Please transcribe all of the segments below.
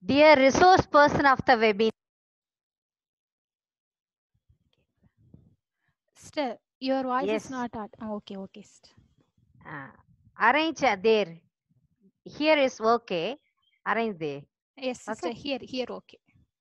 Dear resource person of the webinar, Sister, your voice Yes. is not at. ah, okay, okay. Sister. uh, arrange uh, there. Here is okay. Arrange there. Yes, sister. Okay. Here, here. Okay.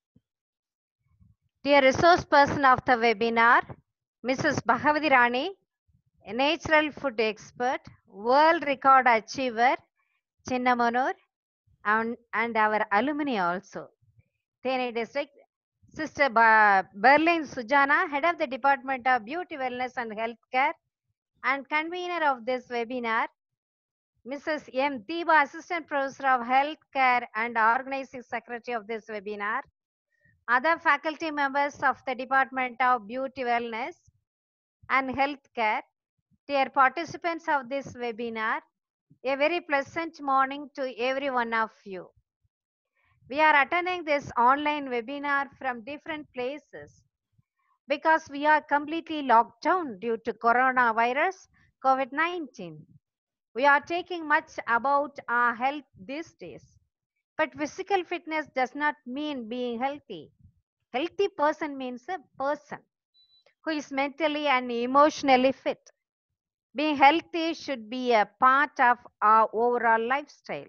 Dear resource person of the webinar, Mrs. Bhagavati Rani, a natural food expert, world record achiever, Chinnamanur, and, and our alumni also. Thane district, Sister Ba- Berlin Sujana, head of the Department of Beauty, Wellness and Healthcare, and convener of this webinar, Mrs. M. Deeba, Assistant Professor of Healthcare and Organizing Secretary of this webinar, other faculty members of the Department of Beauty, Wellness and Healthcare, dear participants of this webinar, a very pleasant morning to every one of you. We are attending this online webinar from different places because we are completely locked down due to coronavirus COVID-19. We are taking much about our health these days. But physical fitness does not mean being healthy. Healthy person means a person who is mentally and emotionally fit. Being healthy should be a part of our overall lifestyle.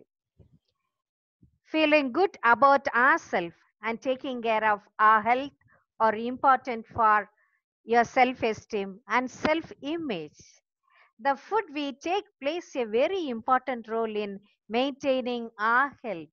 Feeling good about ourselves and taking care of our health are important for your self esteem and self image. The food we take plays a very important role in maintaining our health.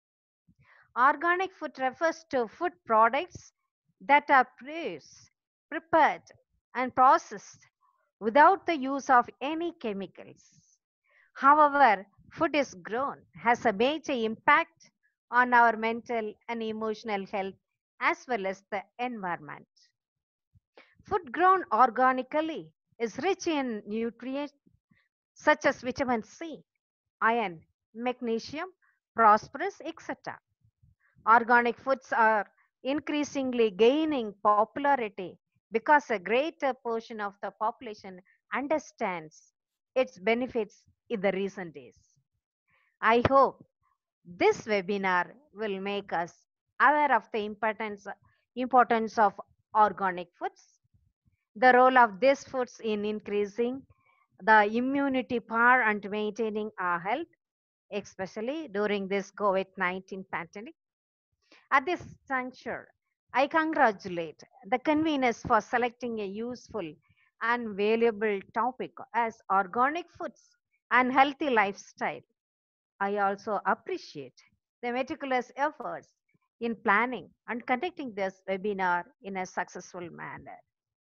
Organic food refers to food products that are produced, prepared, and processed without the use of any chemicals. However, food is grown has a major impact on our mental and emotional health as well as the environment. Food grown organically is rich in nutrients such as vitamin C, iron, magnesium, phosphorus, etc. Organic foods are increasingly gaining popularity because a greater portion of the population understands its benefits in the recent days. I hope this webinar will make us aware of the importance, importance of organic foods, the role of these foods in increasing the immunity power and maintaining our health, especially during this COVID 19 pandemic. At this juncture, I congratulate the conveners for selecting a useful and valuable topic as organic foods and healthy lifestyle. I also appreciate the meticulous efforts in planning and conducting this webinar in a successful manner.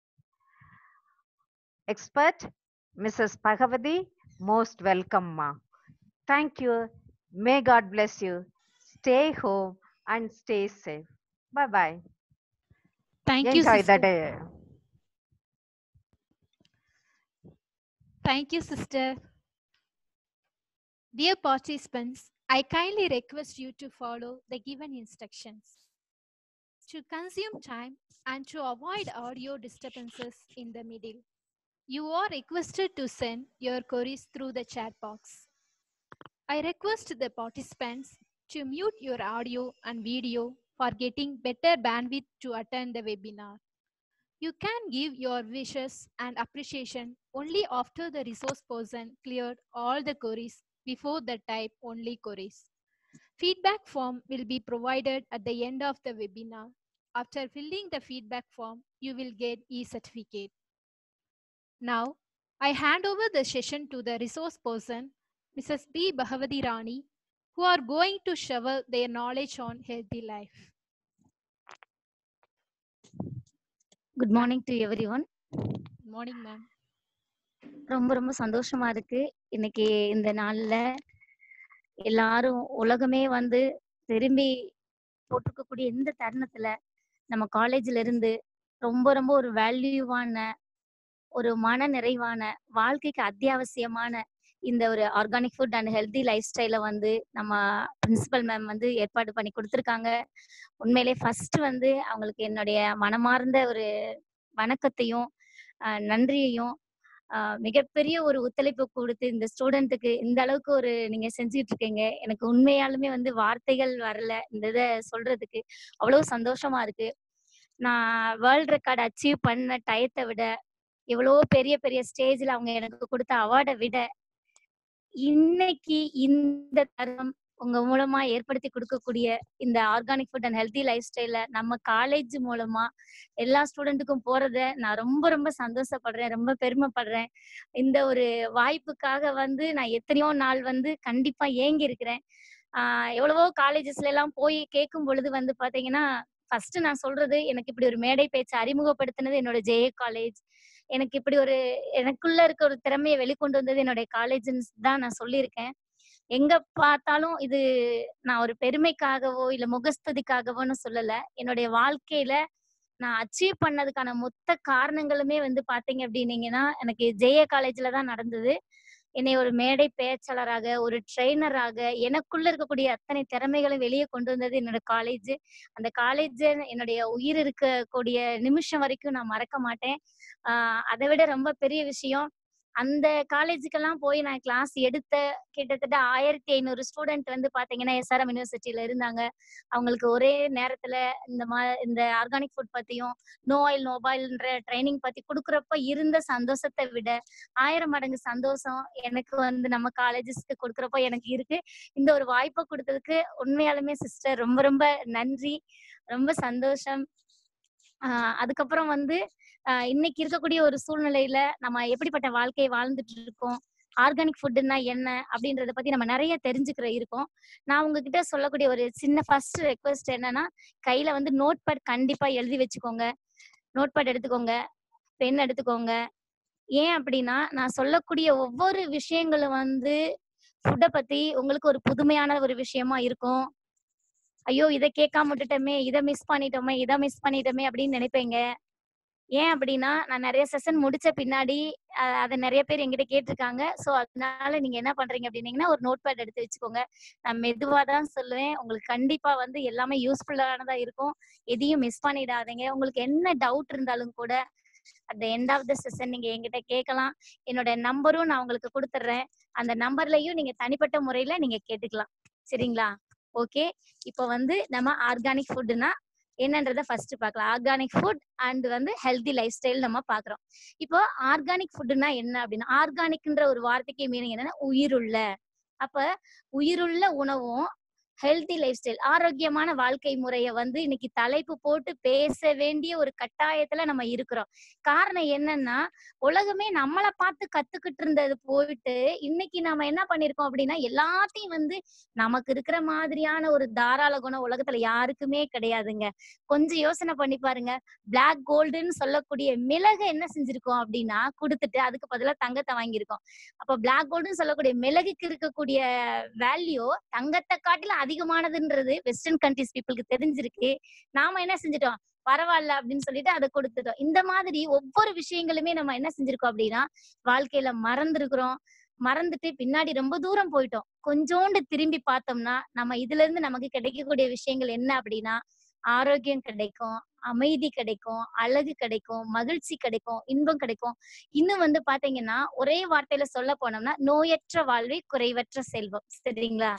Expert Mrs. Bhagavati, most welcome, ma. Thank you. May God bless you. Stay home and stay safe. Bye bye. Thank you, Enjoy sister. the day. Thank you, sister. Dear participants, I kindly request you to follow the given instructions. To consume time and to avoid audio disturbances in the middle, you are requested to send your queries through the chat box. I request the participants to mute your audio and video for getting better bandwidth to attend the webinar. You can give your wishes and appreciation only after the resource person cleared all the queries before the type only queries. Feedback form will be provided at the end of the webinar. After filling the feedback form, you will get e-certificate. Now, I hand over the session to the resource person, Mrs. B. Bhavati Rani, who are going to shower their knowledge on healthy life. Good morning to everyone Good morning, ma'am. ரொம்ப ரொம்ப சந்தோஷமா இருக்கு இன்னைக்கு இந்த நாள்ல எல்லாரும் உலகமே வந்து திரும்பி போட்டிருக்கக்கூடிய இந்த தருணத்துல நம்ம காலேஜ்ல இருந்து ரொம்ப ரொம்ப ஒரு வேல்யூவான ஒரு மன நிறைவான வாழ்க்கைக்கு அத்தியாவசியமான இந்த ஒரு organic food and healthy life ஸ்டைலை வந்து நம்ம பிரின்சிபல் மேம் வந்து ஏற்பாடு பண்ணி கொடுத்துருக்காங்க உண்மையிலே ஃபர்ஸ்ட் வந்து அவங்களுக்கு என்னுடைய மனமார்ந்த ஒரு வணக்கத்தையும் அஹ் நன்றியையும் ஆஹ் மிகப்பெரிய ஒரு ஒத்துழைப்பு கொடுத்து இந்த ஸ்டூடெண்ட்டுக்கு இந்த அளவுக்கு ஒரு நீங்க செஞ்சுட்டு இருக்கீங்க எனக்கு உண்மையாலுமே வந்து வார்த்தைகள் வரல இந்த இதை சொல்றதுக்கு அவ்வளவு சந்தோஷமா இருக்கு நான் வேர்ல்ட் ரெக்கார்ட் அச்சீவ் பண்ண டயத்தை விட எவ்வளவோ பெரிய பெரிய ஸ்டேஜ்ல அவங்க எனக்கு கொடுத்த அவார்டை விட இன்னைக்கு இந்த தருணம் உங்க மூலமா ஏற்படுத்தி கொடுக்கக்கூடிய இந்த organic food and healthy life ஸ்டைல நம்ம காலேஜ் மூலமா எல்லா ஸ்டூடெண்ட்டுக்கும் போறத நான் ரொம்ப ரொம்ப சந்தோஷப்படுறேன் ரொம்ப பெருமைப்படுறேன் இந்த ஒரு வாய்ப்புக்காக வந்து நான் எத்தனையோ நாள் வந்து கண்டிப்பா ஏங்கி இருக்கிறேன் ஆஹ் எவ்வளவோ காலேஜஸ்ல எல்லாம் போய் கேட்கும் பொழுது வந்து பாத்தீங்கன்னா ஃபர்ஸ்ட் நான் சொல்றது எனக்கு இப்படி ஒரு மேடை பேச்சு அறிமுகப்படுத்தினது என்னோட ஜேஏ காலேஜ் எனக்கு இப்படி ஒரு எனக்குள்ள இருக்க ஒரு திறமையை வெளிக்கொண்டு வந்தது என்னுடைய காலேஜ்னு தான் நான் சொல்லியிருக்கேன் எங்க பார்த்தாலும் இது நான் ஒரு பெருமைக்காகவோ இல்ல முகஸ்துதிக்காகவோன்னு சொல்லல என்னுடைய வாழ்க்கையில நான் அச்சீவ் பண்ணதுக்கான மொத்த காரணங்களுமே வந்து பாத்தீங்க அப்படின்னீங்கன்னா எனக்கு ஜெய காலேஜ்ல தான் நடந்தது என்னை ஒரு மேடை பேச்சாளராக ஒரு ட்ரெயினராக எனக்குள்ள இருக்கக்கூடிய அத்தனை திறமைகளும் வெளியே கொண்டு வந்தது என்னோட காலேஜ் அந்த காலேஜ் என்னுடைய உயிர் இருக்கக்கூடிய நிமிஷம் வரைக்கும் நான் மறக்க மாட்டேன் ஆஹ் அதை விட ரொம்ப பெரிய விஷயம் அந்த காலேஜுக்கெல்லாம் போய் நான் கிளாஸ் எடுத்த கிட்டத்தட்ட ஆயிரத்தி ஐநூறு ஸ்டூடெண்ட் வந்து பாத்தீங்கன்னா எஸ்ஆர்எம் யூனிவர்சிட்டியில இருந்தாங்க அவங்களுக்கு ஒரே நேரத்துல இந்த மா இந்த ஆர்கானிக் ஃபுட் பத்தியும் நோ ஆயில் நோபாயில்ன்ற ட்ரைனிங் பத்தி கொடுக்குறப்ப இருந்த சந்தோஷத்தை விட ஆயிரம் மடங்கு சந்தோஷம் எனக்கு வந்து நம்ம காலேஜஸ்க்கு கொடுக்குறப்ப எனக்கு இருக்கு இந்த ஒரு வாய்ப்பை கொடுத்ததுக்கு உண்மையாலுமே சிஸ்டர் ரொம்ப ரொம்ப நன்றி ரொம்ப சந்தோஷம் ஆஹ் அதுக்கப்புறம் வந்து ஆஹ் இன்னைக்கு இருக்கக்கூடிய ஒரு சூழ்நிலையில நம்ம எப்படிப்பட்ட வாழ்க்கையை வாழ்ந்துட்டு இருக்கோம் ஆர்கானிக் ஃபுட்டுன்னா என்ன அப்படின்றத பத்தி நம்ம நிறைய தெரிஞ்சுக்கிற இருக்கோம் நான் உங்ககிட்ட சொல்லக்கூடிய ஒரு சின்ன ஃபர்ஸ்ட் ரெக்வஸ்ட் என்னன்னா கையில வந்து நோட் பேட் கண்டிப்பா எழுதி வச்சுக்கோங்க நோட் பேட் எடுத்துக்கோங்க பென் எடுத்துக்கோங்க ஏன் அப்படின்னா நான் சொல்லக்கூடிய ஒவ்வொரு விஷயங்களும் வந்து ஃபுட்டை பத்தி உங்களுக்கு ஒரு புதுமையான ஒரு விஷயமா இருக்கும் ஐயோ இதை கேட்காம விட்டுட்டோமே இதை மிஸ் பண்ணிட்டோமே இதை மிஸ் பண்ணிட்டோமே அப்படின்னு நினைப்பீங்க ஏன் அப்படின்னா நான் நிறைய செஷன் முடிச்ச பின்னாடி அஹ் அதை நிறைய பேர் எங்கிட்ட கேட்டிருக்காங்க ஸோ அதனால நீங்க என்ன பண்றீங்க அப்படின்னீங்கன்னா ஒரு நோட் பேட் எடுத்து வச்சுக்கோங்க நான் மெதுவா தான் சொல்லுவேன் உங்களுக்கு கண்டிப்பா வந்து எல்லாமே யூஸ்ஃபுல்லானதா இருக்கும் எதையும் மிஸ் பண்ணிடாதீங்க உங்களுக்கு என்ன டவுட் இருந்தாலும் கூட at the end of the session நீங்க என்கிட்ட கேட்கலாம் என்னோட நம்பரும் நான் உங்களுக்கு கொடுத்துட்றேன் அந்த நம்பர்லயும் நீங்க தனிப்பட்ட முறையில நீங்க கேட்டுக்கலாம் சரிங்களா ஓகே இப்போ வந்து நம்ம ஆர்கானிக் ஃபுட்னா என்னன்றத ஃபர்ஸ்ட் பார்க்கலாம் ஆர்கானிக் ஃபுட் அண்ட் வந்து ஹெல்தி லைஃப் ஸ்டைல் நம்ம பாக்குறோம் இப்போ ஆர்கானிக் ஃபுட்னா என்ன அப்படின்னா ஆர்கானிக்ன்ற ஒரு வார்த்தைக்கு மீனிங் என்னன்னா உயிருள்ள அப்ப உயிருள்ள உணவும் ஹெல்தி லைஃப் ஸ்டைல் ஆரோக்கியமான வாழ்க்கை முறையை வந்து இன்னைக்கு தலைப்பு போட்டு பேச வேண்டிய ஒரு கட்டாயத்துல நம்ம இருக்கிறோம் காரணம் என்னன்னா உலகமே நம்மளை பார்த்து கத்துக்கிட்டு இருந்தது போயிட்டு இன்னைக்கு நம்ம என்ன பண்ணிருக்கோம் அப்படின்னா எல்லாத்தையும் வந்து நமக்கு இருக்கிற மாதிரியான ஒரு தாராள குணம் உலகத்துல யாருக்குமே கிடையாதுங்க கொஞ்சம் யோசனை பண்ணி பாருங்க பிளாக் கோல்டுன்னு சொல்லக்கூடிய மிளகு என்ன செஞ்சிருக்கோம் அப்படின்னா கொடுத்துட்டு அதுக்கு பதிலா தங்கத்தை வாங்கியிருக்கோம் அப்ப பிளாக் கோல்டுன்னு சொல்லக்கூடிய மிளகுக்கு இருக்கக்கூடிய வேல்யூ தங்கத்தை காட்டிலும் அதிகமானதுன்றது வெஸ்டர்ன் கண்ட்ரிஸ் பீப்புளுக்கு தெரிஞ்சிருக்கு நாம என்ன செஞ்சிட்டோம் பரவாயில்ல அப்படின்னு சொல்லிட்டு அதை கொடுத்துட்டோம் இந்த மாதிரி ஒவ்வொரு விஷயங்களுமே நம்ம என்ன செஞ்சிருக்கோம் அப்படின்னா வாழ்க்கையில மறந்துருக்கிறோம் மறந்துட்டு பின்னாடி ரொம்ப தூரம் போயிட்டோம் கொஞ்சோண்டு திரும்பி பார்த்தோம்னா நம்ம இதுல இருந்து நமக்கு கிடைக்கக்கூடிய விஷயங்கள் என்ன அப்படின்னா ஆரோக்கியம் கிடைக்கும் அமைதி கிடைக்கும் அழகு கிடைக்கும் மகிழ்ச்சி கிடைக்கும் இன்பம் கிடைக்கும் இன்னும் வந்து பாத்தீங்கன்னா ஒரே வார்த்தையில சொல்ல போனோம்னா நோயற்ற வாழ்வே குறைவற்ற செல்வம் சரிங்களா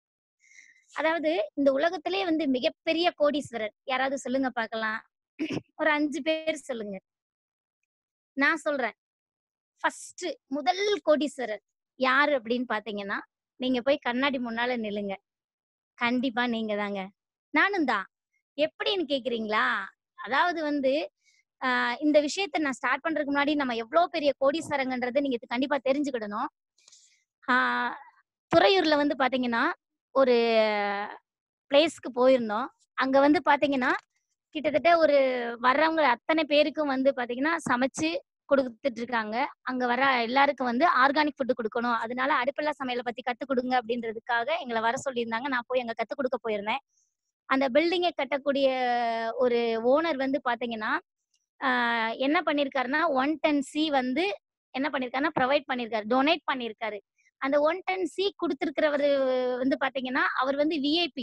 அதாவது இந்த உலகத்திலே வந்து மிகப்பெரிய கோடீஸ்வரர் யாராவது சொல்லுங்க பார்க்கலாம் ஒரு அஞ்சு பேர் சொல்லுங்க நான் சொல்றேன் ஃபர்ஸ்ட் முதல் கோடீஸ்வரர் யாரு அப்படின்னு பாத்தீங்கன்னா நீங்க போய் கண்ணாடி முன்னால நில்லுங்க கண்டிப்பா நீங்க தாங்க நானும் தான் எப்படின்னு கேக்குறீங்களா அதாவது வந்து ஆஹ் இந்த விஷயத்த நான் ஸ்டார்ட் பண்றதுக்கு முன்னாடி நம்ம எவ்வளவு பெரிய கோடீஸ்வரங்கன்றதை நீங்க இது கண்டிப்பா தெரிஞ்சுக்கிடணும் ஆஹ் துறையூர்ல வந்து பாத்தீங்கன்னா ஒரு பிளேஸ்க்கு போயிருந்தோம் அங்க வந்து பாத்தீங்கன்னா கிட்டத்தட்ட ஒரு வர்றவங்க அத்தனை பேருக்கும் வந்து பாத்தீங்கன்னா சமைச்சு கொடுத்துட்டு இருக்காங்க அங்க வர எல்லாருக்கும் வந்து ஆர்கானிக் ஃபுட்டு கொடுக்கணும் அதனால அடுப்பில்லா சமையலை பத்தி கத்து கொடுங்க அப்படின்றதுக்காக எங்களை வர சொல்லியிருந்தாங்க நான் போய் அங்க கத்து கொடுக்க போயிருந்தேன் அந்த பில்டிங்கை கட்டக்கூடிய ஒரு ஓனர் வந்து பாத்தீங்கன்னா ஆஹ் என்ன பண்ணிருக்காருன்னா ஒன் டென் சி வந்து என்ன பண்ணிருக்காருன்னா ப்ரொவைட் பண்ணிருக்காரு டொனேட் பண்ணிருக்காரு அந்த ஒன் டென் சி கொடுத்துருக்கிறவரு வந்து பாத்தீங்கன்னா அவர் வந்து விஐபி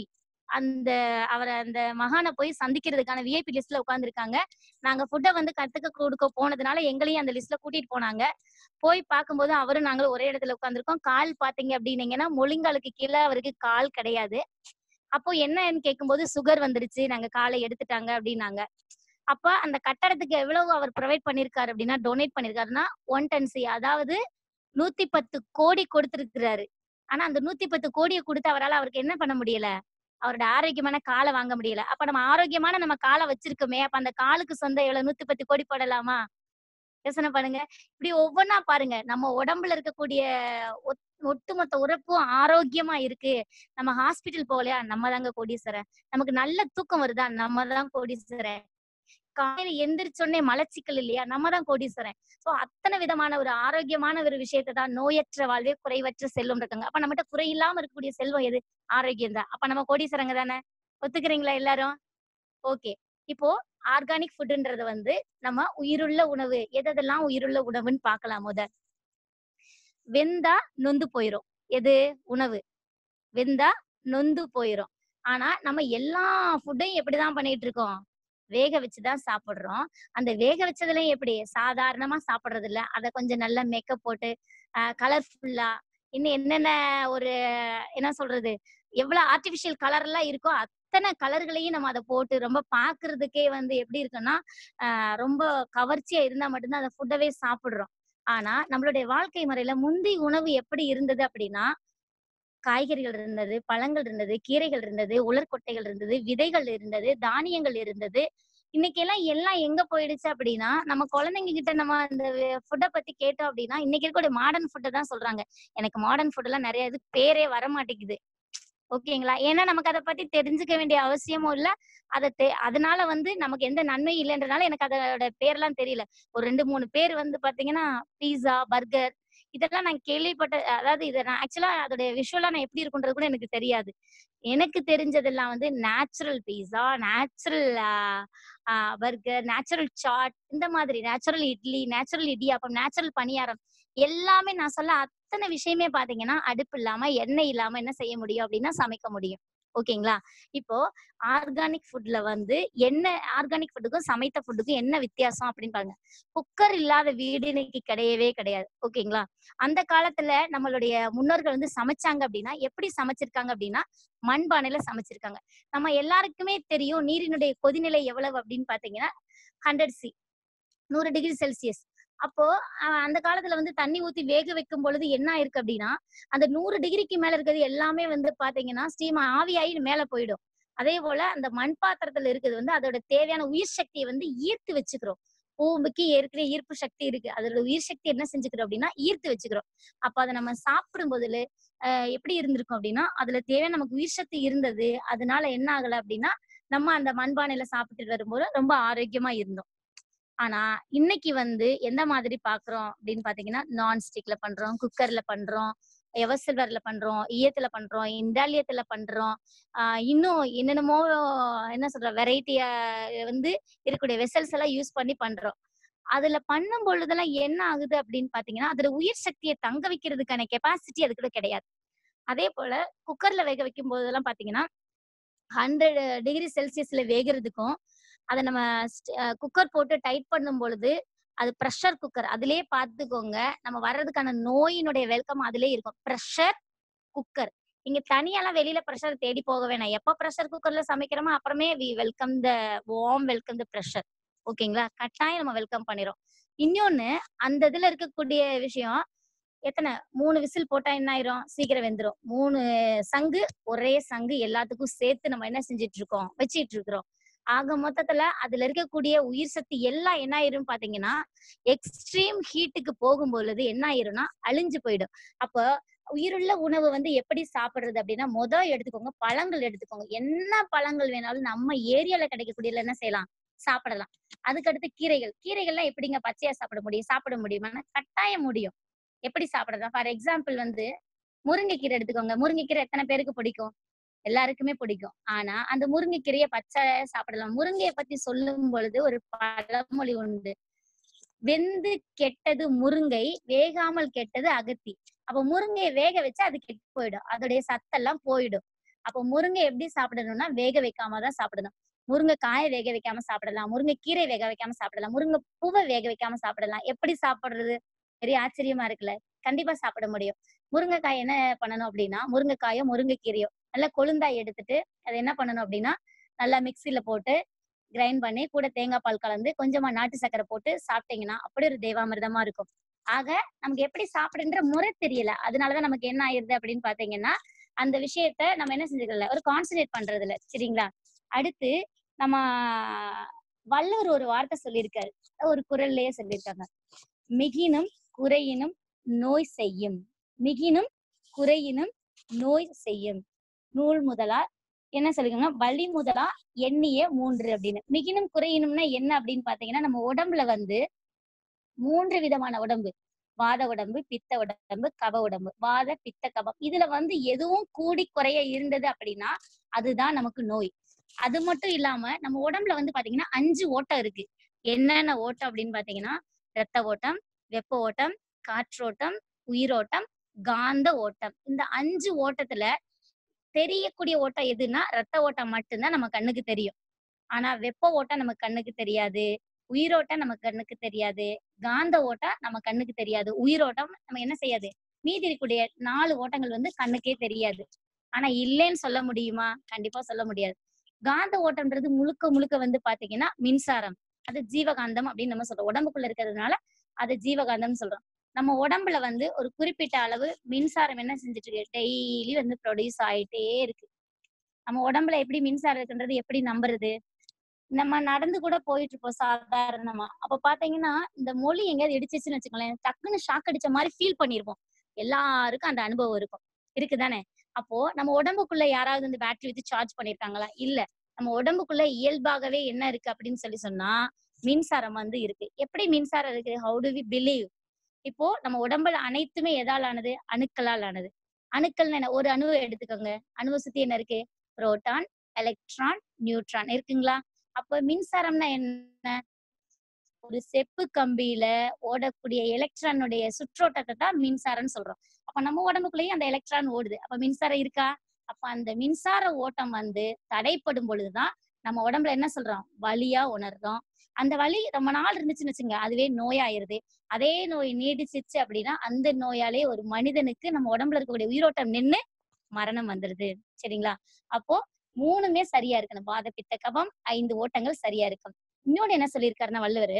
அந்த அவரை அந்த மகானை போய் சந்திக்கிறதுக்கான விஐபி லிஸ்ட்ல உட்கார்ந்துருக்காங்க நாங்க ஃபுட்டை வந்து கத்துக்க கொடுக்க போனதுனால எங்களையும் அந்த லிஸ்ட்ல கூட்டிட்டு போனாங்க போய் பார்க்கும்போது அவரும் நாங்களும் ஒரே இடத்துல உட்காந்துருக்கோம் கால் பாத்தீங்க அப்படின்னீங்கன்னா முழங்காலுக்கு கீழே அவருக்கு கால் கிடையாது அப்போ என்னன்னு கேட்கும்போது சுகர் வந்துருச்சு நாங்க காலை எடுத்துட்டாங்க அப்படின்னாங்க அப்ப அந்த கட்டடத்துக்கு எவ்வளவு அவர் ப்ரொவைட் பண்ணிருக்காரு அப்படின்னா டொனேட் பண்ணிருக்காருன்னா ஒன் டன் சி அதாவது நூத்தி பத்து கோடி கொடுத்திருக்கிறாரு ஆனா அந்த நூத்தி பத்து கோடியை கொடுத்து அவரால் அவருக்கு என்ன பண்ண முடியல அவரோட ஆரோக்கியமான காலை வாங்க முடியல அப்ப நம்ம ஆரோக்கியமான நம்ம காலை வச்சிருக்கோமே அப்ப அந்த காலுக்கு சொந்த எவ்வளவு நூத்தி பத்து கோடி போடலாமா யோசனை பண்ணுங்க இப்படி ஒவ்வொன்னா பாருங்க நம்ம உடம்புல இருக்கக்கூடிய ஒத்- ஒட்டுமொத்த உறுப்பும் ஆரோக்கியமா இருக்கு நம்ம ஹாஸ்பிட்டல் போகலையா நம்ம தாங்க கோடீஸ்வரன் நமக்கு நல்ல தூக்கம் வருதா நம்ம தான் கோடீஸ்வரன் காலையில எந்திரிச்சோடனே மலச்சிக்கல் இல்லையா நம்ம தான் கோடீஸ்வரன் சோ அத்தனை விதமான ஒரு ஆரோக்கியமான ஒரு விஷயத்தை தான் நோயற்ற வாழ்வே குறைவற்ற செல்வம் இருக்காங்க அப்ப நம்மகிட்ட குறை இல்லாம இருக்கக்கூடிய செல்வம் எது ஆரோக்கியம் தான் அப்ப நம்ம கோடீஸ்வரங்க தானே ஒத்துக்கிறீங்களா எல்லாரும் ஓகே இப்போ ஆர்கானிக் ஃபுட்ன்றது வந்து நம்ம உயிருள்ள உணவு எதெல்லாம் உயிருள்ள உணவுன்னு பார்க்கலாம் முத வெந்தா நொந்து போயிரும் எது உணவு வெந்தா நொந்து போயிரும் ஆனா நம்ம எல்லா ஃபுட்டையும் எப்படிதான் பண்ணிட்டு இருக்கோம் வேக வச்சுதான் சாப்பிடுறோம் அந்த வேக வச்சதுலயும் எப்படி சாதாரணமா சாப்பிடுறது இல்ல அத கொஞ்சம் நல்லா மேக்கப் போட்டு கலர்ஃபுல்லா இன்னும் என்னென்ன ஒரு என்ன சொல்றது எவ்வளவு ஆர்டிபிஷியல் கலர் எல்லாம் இருக்கோ அத்தனை கலர்களையும் நம்ம அதை போட்டு ரொம்ப பாக்குறதுக்கே வந்து எப்படி இருக்குன்னா ஆஹ் ரொம்ப கவர்ச்சியா இருந்தா மட்டும்தான் அந்த ஃபுட்டவே சாப்பிடுறோம் ஆனா நம்மளுடைய வாழ்க்கை முறையில முந்தி உணவு எப்படி இருந்தது அப்படின்னா காய்கறிகள் இருந்தது பழங்கள் இருந்தது கீரைகள் இருந்தது உலர்கொட்டைகள் இருந்தது விதைகள் இருந்தது தானியங்கள் இருந்தது இன்னைக்கு எல்லாம் எல்லாம் எங்க போயிடுச்சு அப்படின்னா நம்ம குழந்தைங்க கிட்ட நம்ம இந்த ஃபுட்டை பத்தி கேட்டோம் அப்படின்னா இன்னைக்கு இருக்கக்கூடிய மாடர்ன் ஃபுட்டை தான் சொல்றாங்க எனக்கு மாடர்ன் ஃபுட் எல்லாம் நிறைய இது பேரே வர மாட்டேங்குது ஓகேங்களா ஏன்னா நமக்கு அதை பத்தி தெரிஞ்சுக்க வேண்டிய அவசியமும் இல்ல அதை தெ- அதனால வந்து நமக்கு எந்த நன்மையும் இல்லைன்றனால எனக்கு அதோட பேர்லாம் தெரியல ஒரு ரெண்டு மூணு பேர் வந்து பாத்தீங்கன்னா பீஸா பர்கர் இதெல்லாம் நான் கேள்விப்பட்ட அதாவது இதை நான் ஆக்சுவலா அதோட விஷுவலா நான் எப்படி இருக்குன்றது கூட எனக்கு தெரியாது எனக்கு தெரிஞ்சதெல்லாம் வந்து natural pizza natural burger natural chaat இந்த மாதிரி natural idli natural idiyappam natural paniyaram எல்லாமே நான் சொல்ல அத்தனை விஷயமே பாத்தீங்கன்னா அடுப்பு இல்லாம எண்ணெய் இல்லாம என்ன செய்ய முடியும் அப்படின்னா சமைக்க முடியும் ஓகேங்களா இப்போ ஆர்கானிக் ஃபுட்ல வந்து என்ன ஆர்கானிக் ஃபுட்டுக்கும் சமைத்த ஃபுட்டுக்கும் என்ன வித்தியாசம் அப்படின்னு பாருங்க குக்கர் இல்லாத வீடு இன்னைக்கு கிடையவே கிடையாது ஓகேங்களா அந்த காலத்துல நம்மளுடைய முன்னோர்கள் வந்து சமைச்சாங்க அப்படின்னா எப்படி சமைச்சிருக்காங்க அப்படின்னா மண்பானையில சமைச்சிருக்காங்க நம்ம எல்லாருக்குமே தெரியும் நீரினுடைய கொதிநிலை எவ்வளவு அப்படின்னு பாத்தீங்கன்னா ஹண்ட்ரட் சி நூறு டிகிரி செல்சியஸ் அப்போ அஹ் அந்த காலத்துல வந்து தண்ணி ஊத்தி வேக வைக்கும் பொழுது என்ன ஆயிருக்கு அப்படின்னா அந்த நூறு டிகிரிக்கு மேல இருக்கிறது எல்லாமே வந்து பாத்தீங்கன்னா ஸ்டீம் ஆவியாகி மேல போயிடும் அதே போல அந்த மண் பாத்திரத்துல இருக்கிறது வந்து அதோட தேவையான உயிர் சக்தியை வந்து ஈர்த்து வச்சுக்கிறோம் பூமிக்கு ஏற்கனவே ஈர்ப்பு சக்தி இருக்கு அதோட உயிர் சக்தி என்ன செஞ்சுக்கிறோம் அப்படின்னா ஈர்த்து வச்சுக்கிறோம் அப்ப அதை நம்ம சாப்பிடும் போதுல அஹ் எப்படி இருந்திருக்கும் அப்படின்னா அதுல தேவையான நமக்கு உயிர் சக்தி இருந்தது அதனால என்ன ஆகல அப்படின்னா நம்ம அந்த மண்பானையில சாப்பிட்டுட்டு வரும்போது ரொம்ப ஆரோக்கியமா இருந்தோம் ஆனா இன்னைக்கு வந்து எந்த மாதிரி பாக்குறோம் அப்படின்னு பாத்தீங்கன்னா நான் ஸ்டிக்ல பண்றோம் குக்கர்ல பண்றோம் எவர்சில்வர்ல பண்றோம் ஈயத்துல பண்றோம் இண்டாலியத்துல பண்றோம் ஆஹ் இன்னும் என்னென்னமோ என்ன சொல்ற வெரைட்டியா வந்து இருக்கக்கூடிய வெசல்ஸ் எல்லாம் யூஸ் பண்ணி பண்றோம் அதுல பண்ணும் பொழுதெல்லாம் என்ன ஆகுது அப்படின்னு பாத்தீங்கன்னா அதுல உயிர் சக்தியை தங்க வைக்கிறதுக்கான கெப்பாசிட்டி அது கூட கிடையாது அதே போல குக்கர்ல வேக வைக்கும் போதெல்லாம் பாத்தீங்கன்னா ஹண்ட்ரட் டிகிரி செல்சியஸ்ல வேகிறதுக்கும் அதை நம்ம குக்கர் போட்டு டைட் பண்ணும் பொழுது அது ப்ரெஷர் குக்கர் அதுலயே பார்த்துக்கோங்க நம்ம வர்றதுக்கான நோயினுடைய வெல்கம் அதுலயே இருக்கும் ப்ரெஷர் குக்கர் இங்க தனியாலாம் வெளியில ப்ரெஷர் தேடி போக வேணாம் எப்ப ப்ரெஷர் குக்கர்ல சமைக்கிறோமோ அப்புறமே we welcome the warm welcome the pressure ஓகேங்களா கட்டாயம் நம்ம வெல்கம் பண்ணிரும் இன்னொன்னு அந்த இதுல இருக்கக்கூடிய விஷயம் எத்தனை மூணு விசில் போட்டா என்ன ஆயிரும் சீக்கிரம் வெந்துரும் மூணு சங்கு ஒரே சங்கு எல்லாத்துக்கும் சேர்த்து நம்ம என்ன செஞ்சிட்டு இருக்கோம் வச்சிட்டு இருக்கிறோம் ஆக மொத்தத்துல அதுல இருக்கக்கூடிய உயிர் சக்தி எல்லாம் என்ன ஆயிரும் பாத்தீங்கன்னா எக்ஸ்ட்ரீம் ஹீட்டுக்கு போகும் பொழுது என்ன ஆயிரும்னா அழிஞ்சு போயிடும் அப்போ உயிருள்ள உணவு வந்து எப்படி சாப்பிடுறது அப்படின்னா முத எடுத்துக்கோங்க பழங்கள் எடுத்துக்கோங்க என்ன பழங்கள் வேணாலும் நம்ம ஏரியால கிடைக்கக்கூடியதுல என்ன செய்யலாம் சாப்பிடலாம் அதுக்கடுத்து கீரைகள் கீரைகள்லாம் எப்படிங்க பச்சையா சாப்பிட முடியும் சாப்பிட முடியுமா கட்டாயம் முடியும் எப்படி சாப்பிடலாம் ஃபார் எக்ஸாம்பிள் வந்து முருங்கைக்கீரை எடுத்துக்கோங்க முருங்கைக்கீரை எத்தனை பேருக்கு பிடிக்கும் எல்லாருக்குமே பிடிக்கும் ஆனா அந்த முருங்கைக்கீரையை பச்சை சாப்பிடலாம் முருங்கையை பத்தி சொல்லும் பொழுது ஒரு பழமொழி உண்டு வெந்து கெட்டது முருங்கை வேகாமல் கெட்டது அகத்தி அப்ப முருங்கையை வேக வச்சு அது கெட்டு போயிடும் அதோடைய சத்தெல்லாம் போயிடும் அப்போ முருங்கை எப்படி சாப்பிடணும்னா வேக வைக்காம தான் சாப்பிடணும் முருங்கை காயை வேக வைக்காம சாப்பிடலாம் முருங்கை கீரை வேக வைக்காம சாப்பிடலாம் முருங்கை பூவை வேக வைக்காம சாப்பிடலாம் எப்படி சாப்பிடுறது பெரிய ஆச்சரியமா இருக்குல்ல கண்டிப்பா சாப்பிட முடியும் முருங்கைக்காய் என்ன பண்ணணும் அப்படின்னா முருங்கைக்காயோ முருங்கைக்கீரையோ நல்லா கொழுந்தாய் எடுத்துட்டு அதை என்ன பண்ணணும் அப்படின்னா நல்லா மிக்சியில போட்டு கிரைண்ட் பண்ணி கூட தேங்காய் பால் கலந்து கொஞ்சமா நாட்டு சர்க்கரை போட்டு சாப்பிட்டீங்கன்னா அப்படி ஒரு தேவாமிர்தமா இருக்கும் ஆக நமக்கு எப்படி சாப்பிடுன்ற முறை தெரியல அதனாலதான் நமக்கு என்ன ஆயிருது அப்படின்னு பாத்தீங்கன்னா அந்த விஷயத்த நம்ம என்ன செஞ்சுக்கல ஒரு கான்சன்ட்ரேட் பண்றது இல்ல சரிங்களா அடுத்து நம்ம வள்ளுவர் ஒரு வார்த்தை சொல்லியிருக்காரு ஒரு குரல்லையே சொல்லியிருக்காங்க மிகினும் குறையினும் நோய் செய்யும் மிகினும் குறையினும் நோய் செய்யும் நூல் முதலா என்ன சொல்லிருக்காங்க வலி முதலா எண்ணிய மூன்று அப்படின்னு மிகினும் குறையினும்னா என்ன அப்படின்னு பாத்தீங்கன்னா நம்ம உடம்புல வந்து மூன்று விதமான உடம்பு வாத உடம்பு பித்த உடம்பு கப உடம்பு வாத பித்த கபம் இதுல வந்து எதுவும் கூடி குறைய இருந்தது அப்படின்னா அதுதான் நமக்கு நோய் அது மட்டும் இல்லாம நம்ம உடம்புல வந்து பாத்தீங்கன்னா அஞ்சு ஓட்டம் இருக்கு என்னென்ன ஓட்டம் அப்படின்னு பாத்தீங்கன்னா ரத்த ஓட்டம் வெப்ப ஓட்டம் காற்றோட்டம் உயிரோட்டம் காந்த ஓட்டம் இந்த அஞ்சு ஓட்டத்துல தெரியக்கூடிய ஓட்டம் எதுன்னா ரத்த ஓட்டம் மட்டும்தான் நம்ம கண்ணுக்கு தெரியும் ஆனா வெப்ப ஓட்டம் நம்ம கண்ணுக்கு தெரியாது உயிரோட்டம் நம்ம கண்ணுக்கு தெரியாது காந்த ஓட்டம் நம்ம கண்ணுக்கு தெரியாது உயிரோட்டம் நம்ம என்ன செய்யாது மீதி இருக்கக்கூடிய நாலு ஓட்டங்கள் வந்து கண்ணுக்கே தெரியாது ஆனா இல்லைன்னு சொல்ல முடியுமா கண்டிப்பா சொல்ல முடியாது காந்த ஓட்டம்ன்றது முழுக்க முழுக்க வந்து பாத்தீங்கன்னா மின்சாரம் அது ஜீவகாந்தம் அப்படின்னு நம்ம சொல்றோம் உடம்புக்குள்ள இருக்கிறதுனால அது ஜீவகாந்தம்னு சொல்றோம் நம்ம உடம்புல வந்து ஒரு குறிப்பிட்ட அளவு மின்சாரம் என்ன செஞ்சுட்டு இருக்கு டெய்லி வந்து ப்ரொடியூஸ் ஆயிட்டே இருக்கு நம்ம உடம்புல எப்படி மின்சாரம் இருக்குன்றது எப்படி நம்புறது நம்ம நடந்து கூட போயிட்டு இருப்போம் சாதாரணமா அப்ப பாத்தீங்கன்னா இந்த மொழி எங்கேயாவது இடிச்சிச்சுன்னு வச்சுக்கோங்களேன் டக்குன்னு ஷாக் அடிச்ச மாதிரி ஃபீல் பண்ணிருப்போம் எல்லாருக்கும் அந்த அனுபவம் இருக்கும் இருக்குதானே அப்போ நம்ம உடம்புக்குள்ள யாராவது இந்த பேட்டரி வச்சு சார்ஜ் பண்ணிருக்காங்களா இல்ல நம்ம உடம்புக்குள்ள இயல்பாகவே என்ன இருக்கு அப்படின்னு சொல்லி சொன்னா மின்சாரம் வந்து இருக்கு எப்படி மின்சாரம் இருக்கு ஹவு டு வி பிலீவ் இப்போ நம்ம உடம்புல அனைத்துமே எதால் ஆனது அணுக்களால் ஆனது அணுக்கள்னு என்ன ஒரு அணுவை எடுத்துக்கோங்க அணுவை சுத்தி என்ன இருக்கு புரோட்டான் எலக்ட்ரான் நியூட்ரான் இருக்குங்களா அப்ப மின்சாரம்னா என்ன ஒரு செப்பு கம்பியில ஓடக்கூடிய எலக்ட்ரானுடைய சுற்றோட்டத்தை தான் மின்சாரம்னு சொல்றோம் அப்ப நம்ம உடம்புக்குள்ளேயும் அந்த எலக்ட்ரான் ஓடுது அப்ப மின்சாரம் இருக்கா அப்ப அந்த மின்சார ஓட்டம் வந்து தடைப்படும் பொழுதுதான் நம்ம உடம்புல என்ன சொல்றோம் வலியா உணர்றோம் அந்த வலி ரொம்ப நாள் இருந்துச்சுன்னு வச்சுங்க அதுவே நோயாயிருது அதே நோய் நீடிச்சிச்சு அப்படின்னா அந்த நோயாலே ஒரு மனிதனுக்கு நம்ம உடம்புல இருக்கக்கூடிய உயிரோட்டம் நின்னு மரணம் வந்துடுது சரிங்களா அப்போ மூணுமே சரியா இருக்கணும் வாத பித்த கபம் ஐந்து ஓட்டங்கள் சரியா இருக்கும் இன்னொன்னு என்ன சொல்லியிருக்காருன்னா வள்ளுவர்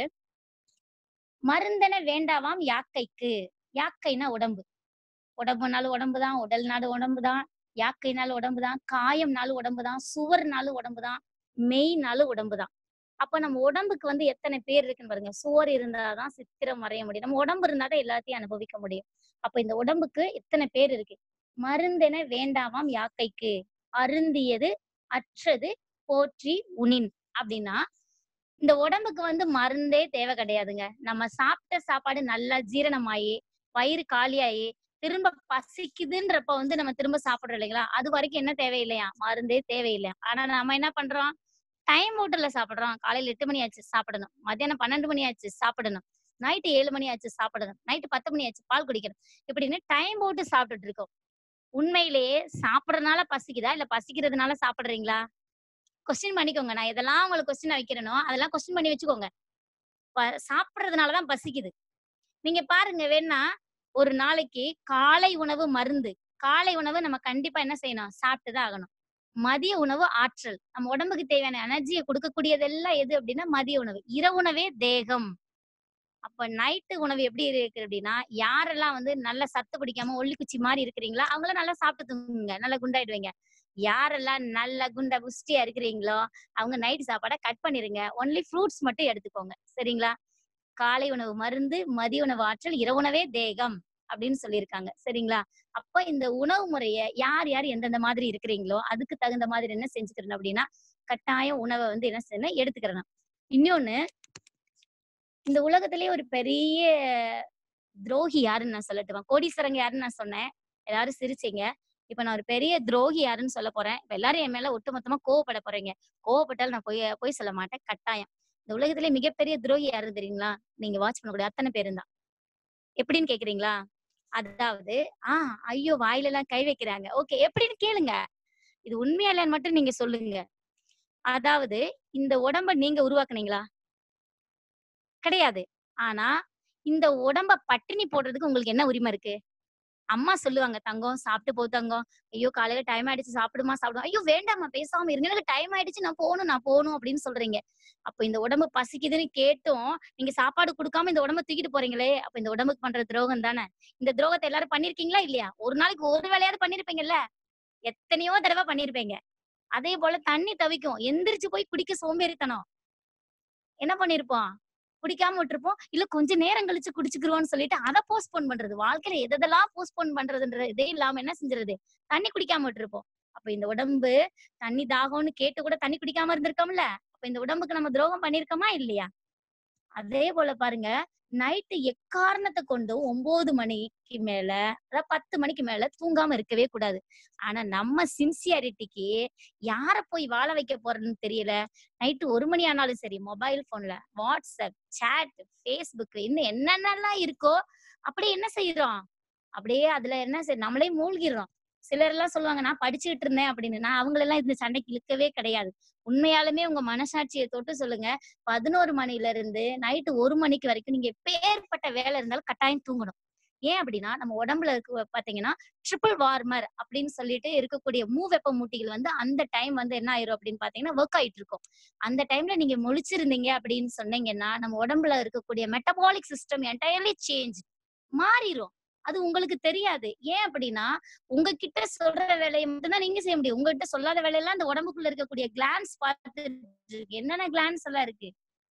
மருந்தென வேண்டாவாம் யாக்கைக்கு யாக்கைனா உடம்பு உடம்புனாலும் உடம்புதான் உடல்னாலும் உடம்புதான் யாக்கைனாலும் உடம்புதான் காயம்னாலும் உடம்புதான் சுவர்னாலும் உடம்புதான் மெய்னாலும் உடம்புதான் அப்ப நம்ம உடம்புக்கு வந்து எத்தனை பேர் இருக்குன்னு பாருங்க சுவர் இருந்தாதான் சித்திரம் வரைய முடியும் நம்ம உடம்பு இருந்தாதான் எல்லாத்தையும் அனுபவிக்க முடியும் அப்ப இந்த உடம்புக்கு எத்தனை பேர் இருக்கு மருந்தென வேண்டாவாம் யாக்கைக்கு அருந்தியது அற்றது போற்றி உனின் அப்படின்னா இந்த உடம்புக்கு வந்து மருந்தே தேவை கிடையாதுங்க நம்ம சாப்பிட்ட சாப்பாடு நல்லா ஜீரணமாயி வயிறு காலியாயி திரும்ப பசிக்குதுன்றப்ப வந்து நம்ம திரும்ப சாப்பிடுறோம் இல்லைங்களா அது வரைக்கும் என்ன தேவையில்லையா மருந்தே தேவையில்லையா ஆனா நம்ம என்ன பண்றோம் டைம் ஹோட்டல்ல சாப்பிடுறோம் காலையில எட்டு மணி ஆச்சு சாப்பிடணும் மத்தியானம் பன்னெண்டு மணி ஆச்சு சாப்பிடணும் நைட்டு ஏழு மணி ஆச்சு சாப்பிடணும் நைட்டு பத்து மணி ஆச்சு பால் குடிக்கணும் இப்படின்னு டைம் போட்டு சாப்பிட்டுட்டு இருக்கோம் உண்மையிலேயே சாப்பிடறதுனால பசிக்குதா இல்ல பசிக்கிறதுனால சாப்பிடுறீங்களா கொஸ்டின் பண்ணிக்கோங்க நான் எதெல்லாம் உங்களுக்கு கொஸ்டின் வைக்கிறேனோ அதெல்லாம் கொஸ்டின் பண்ணி வச்சுக்கோங்க ப- சாப்பிடுறதுனாலதான் பசிக்குது நீங்க பாருங்க வேணா ஒரு நாளைக்கு காலை உணவு மருந்து காலை உணவு நம்ம கண்டிப்பா என்ன செய்யணும் சாப்பிட்டுதான் ஆகணும் மதிய உணவு ஆற்றல் நம்ம உடம்புக்கு தேவையான எனர்ஜியை கொடுக்கக்கூடியதெல்லாம் எது அப்படின்னா மதிய உணவு இரவு உணவே தேகம் அப்ப நைட்டு உணவு எப்படி இருக்கு அப்படின்னா யாரெல்லாம் வந்து நல்ல சத்து பிடிக்காம ஒல்லிக்குச்சி மாதிரி இருக்கிறீங்களோ அவங்களாம் நல்லா சாப்பிட்டு தூங்குங்க நல்லா குண்டாயிடுவீங்க யாரெல்லாம் நல்ல குண்டா புஷ்டியா இருக்கிறீங்களோ அவங்க நைட் சாப்பாடை கட் பண்ணிருங்க ஒன்லி ஃப்ரூட்ஸ் மட்டும் எடுத்துக்கோங்க சரிங்களா காலை உணவு மருந்து மதிய உணவு ஆற்றல் இரவுணவே தேகம் அப்படின்னு சொல்லியிருக்காங்க சரிங்களா அப்ப இந்த உணவு முறைய யார் யார் எந்தெந்த மாதிரி இருக்கிறீங்களோ அதுக்கு தகுந்த மாதிரி என்ன செஞ்சுக்கிறணும் அப்படின்னா கட்டாயம் உணவை வந்து என்ன செய்யணும் எடுத்துக்கிறணும் இன்னொன்னு இந்த உலகத்திலேயே ஒரு பெரிய துரோகி யாருன்னு நான் சொல்லட்டுமா கோடீஸ்வரங்க யாருன்னு நான் சொன்னேன் எல்லாரும் சிரிச்சீங்க இப்ப நான் ஒரு பெரிய துரோகி யாருன்னு சொல்ல போறேன் இப்ப எல்லாரும் என் மேல ஒட்டுமொத்தமா கோவப்பட போறீங்க கோவப்பட்டாலும் நான் போய் போய் சொல்ல மாட்டேன் கட்டாயம் இந்த உலகத்திலே மிகப்பெரிய துரோகி யாரு தெரியுங்களா நீங்க வாட்ச் பண்ணக்கூடிய அத்தனை பேரும் தான் எப்படின்னு கேக்குறீங்களா அதாவது ஆஹ் ஐயோ வாயில எல்லாம் கை வைக்கிறாங்க ஓகே எப்படின்னு கேளுங்க இது உண்மையா இல்லையான்னு மட்டும் நீங்க சொல்லுங்க அதாவது இந்த உடம்ப நீங்க உருவாக்குனீங்களா கிடையாது ஆனா இந்த உடம்ப பட்டினி போடுறதுக்கு உங்களுக்கு என்ன உரிமை இருக்கு அம்மா சொல்லுவாங்க தங்கம் சாப்பிட்டு போ தங்கம் ஐயோ காலையில டைம் ஆயிடுச்சு சாப்பிடுமா சாப்பிடுமா ஐயோ வேண்டாம்மா பேசாம இருங்க எனக்கு டைம் ஆயிடுச்சு நான் போகணும் நான் போகணும் அப்படின்னு சொல்றீங்க அப்ப இந்த உடம்பு பசிக்குதுன்னு கேட்டும் நீங்க சாப்பாடு கொடுக்காம இந்த உடம்ப தூக்கிட்டு போறீங்களே அப்ப இந்த உடம்புக்கு பண்ற துரோகம் தானே இந்த துரோகத்தை எல்லாரும் பண்ணிருக்கீங்களா இல்லையா ஒரு நாளைக்கு ஒரு வேலையாவது பண்ணிருப்பீங்கல்ல எத்தனையோ தடவை பண்ணிருப்பீங்க அதே போல தண்ணி தவிக்கும் எந்திரிச்சு போய் குடிக்க சோம்பேறித்தனம் என்ன பண்ணிருப்போம் குடிக்காம விட்டுருப்போம் இல்ல கொஞ்ச நேரம் கழிச்சு குடிச்சுக்கிறோம்னு சொல்லிட்டு அதை போஸ்ட்போன் பண்றது வாழ்க்கையில எதெல்லாம் போஸ்ட்போன் பண்றதுன்ற இதே இல்லாம என்ன செஞ்சிருது தண்ணி குடிக்காம விட்டுருப்போம் அப்ப இந்த உடம்பு தண்ணி தாகம்னு கேட்டு கூட தண்ணி குடிக்காம இருந்திருக்கோம்ல அப்ப இந்த உடம்புக்கு நம்ம துரோகம் பண்ணிருக்கோமா இல்லையா அதே போல பாருங்க நைட்டு எக்காரணத்தை கொண்டும் ஒன்பது மணிக்கு மேல அதாவது பத்து மணிக்கு மேல தூங்காம இருக்கவே கூடாது ஆனா நம்ம சின்சியாரிட்டிக்கு யார போய் வாழ வைக்க போறதுன்னு தெரியல நைட்டு ஒரு மணி ஆனாலும் சரி மொபைல் போன்ல வாட்ஸ்அப் சேட் ஃபேஸ்புக் இன்னும் என்னென்னலாம் இருக்கோ அப்படியே என்ன செய்யறோம் அப்படியே அதுல என்ன செய் நம்மளே மூழ்கிடுறோம் சிலர் எல்லாம் சொல்லுவாங்க நான் படிச்சுக்கிட்டு இருந்தேன் அப்படின்னு நான் அவங்களெல்லாம் இந்த சண்டைக்கு இழுக்கவே கிடையாது உண்மையாலுமே உங்க மனசாட்சியை தொட்டு சொல்லுங்க பதினோரு மணில இருந்து நைட்டு ஒரு மணிக்கு வரைக்கும் நீங்க எப்பேற்பட்ட வேலை இருந்தாலும் கட்டாயம் தூங்கணும் ஏன் அப்படின்னா நம்ம உடம்புல இருக்க பாத்தீங்கன்னா ட்ரிபிள் வார்மர் அப்படின்னு சொல்லிட்டு இருக்கக்கூடிய மூ வெப்ப மூட்டிகள் வந்து அந்த டைம் வந்து என்ன ஆயிரும் அப்படின்னு பாத்தீங்கன்னா ஒர்க் ஆயிட்டு இருக்கும் அந்த டைம்ல நீங்க முழிச்சிருந்தீங்க அப்படின்னு சொன்னீங்கன்னா நம்ம உடம்புல இருக்கக்கூடிய மெட்டபாலிக் சிஸ்டம் என்டையர்லி சேஞ்ச் மாறிடும் அது உங்களுக்கு தெரியாது ஏன் அப்படின்னா உங்ககிட்ட சொல்ற வேலையை மட்டும்தான் நீங்க செய்ய முடியும் உங்ககிட்ட சொல்லாத வேலையெல்லாம் அந்த உடம்புக்குள்ள இருக்கக்கூடிய கிளான்ஸ் பார்த்து இருக்கு என்னென்ன கிளான்ஸ் எல்லாம் இருக்கு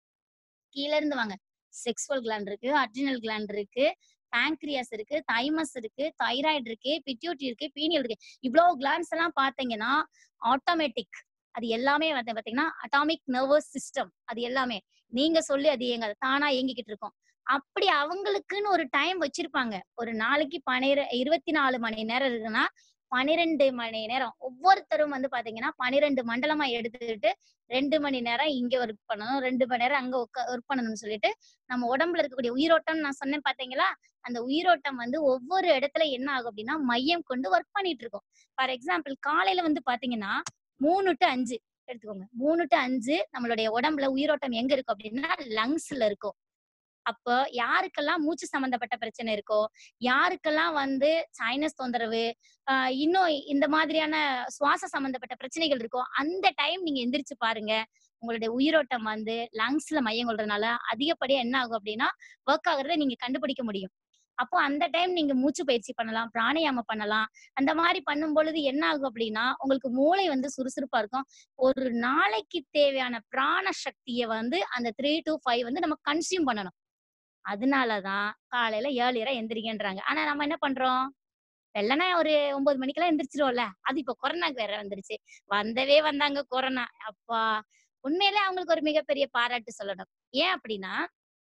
கீழ இருந்து வாங்க செக்ஸுவல் கிளாண்ட் இருக்கு அட்ரினல் கிளாண்ட் இருக்கு pancreas இருக்கு தைமஸ் இருக்கு தைராய்டு இருக்கு பிட்யூட்டி இருக்கு பீனியல் இருக்கு இவ்வளவு கிளான்ஸ் எல்லாம் பாத்தீங்கன்னா ஆட்டோமேட்டிக் அது எல்லாமே வந்து பாத்தீங்கன்னா அட்டாமிக் நர்வஸ் சிஸ்டம் அது எல்லாமே நீங்க சொல்லி அது எங்க தானா இயங்கிக்கிட்டு இருக்கும் அப்படி அவங்களுக்குன்னு ஒரு டைம் வச்சிருப்பாங்க ஒரு நாளைக்கு பனிர இருபத்தி நாலு மணி நேரம் இருக்குன்னா பன்னிரெண்டு மணி நேரம் ஒவ்வொருத்தரும் வந்து பாத்தீங்கன்னா பன்னிரெண்டு மண்டலமா எடுத்துக்கிட்டு ரெண்டு மணி நேரம் இங்க ஒர்க் பண்ணணும் ரெண்டு மணி நேரம் அங்க ஒர்க் பண்ணணும்னு சொல்லிட்டு நம்ம உடம்புல இருக்கக்கூடிய உயிரோட்டம் நான் சொன்னேன் பாத்தீங்களா அந்த உயிரோட்டம் வந்து ஒவ்வொரு இடத்துல என்ன ஆகும் அப்படின்னா மையம் கொண்டு ஒர்க் பண்ணிட்டு இருக்கோம் ஃபார் எக்ஸாம்பிள் காலையில வந்து பாத்தீங்கன்னா மூணு டு அஞ்சு எடுத்துக்கோங்க மூணு டு அஞ்சு நம்மளுடைய உடம்புல உயிரோட்டம் எங்க இருக்கும் அப்படின்னா லங்ஸ்ல இருக்கும் அப்போ யாருக்கெல்லாம் மூச்சு சம்பந்தப்பட்ட பிரச்சனை இருக்கோ யாருக்கெல்லாம் வந்து சைனஸ் தொந்தரவு ஆஹ் இன்னும் இந்த மாதிரியான சுவாச சம்பந்தப்பட்ட பிரச்சனைகள் இருக்கோ அந்த டைம் நீங்க எந்திரிச்சு பாருங்க உங்களுடைய உயிரோட்டம் வந்து லங்ஸ்ல மையம் கொள்றதுனால அதிகப்படியா என்ன ஆகும் அப்படின்னா ஒர்க் ஆகுறத நீங்க கண்டுபிடிக்க முடியும் அப்போ அந்த டைம் நீங்க மூச்சு பயிற்சி பண்ணலாம் பிராணாயாமம் பண்ணலாம் அந்த மாதிரி பண்ணும் பொழுது என்ன ஆகும் அப்படின்னா உங்களுக்கு மூளை வந்து சுறுசுறுப்பா இருக்கும் ஒரு நாளைக்கு தேவையான பிராண சக்தியை வந்து அந்த த்ரீ டு ஃபைவ் வந்து நம்ம கன்சியூம் பண்ணணும் அதனாலதான் காலையில ஏழியரா எந்திரிக்கன்றாங்க ஆனா நம்ம என்ன பண்றோம் வெள்ளனா ஒரு ஒன்பது மணிக்கெல்லாம் எந்திரிச்சிருவோம்ல அது இப்ப கொரோனாக்கு வேற வந்துருச்சு வந்தவே வந்தாங்க கொரோனா அப்பா உண்மையிலே அவங்களுக்கு ஒரு மிகப்பெரிய பாராட்டு சொல்லணும் ஏன் அப்படின்னா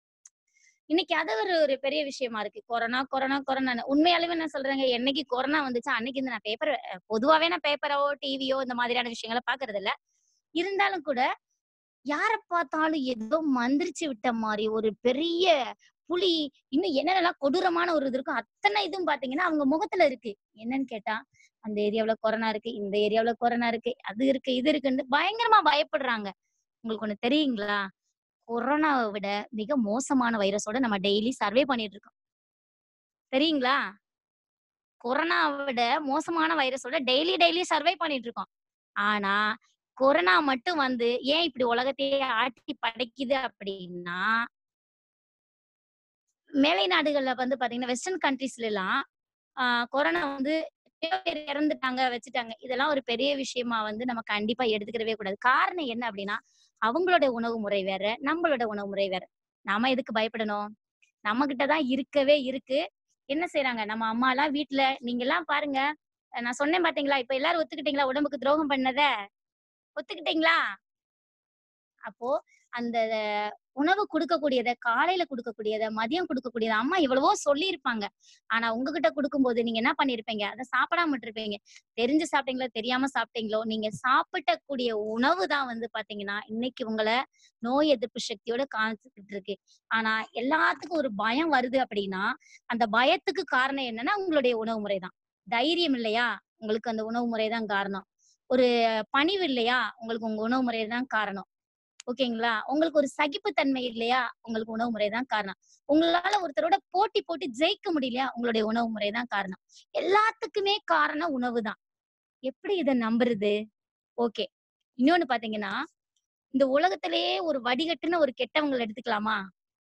இன்னைக்கு அது ஒரு ஒரு பெரிய விஷயமா இருக்கு கொரோனா கொரோனா கொரோனா உண்மையாலுமே நான் சொல்றேங்க என்னைக்கு கொரோனா வந்துச்சு அன்னைக்கு இருந்து நான் பேப்பர் பொதுவாவே நான் பேப்பரோ டிவியோ இந்த மாதிரியான விஷயங்களை பாக்குறது இல்ல இருந்தாலும் கூட யார பார்த்தாலும் ஏதோ மந்திரிச்சு விட்ட மாதிரி ஒரு பெரிய புலி இன்னும் என்னென்னலாம் கொடூரமான ஒரு இது இருக்கும் அத்தனை இதுவும் பாத்தீங்கன்னா அவங்க முகத்துல இருக்கு என்னன்னு கேட்டா அந்த ஏரியாவுல கொரோனா இருக்கு இந்த ஏரியாவுல கொரோனா இருக்கு அது இருக்கு இது இருக்குன்னு பயங்கரமா பயப்படுறாங்க உங்களுக்கு ஒண்ணு தெரியுங்களா கொரோனாவை விட மிக மோசமான வைரஸோட நம்ம டெய்லி சர்வே பண்ணிட்டு இருக்கோம் தெரியுங்களா கொரோனாவை விட மோசமான வைரஸோட டெய்லி டெய்லி சர்வே பண்ணிட்டு இருக்கோம் ஆனா கொரோனா மட்டும் வந்து ஏன் இப்படி உலகத்தையே ஆட்டி படைக்குது அப்படின்னா மேலை நாடுகள்ல வந்து பாத்தீங்கன்னா வெஸ்டர்ன் கண்ட்ரீஸ்ல எல்லாம் ஆஹ் கொரோனா வந்து எத்தனையோ பேர் இறந்துட்டாங்க வச்சுட்டாங்க இதெல்லாம் ஒரு பெரிய விஷயமா வந்து நம்ம கண்டிப்பா எடுத்துக்கிறவே கூடாது காரணம் என்ன அப்படின்னா அவங்களோட உணவு முறை வேற நம்மளோட உணவு முறை வேற நாம எதுக்கு பயப்படணும் நம்ம கிட்டதான் இருக்கவே இருக்கு என்ன செய்யறாங்க நம்ம அம்மா எல்லாம் வீட்டுல நீங்க எல்லாம் பாருங்க நான் சொன்னேன் பாத்தீங்களா இப்ப எல்லாரும் ஒத்துக்கிட்டீங்களா உடம்புக்கு துரோகம் பண்ணத ஒத்துக்கிட்டீங்களா அப்போ அந்த உணவு கொடுக்கக்கூடியத காலையில கொடுக்கக்கூடியத மதியம் கொடுக்கக்கூடியத அம்மா எவ்வளவோ சொல்லியிருப்பாங்க ஆனா உங்ககிட்ட கொடுக்கும்போது நீங்க என்ன பண்ணிருப்பீங்க அதை சாப்பிடாம விட்டுருப்பீங்க தெரிஞ்சு சாப்பிட்டீங்களோ தெரியாம சாப்பிட்டீங்களோ நீங்க சாப்பிட்டக்கூடிய உணவு தான் வந்து பாத்தீங்கன்னா இன்னைக்கு உங்களை நோய் எதிர்ப்பு சக்தியோட காமிச்சுக்கிட்டு இருக்கு ஆனா எல்லாத்துக்கும் ஒரு பயம் வருது அப்படின்னா அந்த பயத்துக்கு காரணம் என்னன்னா உங்களுடைய உணவு முறை தான் தைரியம் இல்லையா உங்களுக்கு அந்த உணவு முறை தான் காரணம் ஒரு பணிவு இல்லையா உங்களுக்கு உங்க உணவு முறை தான் காரணம் ஓகேங்களா உங்களுக்கு ஒரு சகிப்புத்தன்மை இல்லையா உங்களுக்கு உணவு முறை தான் காரணம் உங்களால ஒருத்தரோட போட்டி போட்டு ஜெயிக்க முடியலையா உங்களுடைய உணவு முறை தான் காரணம் எல்லாத்துக்குமே காரணம் உணவு தான் எப்படி இதை நம்புறது ஓகே இன்னொன்னு பாத்தீங்கன்னா இந்த உலகத்திலேயே ஒரு வடிகட்டுன ஒரு கெட்டவங்களை எடுத்துக்கலாமா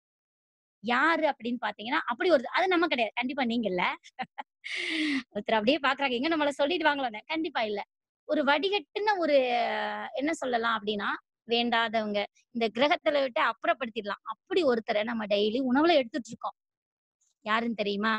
யாரு அப்படின்னு பாத்தீங்கன்னா அப்படி ஒரு அது நம்ம கிடையாது கண்டிப்பா நீங்க இல்ல ஒருத்தர் அப்படியே பாக்குறாங்க எங்க நம்மள சொல்லிடுவாங்களோ கண்டிப்பா இல்ல ஒரு வடிகட்டுன ஒரு என்ன சொல்லலாம் அப்படின்னா வேண்டாதவங்க இந்த கிரகத்துல விட்டு அப்புறப்படுத்திடலாம் அப்படி ஒருத்தரை நம்ம டெய்லி உணவுல எடுத்துட்டு இருக்கோம் யாருன்னு தெரியுமா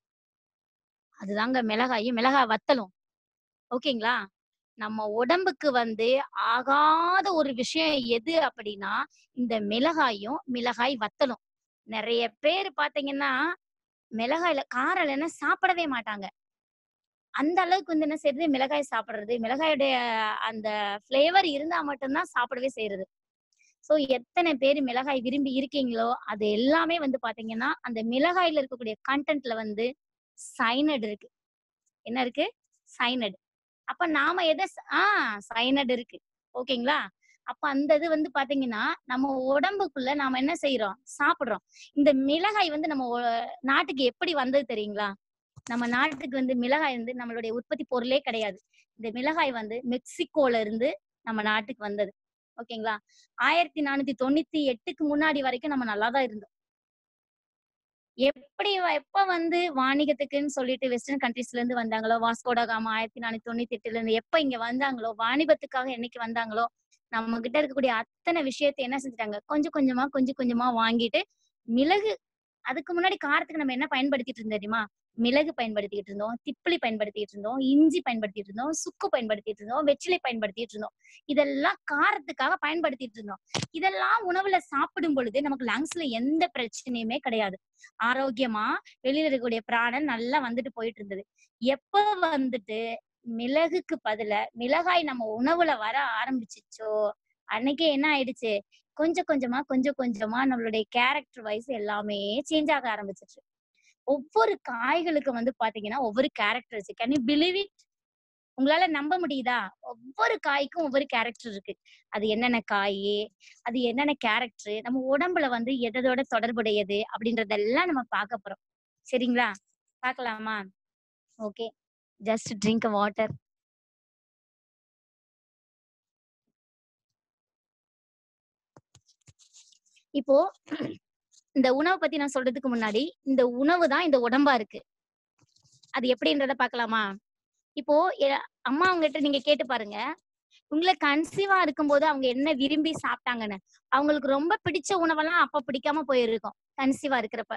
அதுதாங்க மிளகாயும் மிளகாய் வத்தலும் ஓகேங்களா நம்ம உடம்புக்கு வந்து ஆகாத ஒரு விஷயம் எது அப்படின்னா இந்த மிளகாயும் மிளகாய் வத்தலும் நிறைய பேர் பாத்தீங்கன்னா மிளகாயில காரம் இல்லைன்னா சாப்பிடவே மாட்டாங்க அந்த அளவுக்கு வந்து என்ன செய்யறது மிளகாய் சாப்பிடுறது மிளகாயுடைய அந்த ஃபிளேவர் இருந்தா மட்டும்தான் சாப்பிடவே செய்யறது சோ எத்தனை பேர் மிளகாய் விரும்பி இருக்கீங்களோ அது எல்லாமே வந்து பாத்தீங்கன்னா அந்த மிளகாயில இருக்கக்கூடிய கண்டென்ட்ல வந்து சைனட் இருக்கு என்ன இருக்கு சைனட் அப்ப நாம எதை ச- ஆஹ் சைனட் இருக்கு ஓகேங்களா அப்ப அந்த இது வந்து பாத்தீங்கன்னா நம்ம உடம்புக்குள்ள நாம என்ன செய்யறோம் சாப்பிடுறோம் இந்த மிளகாய் வந்து நம்ம ஒ- நாட்டுக்கு எப்படி வந்தது தெரியுங்களா நம்ம நாட்டுக்கு வந்து மிளகாய் வந்து நம்மளுடைய உற்பத்தி பொருளே கிடையாது இந்த மிளகாய் வந்து மெக்சிகோல இருந்து நம்ம நாட்டுக்கு வந்தது ஓகேங்களா ஆயிரத்தி நானூத்தி தொண்ணூத்தி எட்டுக்கு முன்னாடி வரைக்கும் நம்ம நல்லா தான் இருந்தோம் எப்படி வ- எப்ப வந்து வாணிகத்துக்குன்னு சொல்லிட்டு வெஸ்டர்ன் கண்ட்ரீஸ்ல இருந்து வந்தாங்களோ வாஸ்கோடா காமா ஆயிரத்தி நானூத்தி தொண்ணூத்தி எட்டுல இருந்து எப்ப இங்க வந்தாங்களோ வாணிபத்துக்காக என்னைக்கு வந்தாங்களோ நம்ம கிட்ட இருக்கக்கூடிய அத்தனை விஷயத்தை என்ன செஞ்சுட்டாங்க கொஞ்சம் கொஞ்சமா கொஞ்சம் கொஞ்சமா வாங்கிட்டு மிளகு அதுக்கு முன்னாடி காரத்துக்கு நம்ம என்ன பயன்படுத்திட்டு இருந்தோம் தெரியுமா மிளகு பயன்படுத்திட்டு இருந்தோம் திப்பிலி பயன்படுத்திட்டு இருந்தோம் இஞ்சி பயன்படுத்திட்டு இருந்தோம் சுக்கு பயன்படுத்திட்டு இருந்தோம் வெற்றிலை பயன்படுத்திட்டு இருந்தோம் இதெல்லாம் காரத்துக்காக பயன்படுத்திட்டு இருந்தோம் இதெல்லாம் உணவுல சாப்பிடும் பொழுது நமக்கு லங்ஸ்ல எந்த பிரச்சனையுமே கிடையாது ஆரோக்கியமா வெளியில இருக்கக்கூடிய பிராணன் நல்லா வந்துட்டு போயிட்டு இருந்தது எப்ப வந்துட்டு மிளகுக்கு பதிலா மிளகாய் நம்ம உணவுல வர ஆரம்பிச்சுச்சோ அன்னைக்கே என்ன ஆயிடுச்சு கொஞ்சம் கொஞ்சமா கொஞ்சம் கொஞ்சமா நம்மளுடைய கேரக்டர் வைஸ் எல்லாமே சேஞ்ச் ஆக ஆரம்பிச்சிச்சு ஒவ்வொரு காய்களுக்கு வந்து பாத்தீங்கன்னா ஒவ்வொரு கேரக்டர் இருக்கு கேன் யூ பிலீவ் இட் உங்களால நம்ப முடியுதா ஒவ்வொரு காய்க்கும் ஒவ்வொரு கேரக்டர் இருக்கு அது என்னென்ன காய் அது என்னென்ன கேரக்டர் நம்ம உடம்புல வந்து எதோட தொடர்புடையது அப்படின்றதெல்லாம் நம்ம பார்க்க போறோம் சரிங்களா பார்க்கலாமா ஓகே ஜஸ்ட் ட்ரிங்க் வாட்டர் இப்போ இந்த உணவை பத்தி நான் சொல்றதுக்கு முன்னாடி இந்த உணவு தான் இந்த உடம்பா இருக்கு அது எப்படின்றத பார்க்கலாமா இப்போ எ- அம்மா அவங்ககிட்ட நீங்க கேட்டு பாருங்க உங்களை கன்சீவா இருக்கும்போது அவங்க என்ன விரும்பி சாப்பிட்டாங்கன்னு அவங்களுக்கு ரொம்ப பிடிச்ச உணவெல்லாம் அப்ப பிடிக்காம போயிருக்கும் கன்சீவா இருக்கிறப்ப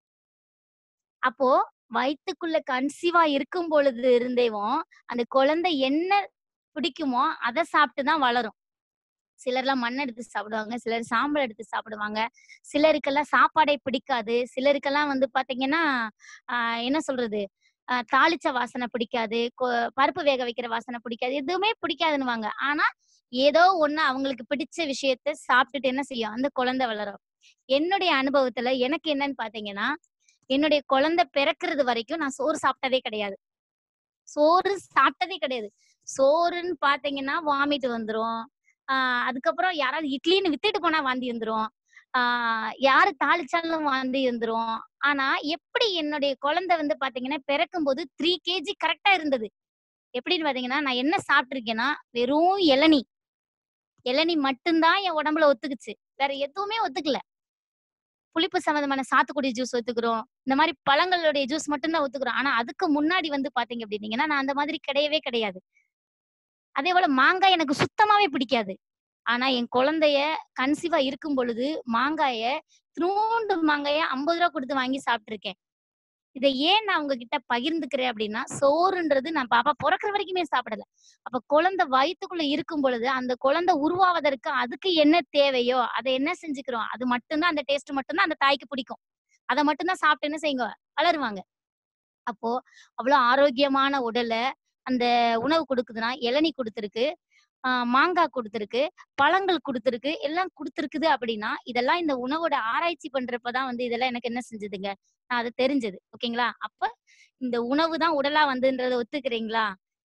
அப்போ வயித்துக்குள்ள கன்சீவா இருக்கும் பொழுது இருந்தேவும் அந்த குழந்தை என்ன பிடிக்குமோ அதை சாப்பிட்டு தான் வளரும் சிலர்லாம் மண் எடுத்து சாப்பிடுவாங்க சிலர் சாம்பல் எடுத்து சாப்பிடுவாங்க சிலருக்கெல்லாம் சாப்பாடே பிடிக்காது சிலருக்கெல்லாம் வந்து பாத்தீங்கன்னா ஆஹ் என்ன சொல்றது ஆஹ் தாளிச்ச வாசனை பிடிக்காது கொ- பருப்பு வேக வைக்கிற வாசனை பிடிக்காது எதுவுமே பிடிக்காதுன்னுவாங்க ஆனா ஏதோ ஒண்ணு அவங்களுக்கு பிடிச்ச விஷயத்த சாப்பிட்டுட்டு என்ன செய்யும் அந்த குழந்தை வளரும் என்னுடைய அனுபவத்துல எனக்கு என்னன்னு பாத்தீங்கன்னா என்னுடைய குழந்தை பிறக்கிறது வரைக்கும் நான் சோறு சாப்பிட்டதே கிடையாது சோறு சாப்பிட்டதே கிடையாது சோறுன்னு பாத்தீங்கன்னா வாமிட் வந்துரும் ஆஹ் அதுக்கப்புறம் யாராவது இட்லின்னு வித்துட்டு போனா வாந்தி வந்துரும் ஆஹ் யாரு தாளிச்சாலும் வாந்தி வந்துரும் ஆனா எப்படி என்னுடைய குழந்தை வந்து பாத்தீங்கன்னா பிறக்கும் போது த்ரீ கேஜி கரெக்டா இருந்தது எப்படின்னு பாத்தீங்கன்னா நான் என்ன சாப்பிட்டிருக்கேன்னா வெறும் இளநி இளநி மட்டும்தான் என் உடம்புல ஒத்துக்குச்சு வேற எதுவுமே ஒத்துக்கல புளிப்பு சம்மந்தமான சாத்துக்குடி ஜூஸ் ஒத்துக்கிறோம் இந்த மாதிரி பழங்களுடைய ஜூஸ் மட்டும்தான் ஒத்துக்கிறோம் ஆனா அதுக்கு முன்னாடி வந்து பாத்தீங்க அப்படின்னீங்கன்னா நான் அந்த மாதிரி கிடையவே கிடையாது அதே போல மாங்காய் எனக்கு சுத்தமாவே பிடிக்காது ஆனா என் குழந்தைய கன்சீவா இருக்கும் பொழுது மாங்காய திருண்டு மாங்காய ஐம்பது ரூபா கொடுத்து வாங்கி சாப்பிட்டிருக்கேன் இதை ஏன் நான் உங்ககிட்ட பகிர்ந்துக்கிறேன் அப்படின்னா சோறுன்றது நான் பாப்பா பிறக்கிற வரைக்குமே சாப்பிடல அப்ப குழந்தை வயித்துக்குள்ள இருக்கும் பொழுது அந்த குழந்தை உருவாவதற்கு அதுக்கு என்ன தேவையோ அதை என்ன செஞ்சுக்கிறோம் அது மட்டும்தான் அந்த டேஸ்ட் மட்டும்தான் அந்த தாய்க்கு பிடிக்கும் அதை மட்டும்தான் சாப்பிட்டு என்ன செய்யுங்க வளருவாங்க அப்போ அவ்வளவு ஆரோக்கியமான உடலை அந்த உணவு கொடுக்குதுன்னா இளநீ கொடுத்துருக்கு ஆஹ் மாங்காய் கொடுத்துருக்கு பழங்கள் கொடுத்துருக்கு எல்லாம் கொடுத்துருக்குது அப்படின்னா இதெல்லாம் இந்த உணவோட ஆராய்ச்சி பண்றப்பதான் வந்து இதெல்லாம் எனக்கு என்ன செஞ்சதுங்க நான் அது தெரிஞ்சது ஓகேங்களா அப்ப இந்த உணவு தான் உடலா வந்துன்றத ஒத்துக்கிறீங்களா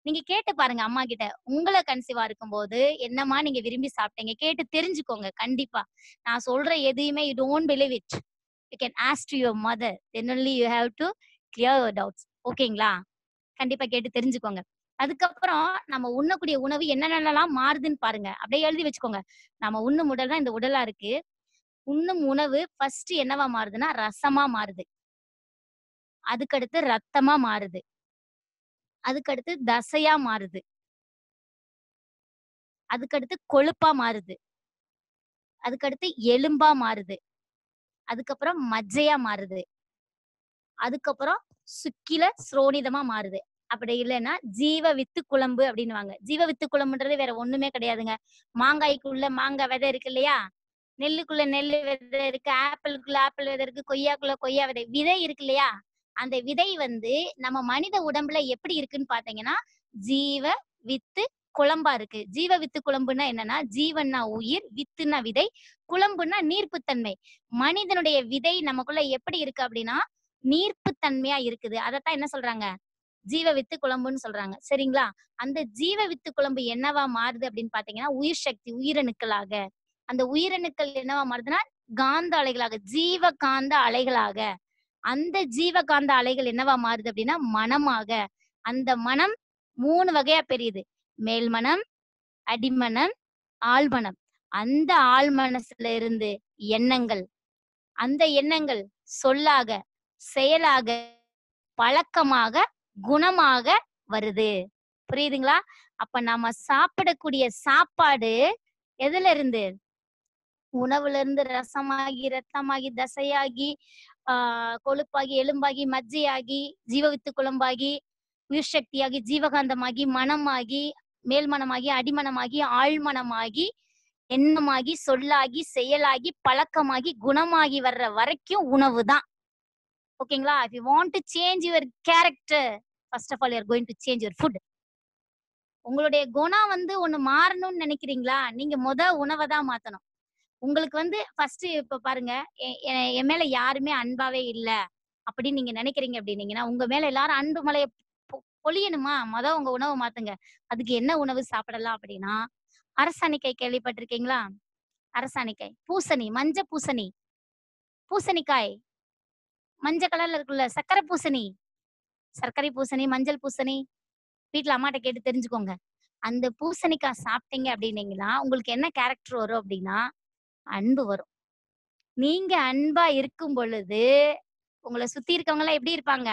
நீங்க கேட்டு பாருங்க அம்மா கிட்ட உங்களை கன்சீவா இருக்கும்போது என்னம்மா நீங்க விரும்பி சாப்பிட்டீங்க கேட்டு தெரிஞ்சுக்கோங்க கண்டிப்பா நான் சொல்ற எதையுமே you don't believe it you can ask to your mother then only you have to clear your doubts ஓகேங்களா கண்டிப்பா கேட்டு தெரிஞ்சுக்கோங்க அதுக்கப்புறம் நம்ம உண்ணக்கூடிய உணவு என்னென்னலாம் மாறுதுன்னு பாருங்க அப்படியே எழுதி வச்சுக்கோங்க நம்ம உண்ணும் உடல் தான் இந்த உடலா இருக்கு உண்ணும் உணவு ஃபர்ஸ்ட் என்னவா மாறுதுன்னா ரசமா மாறுது அதுக்கடுத்து ரத்தமா மாறுது அதுக்கடுத்து தசையா மாறுது அதுக்கடுத்து கொழுப்பா மாறுது அதுக்கடுத்து எலும்பா மாறுது அதுக்கப்புறம் மஜ்ஜையா மாறுது அதுக்கப்புறம் சுக்கில ஸ்ரோனிதமா மாறுது அப்படி இல்லைன்னா ஜீவ வித்து குழம்பு அப்படின்னுவாங்க ஜீவ வித்து குழம்புன்றது வேற ஒண்ணுமே கிடையாதுங்க மாங்காய்க்குள்ள மாங்காய் விதை இருக்கு இல்லையா நெல்லுக்குள்ள நெல்லு விதை இருக்கு ஆப்பிளுக்குள்ள ஆப்பிள் விதை இருக்கு கொய்யாக்குள்ள கொய்யா விதை விதை இருக்கு இல்லையா அந்த விதை வந்து நம்ம மனித உடம்புல எப்படி இருக்குன்னு பாத்தீங்கன்னா ஜீவ வித்து குழம்பா இருக்கு ஜீவ வித்து குழம்புன்னா என்னன்னா ஜீவன்னா உயிர் வித்துன்னா விதை குழம்புன்னா நீர்ப்புத்தன்மை மனிதனுடைய விதை நமக்குள்ள எப்படி இருக்கு அப்படின்னா நீர்ப்புத்தன்மையா இருக்குது அதத்தான் என்ன சொல்றாங்க ஜீவ வித்து குழம்புன்னு சொல்றாங்க சரிங்களா அந்த ஜீவ வித்து குழம்பு என்னவா மாறுது அப்படின்னு பாத்தீங்கன்னா உயிர் சக்தி உயிரணுக்களாக அந்த உயிரணுக்கள் என்னவா மாறுதுன்னா காந்த அலைகளாக ஜீவ காந்த அலைகளாக அந்த ஜீவகாந்த அலைகள் என்னவா மாறுது அப்படின்னா மனமாக அந்த மனம் மூணு வகையா பெரியுது மேல் மனம் அடிமனம் ஆழ்மனம் அந்த ஆழ் மனசுல இருந்து எண்ணங்கள் அந்த எண்ணங்கள் சொல்லாக செயலாக பழக்கமாக குணமாக வருது புரியுதுங்களா அப்ப நம்ம சாப்பிடக்கூடிய சாப்பாடு எதுல இருந்து உணவுல இருந்து ரசமாகி ரத்தமாகி தசையாகி ஆஹ் கொழுப்பாகி எலும்பாகி மஜ்ஜையாகி ஜீவவித்து குழம்பாகி உயிர் சக்தியாகி ஜீவகாந்தமாகி மனமாகி மேல்மனமாகி அடிமனமாகி ஆழ்மனமாகி எண்ணமாகி சொல்லாகி செயலாகி பழக்கமாகி குணமாகி வர்ற வரைக்கும் உணவு தான் ஓகேங்களா if you want to change your character first of all you're going to change your food உங்களுடைய குணம் வந்து ஒண்ணு மாறணும்னு நினைக்கிறீங்களா நீங்க முத உணவை தான் மாத்தணும் உங்களுக்கு வந்து ஃபர்ஸ்ட் இப்ப பாருங்க எ- எ- என் மேல யாருமே அன்பாவே இல்ல அப்படின்னு நீங்க நினைக்கிறீங்க அப்படின்னீங்கன்னா உங்க மேல எல்லாரும் அன்பு மலைய பொ- பொழியணுமா முத உங்க உணவை மாத்துங்க அதுக்கு என்ன உணவு சாப்பிடலாம் அப்படின்னா அரசாணிக்காய் கேள்விப்பட்டிருக்கீங்களா அரசாணிக்காய் பூசணி மஞ்ச பூசணி பூசணிக்காய் மஞ்சள் கலர்ல இருக்குல்ல சர்க்கரை பூசணி சர்க்கரை பூசணி மஞ்சள் பூசணி வீட்ல அம்மாட்ட கேட்டு தெரிஞ்சுக்கோங்க அந்த பூசணிக்காய் சாப்பிட்டீங்க அப்படின்னீங்கன்னா உங்களுக்கு என்ன கேரக்டர் வரும் அப்படின்னா அன்பு வரும் நீங்க அன்பா இருக்கும் பொழுது உங்களை சுத்தி இருக்கவங்க எல்லாம் எப்படி இருப்பாங்க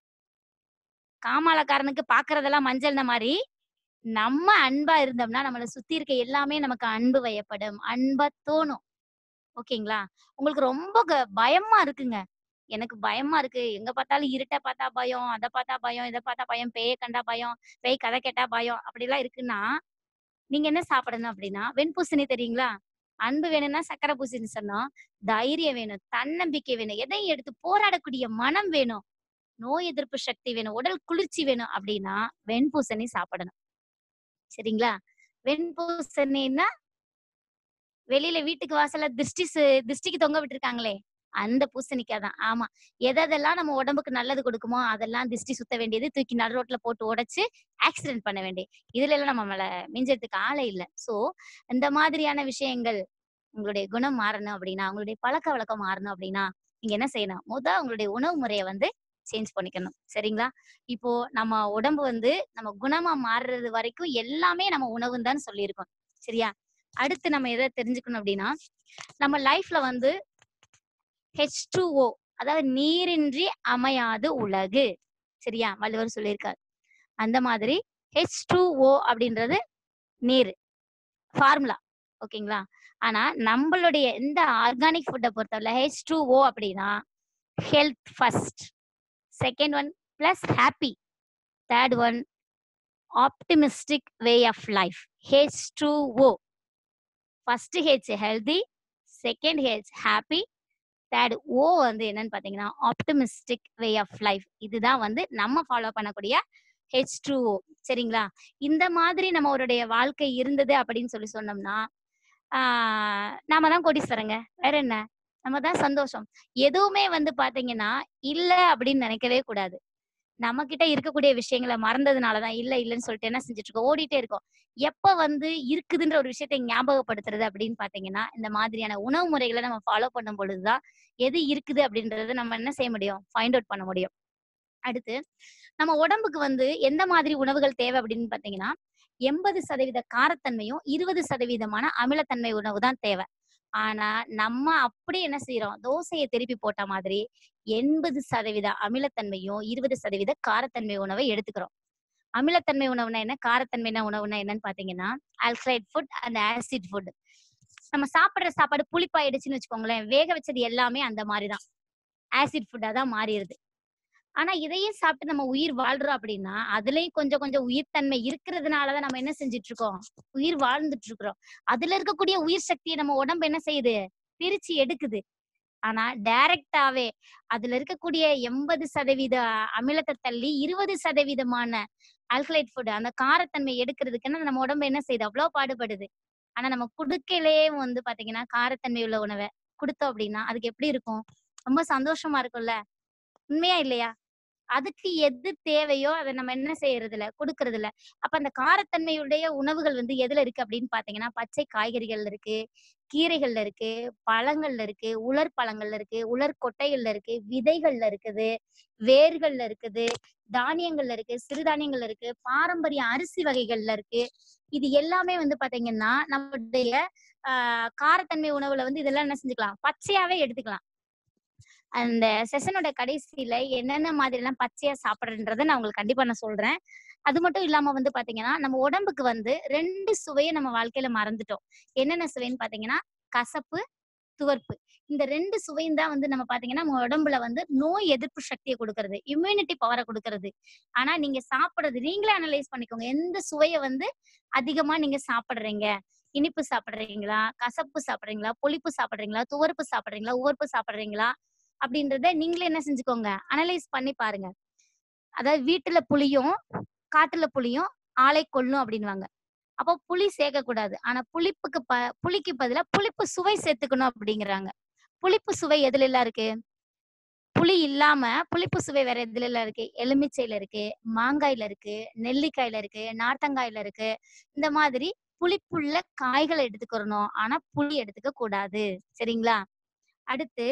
காமாலக்காரனுக்கு பாக்குறதெல்லாம் மஞ்சள்ன மாதிரி நம்ம அன்பா இருந்தோம்னா நம்மளை சுத்தி இருக்க எல்லாமே நமக்கு அன்பு வயப்படும் அன்பா தோணும் ஓகேங்களா உங்களுக்கு ரொம்ப க- பயமா இருக்குங்க எனக்கு பயமா இருக்கு எங்க பார்த்தாலும் இருட்ட பார்த்தா பயம் அதை பார்த்தா பயம் இதை பார்த்தா பயம் பேய கண்டா பயம் பேய் கதை கேட்டா பயம் அப்படிலாம் இருக்குன்னா நீங்க என்ன சாப்பிடணும் அப்படின்னா வெண்பூசணி தெரியுங்களா அன்பு வேணும்னா சக்கரை பூசணி சொன்னோம் தைரியம் வேணும் தன்னம்பிக்கை வேணும் எதையும் எடுத்து போராடக்கூடிய மனம் வேணும் நோய் எதிர்ப்பு சக்தி வேணும் உடல் குளிர்ச்சி வேணும் அப்படின்னா வெண்பூசணி சாப்பிடணும் சரிங்களா வெண்பூசணின்னா வெளியில வீட்டுக்கு வாசல்ல திருஷ்டி சு- திருஷ்டிக்கு தொங்க விட்டுருக்காங்களே அந்த பூசணிக்காய் தான் ஆமா எதெல்லாம் நம்ம உடம்புக்கு நல்லது கொடுக்குமோ அதெல்லாம் திருஷ்டி சுத்த வேண்டியது தூக்கி நடு ரோட்ல போட்டு உடைச்சு ஆக்சிடென்ட் பண்ண வேண்டியது இதுல எல்லாம் நம்ம மேல மிஞ்சறதுக்கு ஆளே இல்ல சோ இந்த மாதிரியான விஷயங்கள் உங்களுடைய குணம் மாறணும் அப்படின்னா உங்களுடைய பழக்க வழக்கம் மாறணும் அப்படின்னா நீங்க என்ன செய்யணும் முத உங்களுடைய உணவு முறையை வந்து சேஞ்ச் பண்ணிக்கணும் சரிங்களா இப்போ நம்ம உடம்பு வந்து நம்ம குணமா மாறுறது வரைக்கும் எல்லாமே நம்ம உணவுன்னு தான் சொல்லியிருக்கோம் சரியா அடுத்து நம்ம எதை தெரிஞ்சுக்கணும் அப்படின்னா நம்ம லைஃப்ல வந்து ஹெச் ஓ அதாவது நீரின்றி அமையாது உலகு சரியா வள்ளுவர் சொல்லியிருக்காரு அந்த மாதிரி ஹெச் ஓ அப்படின்றது நீர் ஃபார்முலா ஓகேங்களா ஆனா நம்மளுடைய இந்த ஆர்கானிக் ஃபுட்டை பொறுத்தவரை ஹெச் ஓ அப்படின்னா health first second one plus happy third one optimistic way of life H O first H healthy second H happy third O வந்து என்னன்னு பாத்தீங்கன்னா ஆப்டிமிஸ்டிக் வே ஆஃப் லைஃப் இதுதான் வந்து நம்ம ஃபாலோ பண்ணக்கூடிய ஹெச் ஓ சரிங்களா இந்த மாதிரி நம்மளுடைய வாழ்க்கை இருந்தது அப்படின்னு சொல்லி சொன்னோம்னா ஆஹ் நாம தான் கோடீஸ்வரங்க வேற என்ன நம்ம தான் சந்தோஷம் எதுவுமே வந்து பாத்தீங்கன்னா இல்ல அப்படின்னு நினைக்கவே கூடாது நம்ம கிட்ட இருக்கக்கூடிய விஷயங்களை மறந்ததுனாலதான் இல்ல இல்லைன்னு சொல்லிட்டு என்ன செஞ்சுட்டு இருக்கோம் ஓடிட்டே இருக்கோம் எப்ப வந்து இருக்குதுன்ற ஒரு விஷயத்தை ஞாபகப்படுத்துறது அப்படின்னு பாத்தீங்கன்னா இந்த மாதிரியான உணவு முறைகளை நம்ம ஃபாலோ பண்ணும் பொழுதுதான் எது இருக்குது அப்படின்றத நம்ம என்ன செய்ய முடியும் ஃபைண்ட் அவுட் பண்ண முடியும் அடுத்து நம்ம உடம்புக்கு வந்து எந்த மாதிரி உணவுகள் தேவை அப்படின்னு பாத்தீங்கன்னா எண்பது சதவீத காரத்தன்மையும் இருபது சதவீதமான அமிலத்தன்மை உணவு தான் தேவை ஆனா நம்ம அப்படி என்ன செய்யறோம் தோசையை திருப்பி போட்ட மாதிரி எண்பது சதவீத அமிலத்தன்மையும் இருபது சதவீத காரத்தன்மை உணவை எடுத்துக்கிறோம் அமிலத்தன்மை உணவுனா என்ன காரத்தன்மைனா உணவுனா என்னன்னு பாத்தீங்கன்னா alkaline food and acid food நம்ம சாப்பிடுற சாப்பாடு புளிப்பாயிடுச்சுன்னு வச்சுக்கோங்களேன் வேக வச்சது எல்லாமே அந்த மாதிரிதான் ஆசிட் ஃபுட்டா தான் மாறிடுது ஆனா இதையே சாப்பிட்டு நம்ம உயிர் வாழ்றோம் அப்படின்னா அதுலயும் கொஞ்சம் கொஞ்சம் உயிர்த்தன்மை இருக்கிறதுனாலதான் நம்ம என்ன செஞ்சுட்டு இருக்கோம் உயிர் வாழ்ந்துட்டு இருக்கிறோம் அதுல இருக்கக்கூடிய உயிர் சக்தியை நம்ம உடம்பு என்ன செய்யுது பிரிச்சு எடுக்குது ஆனா டைரக்டாவே அதுல இருக்கக்கூடிய எண்பது சதவீத அமிலத்தை தள்ளி இருபது சதவீதமான ஆல்கலைட் ஃபுட் அந்த காரத்தன்மை எடுக்கிறதுக்குன்னு நம்ம உடம்பு என்ன செய்யுது அவ்வளவு பாடுபடுது ஆனா நம்ம குடுக்கலே வந்து பாத்தீங்கன்னா காரத்தன்மை உள்ள உணவை கொடுத்தோம் அப்படின்னா அதுக்கு எப்படி இருக்கும் ரொம்ப சந்தோஷமா இருக்கும்ல உண்மையா இல்லையா அதுக்கு எது தேவையோ அதை நம்ம என்ன செய்யறது இல்ல கொடுக்கறது இல்ல அப்ப அந்த காரத்தன்மையுடைய உணவுகள் வந்து எதுல இருக்கு அப்படின்னு பாத்தீங்கன்னா பச்சை காய்கறிகள்ல இருக்கு கீரைகள்ல இருக்கு பழங்கள்ல இருக்கு உலர் பழங்கள்ல இருக்கு உலர் கொட்டைகள்ல இருக்கு விதைகள்ல இருக்குது வேர்கள்ல இருக்குது தானியங்கள்ல இருக்கு சிறுதானியங்கள்ல இருக்கு பாரம்பரிய அரிசி வகைகள்ல இருக்கு இது எல்லாமே வந்து பாத்தீங்கன்னா நம்மளுடைய ஆஹ் காரத்தன்மை உணவுல வந்து இதெல்லாம் என்ன செஞ்சுக்கலாம் பச்சையாவே எடுத்துக்கலாம் அந்த செஷனோட கடைசியில என்னென்ன மாதிரி எல்லாம் பச்சையா சாப்பிடுறன்றதை நான் உங்களுக்கு கண்டிப்பா நான் சொல்றேன் அது மட்டும் இல்லாம வந்து பாத்தீங்கன்னா நம்ம உடம்புக்கு வந்து ரெண்டு சுவையை நம்ம வாழ்க்கையில மறந்துட்டோம் என்னென்ன சுவைன்னு பாத்தீங்கன்னா கசப்பு துவர்ப்பு இந்த ரெண்டு சுவையும் தான் வந்து நம்ம பாத்தீங்கன்னா நம்ம உடம்புல வந்து நோய் எதிர்ப்பு சக்தியை கொடுக்கறது இம்யூனிட்டி பவரை கொடுக்கறது ஆனா நீங்க சாப்பிடுறது நீங்களே அனலைஸ் பண்ணிக்கோங்க எந்த சுவையை வந்து அதிகமா நீங்க சாப்பிடுறீங்க இனிப்பு சாப்பிடுறீங்களா கசப்பு சாப்பிடுறீங்களா புளிப்பு சாப்பிடுறீங்களா துவர்ப்பு சாப்பிடுறீங்களா உவர்ப்பு சாப்பிடுறீங்களா அப்படின்றத நீங்களே என்ன செஞ்சுக்கோங்க அனலைஸ் பண்ணி பாருங்க அதாவது வீட்டுல புளியும் காட்டுல புளியும் ஆளை கொள்ளும் அப்படின்வாங்க அப்போ புளி சேர்க்க கூடாது ஆனா புளிப்புக்கு ப புளிக்கு பதிலா புளிப்பு சுவை சேர்த்துக்கணும் அப்படிங்கிறாங்க புளிப்பு சுவை எதுல எல்லாம் இருக்கு புளி இல்லாம புளிப்பு சுவை வேற எதுல எல்லாம் இருக்கு எலுமிச்சையில இருக்கு மாங்காயில இருக்கு நெல்லிக்காயில இருக்கு நார்த்தங்காயில இருக்கு இந்த மாதிரி புளிப்புள்ள காய்களை எடுத்துக்கிறணும் ஆனா புளி எடுத்துக்க கூடாது சரிங்களா அடுத்து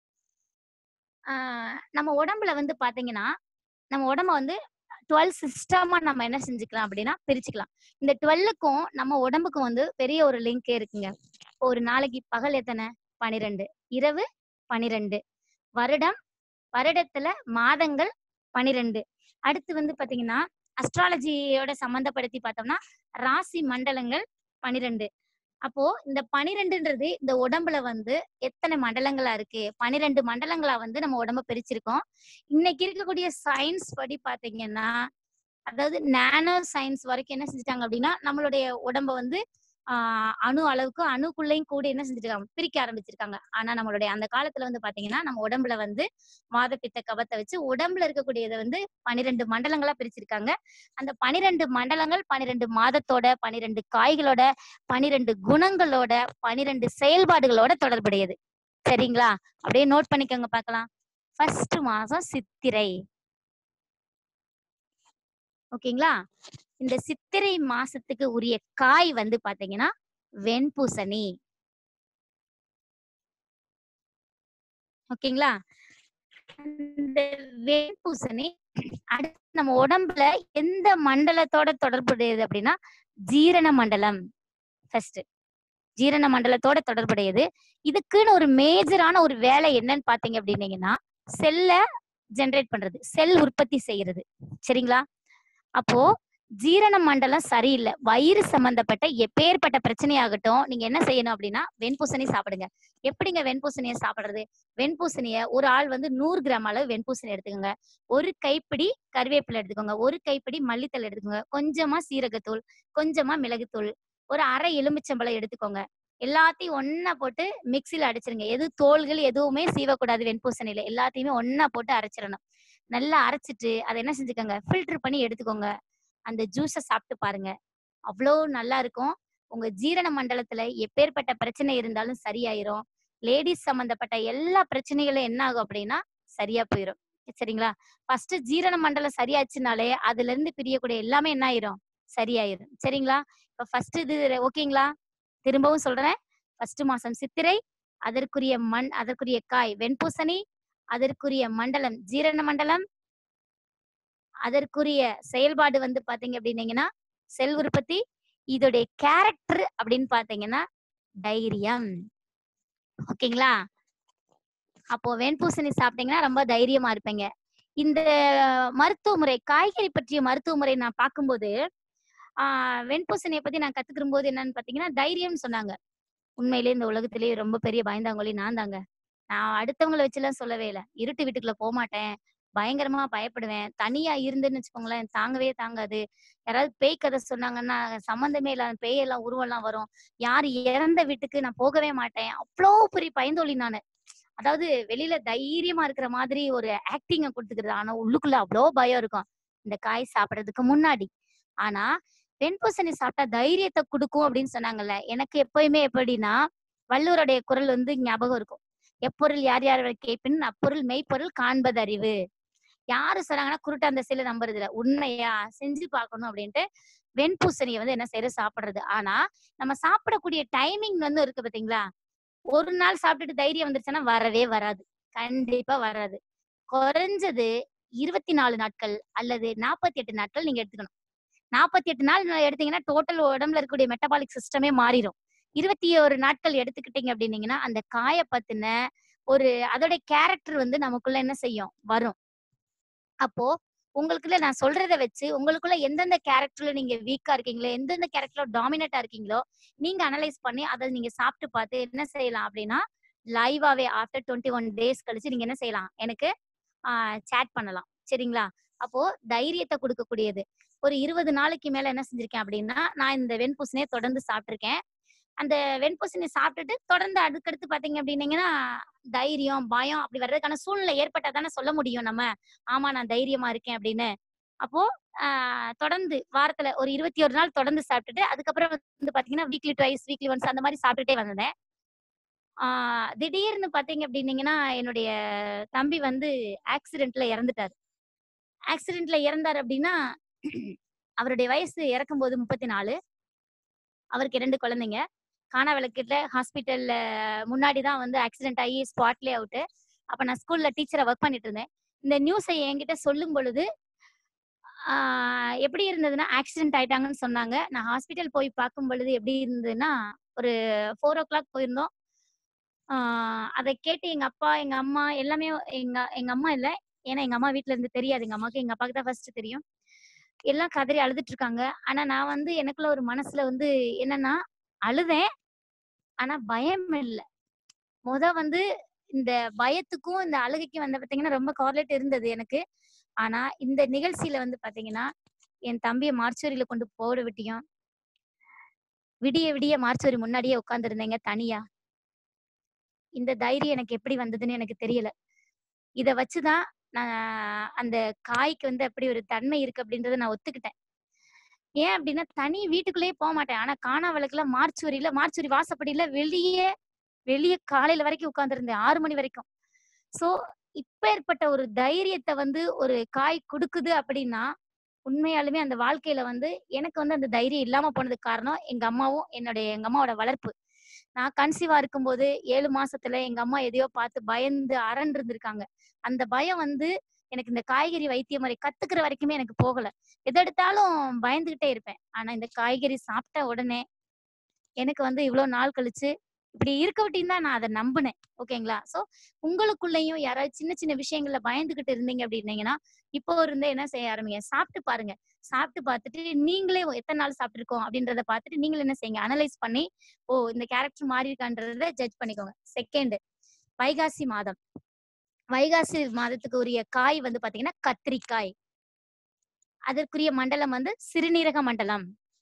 ஆஹ் நம்ம உடம்புல வந்து பாத்தீங்கன்னா நம்ம உடம்ப வந்து டுவெல் சிஸ்டமா நம்ம என்ன செஞ்சுக்கலாம் அப்படின்னா பிரிச்சுக்கலாம் இந்த டுவெல்லுக்கும் நம்ம உடம்புக்கும் வந்து பெரிய ஒரு லிங்கே இருக்குங்க ஒரு நாளைக்கு பகல் எத்தனை பனிரெண்டு இரவு பனிரெண்டு வருடம் வருடத்துல மாதங்கள் பனிரெண்டு அடுத்து வந்து பாத்தீங்கன்னா அஸ்ட்ராலஜியோட சம்பந்தப்படுத்தி பார்த்தோம்னா ராசி மண்டலங்கள் பனிரெண்டு அப்போ இந்த பனிரெண்டுன்றது இந்த உடம்புல வந்து எத்தனை மண்டலங்களா இருக்கு பனிரெண்டு மண்டலங்களா வந்து நம்ம உடம்ப பிரிச்சிருக்கோம் இன்னைக்கு இருக்கக்கூடிய சயின்ஸ் படி பாத்தீங்கன்னா அதாவது நானோ சயின்ஸ் வரைக்கும் என்ன செஞ்சுட்டாங்க அப்படின்னா நம்மளுடைய உடம்ப வந்து ஆஹ் அணு அளவுக்கு அணுக்குள்ளேயும் கூட என்ன செஞ்சிருக்காங்க பிரிக்க ஆரம்பிச்சிருக்காங்க ஆனா நம்மளுடைய அந்த காலத்துல வந்து பாத்தீங்கன்னா நம்ம உடம்புல வந்து வாதப்பித்த கபத்தை வச்சு உடம்புல இருக்கக்கூடியதை வந்து பனிரெண்டு மண்டலங்களா பிரிச்சிருக்காங்க அந்த பனிரெண்டு மண்டலங்கள் பனிரெண்டு மாதத்தோட பனிரெண்டு காய்களோட பனிரெண்டு குணங்களோட பனிரெண்டு செயல்பாடுகளோட தொடர்புடையது சரிங்களா அப்படியே நோட் பண்ணிக்கோங்க பார்க்கலாம் ஃபர்ஸ்ட் மாசம் சித்திரை ஓகேங்களா இந்த சித்திரை மாசத்துக்கு உரிய காய் வந்து பாத்தீங்கன்னா வெண்பூசணி ஓகேங்களா இந்த வெண்பூசணி அடுத்து நம்ம உடம்புல எந்த மண்டலத்தோட தொடர்புடையது அப்படின்னா ஜீரண மண்டலம் ஃபர்ஸ்ட் ஜீரண மண்டலத்தோட தொடர்புடையது இதுக்குன்னு ஒரு மேஜரான ஒரு வேலை என்னன்னு பாத்தீங்க அப்படின்னீங்கன்னா செல்ல ஜெனரேட் பண்றது செல் உற்பத்தி செய்யறது சரிங்களா அப்போ ஜீரண மண்டலம் சரியில்லை வயிறு சம்பந்தப்பட்ட எப்பேற்பட்ட பிரச்சனையாகட்டும் நீங்க என்ன செய்யணும் அப்படின்னா வெண்பூசணி சாப்பிடுங்க எப்படிங்க வெண்பூசணியை சாப்பிடுறது வெண்பூசணிய ஒரு ஆள் வந்து நூறு கிராம் அளவு வெண்பூசணி எடுத்துக்கோங்க ஒரு கைப்பிடி கருவேப்பிலை எடுத்துக்கோங்க ஒரு கைப்பிடி மல்லித்தலை எடுத்துக்கோங்க கொஞ்சமா சீரகத்தூள் கொஞ்சமா மிளகுத்தூள் ஒரு அரை எலுமிச்சம்பழம் எடுத்துக்கோங்க எல்லாத்தையும் ஒண்ணா போட்டு மிக்சியில அடிச்சிருங்க எது தோள்கள் எதுவுமே சீவக்கூடாது வெண்பூசணியில எல்லாத்தையுமே ஒண்ணா போட்டு அரைச்சிடணும் நல்லா அரைச்சிட்டு அதை என்ன செஞ்சுக்கோங்க ஃபில்டர் பண்ணி எடுத்துக்கோங்க அந்த ஜூஸை சாப்பிட்டு பாருங்க அவ்வளோ நல்லா இருக்கும் உங்க ஜீரண மண்டலத்துல எப்பேற்பட்ட பிரச்சனை இருந்தாலும் சரியாயிரும் லேடிஸ் சம்பந்தப்பட்ட எல்லா பிரச்சனைகளும் என்ன ஆகும் அப்படின்னா சரியா போயிடும் சரிங்களா ஃபர்ஸ்ட் ஜீரண மண்டலம் சரியாச்சுனாலே அதுல இருந்து பிரியக்கூடிய எல்லாமே என்ன ஆயிரும் சரியாயிரும் சரிங்களா இப்ப ஃபர்ஸ்ட் இது ஓகேங்களா திரும்பவும் சொல்றேன் ஃபர்ஸ்ட் மாசம் சித்திரை அதற்குரிய மண் அதற்குரிய காய் வெண்பூசணி அதற்குரிய மண்டலம் ஜீரண மண்டலம் அதற்குரிய செயல்பாடு வந்து பாத்தீங்க அப்படின்னீங்கன்னா செல் உற்பத்தி இதோடைய கேரக்டர் அப்படின்னு பாத்தீங்கன்னா தைரியம் ஓகேங்களா அப்போ வெண்பூசணி சாப்பிட்டீங்கன்னா ரொம்ப தைரியமா இருப்பீங்க இந்த மருத்துவ முறை காய்கறி பற்றிய மருத்துவ முறை நான் பார்க்கும்போது ஆஹ் வெண்பூசணியை பத்தி நான் கத்துக்கிற போது என்னன்னு பாத்தீங்கன்னா தைரியம்னு சொன்னாங்க உண்மையிலேயே இந்த உலகத்திலேயே ரொம்ப பெரிய பயந்தாங்கொழி நான் தாங்க நான் அடுத்தவங்களை வச்சுலாம் சொல்லவே இல்லை இருட்டு வீட்டுக்குள்ள போக மாட்டேன் பயங்கரமா பயப்படுவேன் தனியா இருந்துன்னு வச்சுக்கோங்களேன் தாங்கவே தாங்காது யாராவது பேய் கதை சொன்னாங்கன்னா சம்மந்தமே இல்லாத பேயெல்லாம் உருவெல்லாம் வரும் யார் இறந்த வீட்டுக்கு நான் போகவே மாட்டேன் அவ்வளோ பெரிய பயந்தோழி நானு அதாவது வெளியில தைரியமா இருக்கிற மாதிரி ஒரு ஆக்டிங்க கொடுத்துக்கிறது ஆனா உள்ளுக்குள்ள அவ்வளோ பயம் இருக்கும் இந்த காய் சாப்பிடறதுக்கு முன்னாடி ஆனா வெண்பூசணி சாப்பிட்டா தைரியத்தை கொடுக்கும் அப்படின்னு சொன்னாங்கல்ல எனக்கு எப்பயுமே எப்படின்னா வள்ளுவருடைய குரல் வந்து ஞாபகம் இருக்கும் எப்பொருள் யார் யார் கேட்பின் அப்பொருள் மெய்ப்பொருள் காண்பது அறிவு யாரு சொன்னாங்கன்னா குருட்டாந்த சில நம்புறது இல்ல உண்மையா செஞ்சு பார்க்கணும் அப்படின்ட்டு வெண்பூசணியை வந்து என்ன செய்யறது சாப்பிடுறது ஆனா நம்ம சாப்பிடக்கூடிய டைமிங் வந்து இருக்கு பாத்தீங்களா ஒரு நாள் சாப்பிட்டுட்டு தைரியம் வந்துருச்சுன்னா வரவே வராது கண்டிப்பா வராது குறைஞ்சது இருபத்தி நாலு நாட்கள் அல்லது நாற்பத்தி எட்டு நாட்கள் நீங்க எடுத்துக்கணும் நாற்பத்தி எட்டு நாள் எடுத்தீங்கன்னா டோட்டல் உடம்புல இருக்கக்கூடிய மெட்டபாலிக் சிஸ்டமே மாறிடும் இருபத்தி ஒரு நாட்கள் எடுத்துக்கிட்டீங்க அப்படின்னீங்கன்னா அந்த காய பத்தின ஒரு அதோட கேரக்டர் வந்து நமக்குள்ள என்ன செய்யும் வரும் அப்போ உங்களுக்குள்ள நான் சொல்றத வச்சு உங்களுக்குள்ள எந்தெந்த கேரக்டர்ல நீங்க வீக்கா இருக்கீங்களோ எந்தெந்த கேரக்டர்ல டாமினேட்டா இருக்கீங்களோ நீங்க அனலைஸ் பண்ணி அதை நீங்க சாப்பிட்டு பார்த்து என்ன செய்யலாம் அப்படின்னா லைவாவே ஆஃப்டர் டுவெண்ட்டி ஒன் டேஸ் கழிச்சு நீங்க என்ன செய்யலாம் எனக்கு சேட் பண்ணலாம் சரிங்களா அப்போ தைரியத்தை கொடுக்கக்கூடியது ஒரு இருபது நாளைக்கு மேல என்ன செஞ்சிருக்கேன் அப்படின்னா நான் இந்த வெண்பூசணியை தொடர்ந்து சாப்பிட்டிருக்கேன் அந்த வெண்பூசணி சாப்பிட்டுட்டு தொடர்ந்து அடுக்கடுத்து பாத்தீங்க அப்படின்னீங்கன்னா தைரியம் பயம் அப்படி வர்றதுக்கான சூழ்நிலை ஏற்பட்டா தானே சொல்ல முடியும் நம்ம ஆமா நான் தைரியமா இருக்கேன் அப்படின்னு அப்போ ஆஹ் தொடர்ந்து வாரத்துல ஒரு இருபத்தி ஒரு நாள் தொடர்ந்து சாப்பிட்டுட்டு அதுக்கப்புறம் வந்து பாத்தீங்கன்னா வீக்லி ட்வைஸ் வீக்லி ஒன்ஸ் அந்த மாதிரி சாப்பிட்டுட்டே வந்தேன் ஆஹ் திடீர்னு பாத்தீங்க அப்படின்னீங்கன்னா என்னுடைய தம்பி வந்து ஆக்சிடென்ட்ல இறந்துட்டாரு ஆக்சிடென்ட்ல இறந்தாரு அப்படின்னா அவருடைய வயசு இறக்கும்போது முப்பத்தி நாலு அவருக்கு இரண்டு குழந்தைங்க காணாவிளக்கிட்ட ஹாஸ்பிட்டல்ல முன்னாடி தான் வந்து ஆக்சிடென்ட் ஆகி ஸ்பாட்லேயே அவுட்டு அப்ப நான் ஸ்கூல்ல டீச்சரா ஒர்க் பண்ணிட்டு இருந்தேன் இந்த நியூஸை என்கிட்ட சொல்லும் பொழுது ஆஹ் எப்படி இருந்ததுன்னா ஆக்சிடென்ட் ஆயிட்டாங்கன்னு சொன்னாங்க நான் ஹாஸ்பிட்டல் போய் பார்க்கும் பொழுது எப்படி இருந்ததுன்னா ஒரு ஃபோர் ஓ கிளாக் போயிருந்தோம் ஆஹ் அதை கேட்டு எங்க அப்பா எங்க அம்மா எல்லாமே எங்க எங்க அம்மா இல்ல ஏன்னா எங்க அம்மா வீட்ல இருந்து தெரியாது எங்க அம்மாக்கு எங்க அப்பாக்கு தான் ஃபர்ஸ்ட் தெரியும் எல்லாம் கதறி அழுதுட்டு இருக்காங்க ஆனா நான் வந்து எனக்குள்ள ஒரு மனசுல வந்து என்னன்னா அழுதேன் ஆனா பயம் இல்ல முத வந்து இந்த பயத்துக்கும் இந்த அழுகைக்கும் வந்து பாத்தீங்கன்னா ரொம்ப கார்லேட் இருந்தது எனக்கு ஆனா இந்த நிகழ்ச்சியில வந்து பாத்தீங்கன்னா என் தம்பியை மார்ச்சூரியில கொண்டு போட விட்டியும் விடிய விடிய மார்ச்சூரி முன்னாடியே உட்கார்ந்துருந்தேங்க தனியா இந்த தைரியம் எனக்கு எப்படி வந்ததுன்னு எனக்கு தெரியல இத வச்சுதான் நான் அந்த காய்க்கு வந்து அப்படி ஒரு தன்மை இருக்கு அப்படின்றத நான் ஒத்துக்கிட்டேன் ஏன் அப்படின்னா தனி வீட்டுக்குள்ளேயே போக மாட்டேன் ஆனா காணா விளக்குல மார்ச்சுவரியில மார்ச்சுவரி வாசப்படியில வெளியே வெளியே காலையில வரைக்கும் உட்கார்ந்துருந்தேன் ஆறு மணி வரைக்கும் சோ இப்ப ஏற்பட்ட ஒரு தைரியத்தை வந்து ஒரு காய் கொடுக்குது அப்படின்னா உண்மையாலுமே அந்த வாழ்க்கையில வந்து எனக்கு வந்து அந்த தைரியம் இல்லாம போனதுக்கு காரணம் எங்க அம்மாவும் என்னுடைய எங்க அம்மாவோட வளர்ப்பு நான் கன்சீவா இருக்கும்போது ஏழு மாசத்துல எங்க அம்மா எதையோ பார்த்து பயந்து அரண்டு இருந்திருக்காங்க அந்த பயம் வந்து எனக்கு இந்த காய்கறி வைத்திய முறை கத்துக்கிற வரைக்குமே எனக்கு போகல எது எடுத்தாலும் பயந்துகிட்டே இருப்பேன் ஆனா இந்த காய்கறி சாப்பிட்ட உடனே எனக்கு வந்து இவ்வளவு நாள் கழிச்சு இப்படி இருக்க விட்டின்னு தான் நான் அதை நம்பினேன் ஓகேங்களா சோ உங்களுக்குள்ளேயும் யாராவது சின்ன சின்ன விஷயங்கள்ல பயந்துகிட்டு இருந்தீங்க அப்படின்னீங்கன்னா இப்போ இருந்தே என்ன செய்ய ஆரம்பிங்க சாப்பிட்டு பாருங்க சாப்பிட்டு பார்த்துட்டு நீங்களே எத்தனை நாள் சாப்பிட்டுருக்கோம் அப்படின்றத பார்த்துட்டு நீங்களே என்ன செய்யுங்க அனலைஸ் பண்ணி ஓ இந்த கேரக்டர் மாறி இருக்கான்றத ஜட்ஜ் பண்ணிக்கோங்க செகண்ட் வைகாசி மாதம் வைகாசி மாதத்துக்கு உரிய காய் வந்து பாத்தீங்கன்னா கத்திரிக்காய் அதற்குரிய மண்டலம் வந்து சிறுநீரக மண்டலம்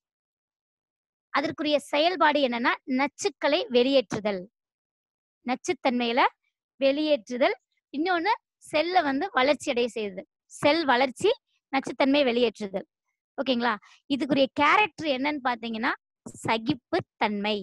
அதற்குரிய செயல்பாடு என்னன்னா நச்சுக்களை வெளியேற்றுதல் நச்சுத்தன்மையில வெளியேற்றுதல் இன்னொன்னு செல்ல வந்து வளர்ச்சி அடைய செய்யுது செல் வளர்ச்சி நச்சுத்தன்மை வெளியேற்றுதல் ஓகேங்களா இதுக்குரிய கேரக்டர் என்னன்னு பாத்தீங்கன்னா சகிப்புத்தன்மை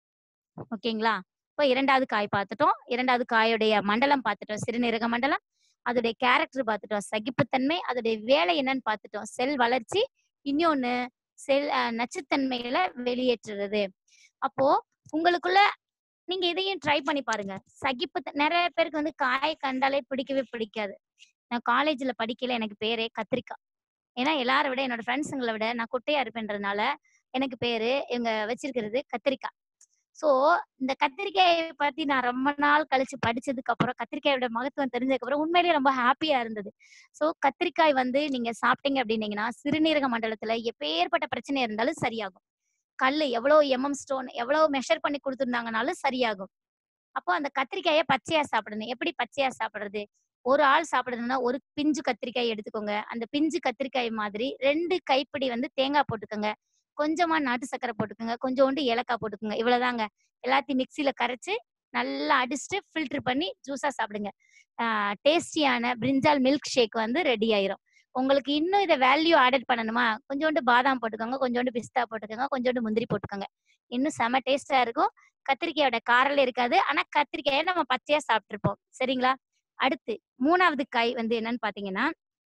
ஓகேங்களா இப்போ இரண்டாவது காய் பார்த்துட்டோம் இரண்டாவது காயோடைய மண்டலம் பார்த்துட்டோம் சிறுநீரக மண்டலம் அதோடைய கேரக்டர் பார்த்துட்டோம் சகிப்புத்தன்மை அதோடைய வேலை என்னன்னு பார்த்துட்டோம் செல் வளர்ச்சி இன்னொன்னு செல் அஹ், நச்சுத்தன்மைகளை வெளியேற்றுறது அப்போ உங்களுக்குள்ள நீங்க இதையும் ட்ரை பண்ணி பாருங்க சகிப்பு நிறைய பேருக்கு வந்து காய் கண்டாலே பிடிக்கவே பிடிக்காது நான் காலேஜ்ல படிக்கல எனக்கு பேரே கத்திரிக்காய் ஏன்னா எல்லாரை விட என்னோட ஃப்ரெண்ட்ஸுங்களை விட நான் குட்டையா இருப்பேன்றதுனால எனக்கு பேரு இவங்க வச்சிருக்கிறது கத்திரிக்காய் சோ இந்த கத்திரிக்காயை பத்தி நான் ரொம்ப நாள் கழிச்சு படிச்சதுக்கு அப்புறம் கத்திரிக்காயோட மகத்துவம் தெரிஞ்சதுக்கு அப்புறம் உண்மையிலேயே ரொம்ப ஹாப்பியா இருந்தது சோ கத்திரிக்காய் வந்து நீங்க சாப்பிட்டீங்க அப்படின்னீங்கன்னா சிறுநீரக மண்டலத்துல எப்பேற்பட்ட பிரச்சனை இருந்தாலும் சரியாகும் கல்லு எவ்வளவு எம்எம் ஸ்டோன் எவ்வளவு மெஷர் பண்ணி கொடுத்துருந்தாங்கனாலும் சரியாகும் அப்போ அந்த கத்திரிக்காயை பச்சையா சாப்பிடணும் எப்படி பச்சையா சாப்பிடுறது ஒரு ஆள் சாப்பிடுறதுன்னா ஒரு பிஞ்சு கத்திரிக்காய் எடுத்துக்கோங்க அந்த பிஞ்சு கத்திரிக்காய் மாதிரி ரெண்டு கைப்பிடி வந்து தேங்காய் போட்டுக்கோங்க கொஞ்சமா நாட்டு சக்கரை போட்டுக்கோங்க கொஞ்சோண்டு ஏலக்காய் போட்டுக்கோங்க இவ்வளவுதாங்க எல்லாத்தையும் மிக்சியில கரைச்சு நல்லா அடிச்சுட்டு ஃபில்டர் பண்ணி ஜூஸா சாப்பிடுங்க டேஸ்டியான பிரிஞ்சால் மில்க் ஷேக் வந்து ரெடி ஆயிரும் உங்களுக்கு இன்னும் இதை வேல்யூ ஆடட் பண்ணணுமா கொஞ்சோண்டு பாதாம் போட்டுக்கோங்க கொஞ்சோண்டு பிஸ்தா போட்டுக்கோங்க கொஞ்சோண்டு முந்திரி போட்டுக்கோங்க இன்னும் செம டேஸ்டா இருக்கும் கத்திரிக்காயோட காரல் இருக்காது ஆனா கத்திரிக்காயை நம்ம பச்சையா சாப்பிட்டுருப்போம் சரிங்களா அடுத்து மூணாவது காய் வந்து என்னன்னு பாத்தீங்கன்னா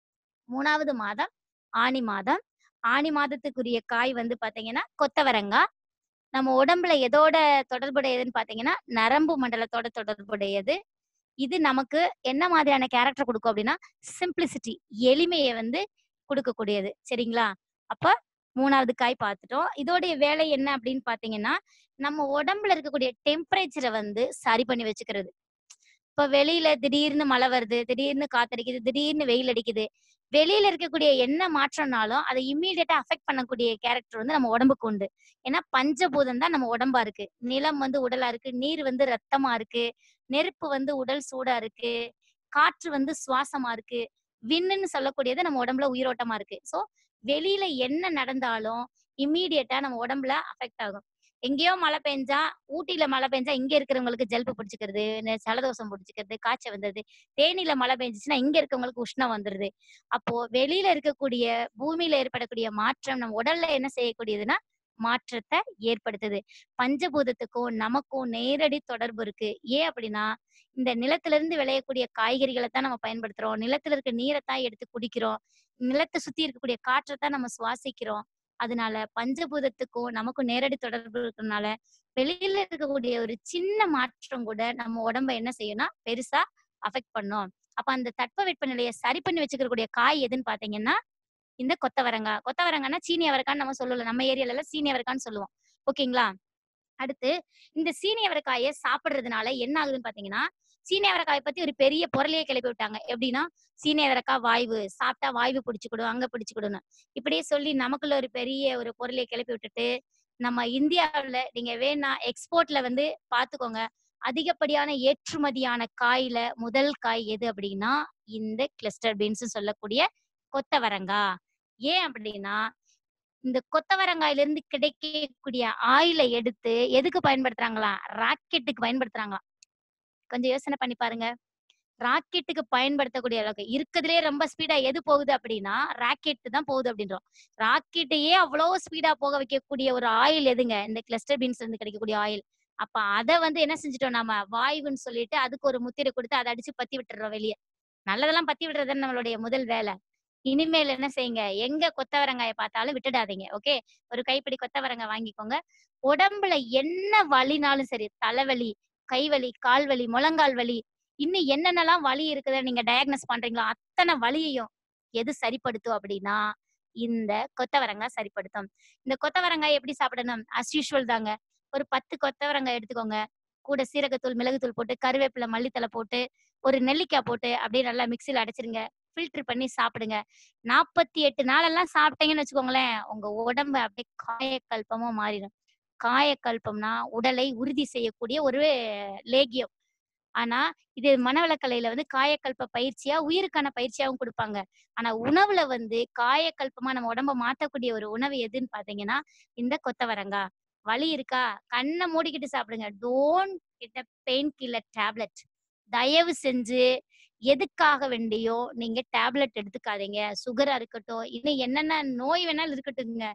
மூணாவது மாதம் ஆனி மாதம் ஆனி மாதத்துக்குரிய காய் வந்து பாத்தீங்கன்னா கொத்தவரங்காய் நம்ம உடம்புல எதோட தொடர்புடையதுன்னு பாத்தீங்கன்னா நரம்பு மண்டலத்தோட தொடர்புடையது இது நமக்கு என்ன மாதிரியான கேரக்டர் கொடுக்கும் அப்படின்னா சிம்பிளிசிட்டி எளிமையை வந்து கொடுக்கக்கூடியது சரிங்களா அப்ப மூணாவது காய் பார்த்துட்டோம் இதோடைய வேலை என்ன அப்படின்னு பாத்தீங்கன்னா நம்ம உடம்புல இருக்கக்கூடிய டெம்பரேச்சரை வந்து சரி பண்ணி வச்சுக்கிறது இப்ப வெளியில திடீர்னு மழை வருது திடீர்னு காத்தடிக்குது திடீர்னு வெயில் அடிக்குது வெளியில இருக்கக்கூடிய என்ன மாற்றம்னாலும் அதை இம்மீடியட்டா அஃபெக்ட் பண்ணக்கூடிய கேரக்டர் வந்து நம்ம உடம்புக்கு உண்டு ஏன்னா பஞ்சபூதம் தான் நம்ம உடம்பா இருக்கு நிலம் வந்து உடலா இருக்கு நீர் வந்து ரத்தமா இருக்கு நெருப்பு வந்து உடல் சூடா இருக்கு காற்று வந்து சுவாசமா இருக்கு விண்ணுன்னு சொல்லக்கூடியது நம்ம உடம்புல உயிரோட்டமா இருக்கு சோ வெளியில என்ன நடந்தாலும் இம்மீடியட்டா நம்ம உடம்புல அஃபெக்ட் ஆகும் எங்கேயோ மழை பெஞ்சா ஊட்டியில மழை பெஞ்சா இங்க இருக்கிறவங்களுக்கு ஜல்பு பிடிச்சிக்கிறது நெ- ஜலதோஷம் பிடிச்சிக்கிறது காய்ச்சல் வந்துருது தேனியில மழை பெஞ்சுச்சுன்னா இங்க இருக்கவங்களுக்கு உஷ்ணம் வந்துருது அப்போ வெளியில இருக்கக்கூடிய பூமியில ஏற்படக்கூடிய மாற்றம் நம்ம உடல்ல என்ன செய்யக்கூடியதுன்னா மாற்றத்தை ஏற்படுத்துது பஞ்சபூதத்துக்கும் நமக்கும் நேரடி தொடர்பு இருக்கு ஏன் அப்படின்னா இந்த நிலத்துல இருந்து விளையக்கூடிய காய்கறிகளை தான் நம்ம பயன்படுத்துறோம் நிலத்துல இருக்க நீரை தான் எடுத்து குடிக்கிறோம் நிலத்தை சுத்தி இருக்கக்கூடிய காற்றை தான் நம்ம சுவாசிக்கிறோம் அதனால பஞ்சபூதத்துக்கும் நமக்கும் நேரடி தொடர்பு இருக்கிறதுனால வெளியில இருக்கக்கூடிய ஒரு சின்ன மாற்றம் கூட நம்ம உடம்ப என்ன செய்யும்னா பெருசா அஃபெக்ட் பண்ணும் அப்ப அந்த தட்பவெட்ப நிலையை சரி பண்ணி வச்சுக்கக்கூடிய காய் எதுன்னு பாத்தீங்கன்னா இந்த கொத்தவரங்காய் கொத்தவரங்காய்னா சீனி அவரைக்கான்னு நம்ம சொல்லல நம்ம ஏரியால எல்லாம் சீனி அவரைக்கான்னு சொல்லுவோம் ஓகேங்களா அடுத்து இந்த சீனி அவரைக்காயை சாப்பிடுறதுனால என்ன ஆகுதுன்னு பாத்தீங்கன்னா சீனி அவரைக்காயை பத்தி ஒரு பெரிய பொருளையே கிளப்பி விட்டாங்க எப்படின்னா சீனி அவரைக்காய் வாய்வு சாப்பிட்டா வாய்வு பிடிச்சுக்கிடும் அங்க பிடிச்சுக்கிடும்னு இப்படியே சொல்லி நமக்குள்ள ஒரு பெரிய ஒரு பொருளை கிளப்பி விட்டுட்டு நம்ம இந்தியாவுல நீங்க வேணா எக்ஸ்போர்ட்ல வந்து பாத்துக்கோங்க அதிகப்படியான ஏற்றுமதியான காயில முதல் காய் எது அப்படின்னா இந்த கிளஸ்டர் பீன்ஸ் சொல்லக்கூடிய கொத்தவரங்காய் ஏன் அப்படின்னா இந்த கொத்தவரங்காயில இருந்து கிடைக்கக்கூடிய ஆயிலை எடுத்து எதுக்கு பயன்படுத்துறாங்களா ராக்கெட்டுக்கு பயன்படுத்துறாங்களாம் கொஞ்சம் யோசனை பண்ணி பாருங்க ராக்கெட்டுக்கு பயன்படுத்தக்கூடிய அளவுக்கு இருக்கிறதுலே ரொம்ப ஸ்பீடா எது போகுது அப்படின்னா ராக்கெட் தான் போகுது அப்படின்றோம் ராக்கெட்டையே அவ்வளோ ஸ்பீடா போக வைக்கக்கூடிய ஒரு ஆயில் எதுங்க இந்த கிளஸ்டர் பீன்ஸ்ல இருந்து கிடைக்கக்கூடிய ஆயில் அப்ப அதை வந்து என்ன செஞ்சுட்டோம் நாம வாயுன்னு சொல்லிட்டு அதுக்கு ஒரு முத்திரை கொடுத்து அதை அடிச்சு பத்தி விட்டுறோம் வெளியே நல்லதெல்லாம் பத்தி விடுறது நம்மளுடைய முதல் வேலை இனிமேல் என்ன செய்யுங்க எங்க கொத்தவரங்காய பார்த்தாலும் விட்டுடாதீங்க ஓகே ஒரு கைப்பிடி கொத்தவரங்காய் வாங்கிக்கோங்க உடம்புல என்ன வலினாலும் சரி தலைவலி கைவலி கால்வலி முழங்கால் வலி இன்னும் என்னென்னலாம் வலி இருக்குதுன்னு நீங்க டயக்னோஸ் பண்றீங்களோ அத்தனை வலியையும் எது சரிப்படுத்தும் அப்படின்னா இந்த கொத்தவரங்காய் சரிப்படுத்தும் இந்த கொத்தவரங்காய் எப்படி சாப்பிடணும் அஸ் யூஷுவல் தாங்க ஒரு பத்து கொத்தவரங்காய் எடுத்துக்கோங்க கூட சீரகத்தூள் மிளகுத்தூள் போட்டு கருவேப்பிலை மல்லித்தலை போட்டு ஒரு நெல்லிக்காய் போட்டு அப்படியே நல்லா மிக்சியில் அடைச்சிருங்க ஃபில்டர் பண்ணி சாப்பிடுங்க நாற்பத்தி எட்டு நாளெல்லாம் சாப்பிட்டீங்கன்னு வச்சுக்கோங்களேன் உங்க உடம்பு அப்படியே காயக்கல்பமா மாறிடும் காயக்கல்பம்னா உடலை உறுதி செய்யக்கூடிய ஒரு லேகியம் ஆனா இது மனவளக்கலையில வந்து காயக்கல்ப பயிற்சியா உயிருக்கான பயிற்சியாவும் கொடுப்பாங்க ஆனா உணவுல வந்து காயக்கல்பமா நம்ம உடம்ப மாத்தக்கூடிய ஒரு உணவு எதுன்னு பாத்தீங்கன்னா இந்த கொத்தவரங்காய் வலி இருக்கா கண்ணை மூடிக்கிட்டு சாப்பிடுங்க டோன்ட் கிட்ட பெயின் கில்லர் டேப்லெட் தயவு செஞ்சு எதுக்காக வேண்டியோ நீங்க டேப்லெட் எடுத்துக்காதீங்க சுகரா இருக்கட்டும் இன்னும் என்னென்ன நோய் வேணாலும் இருக்கட்டுங்க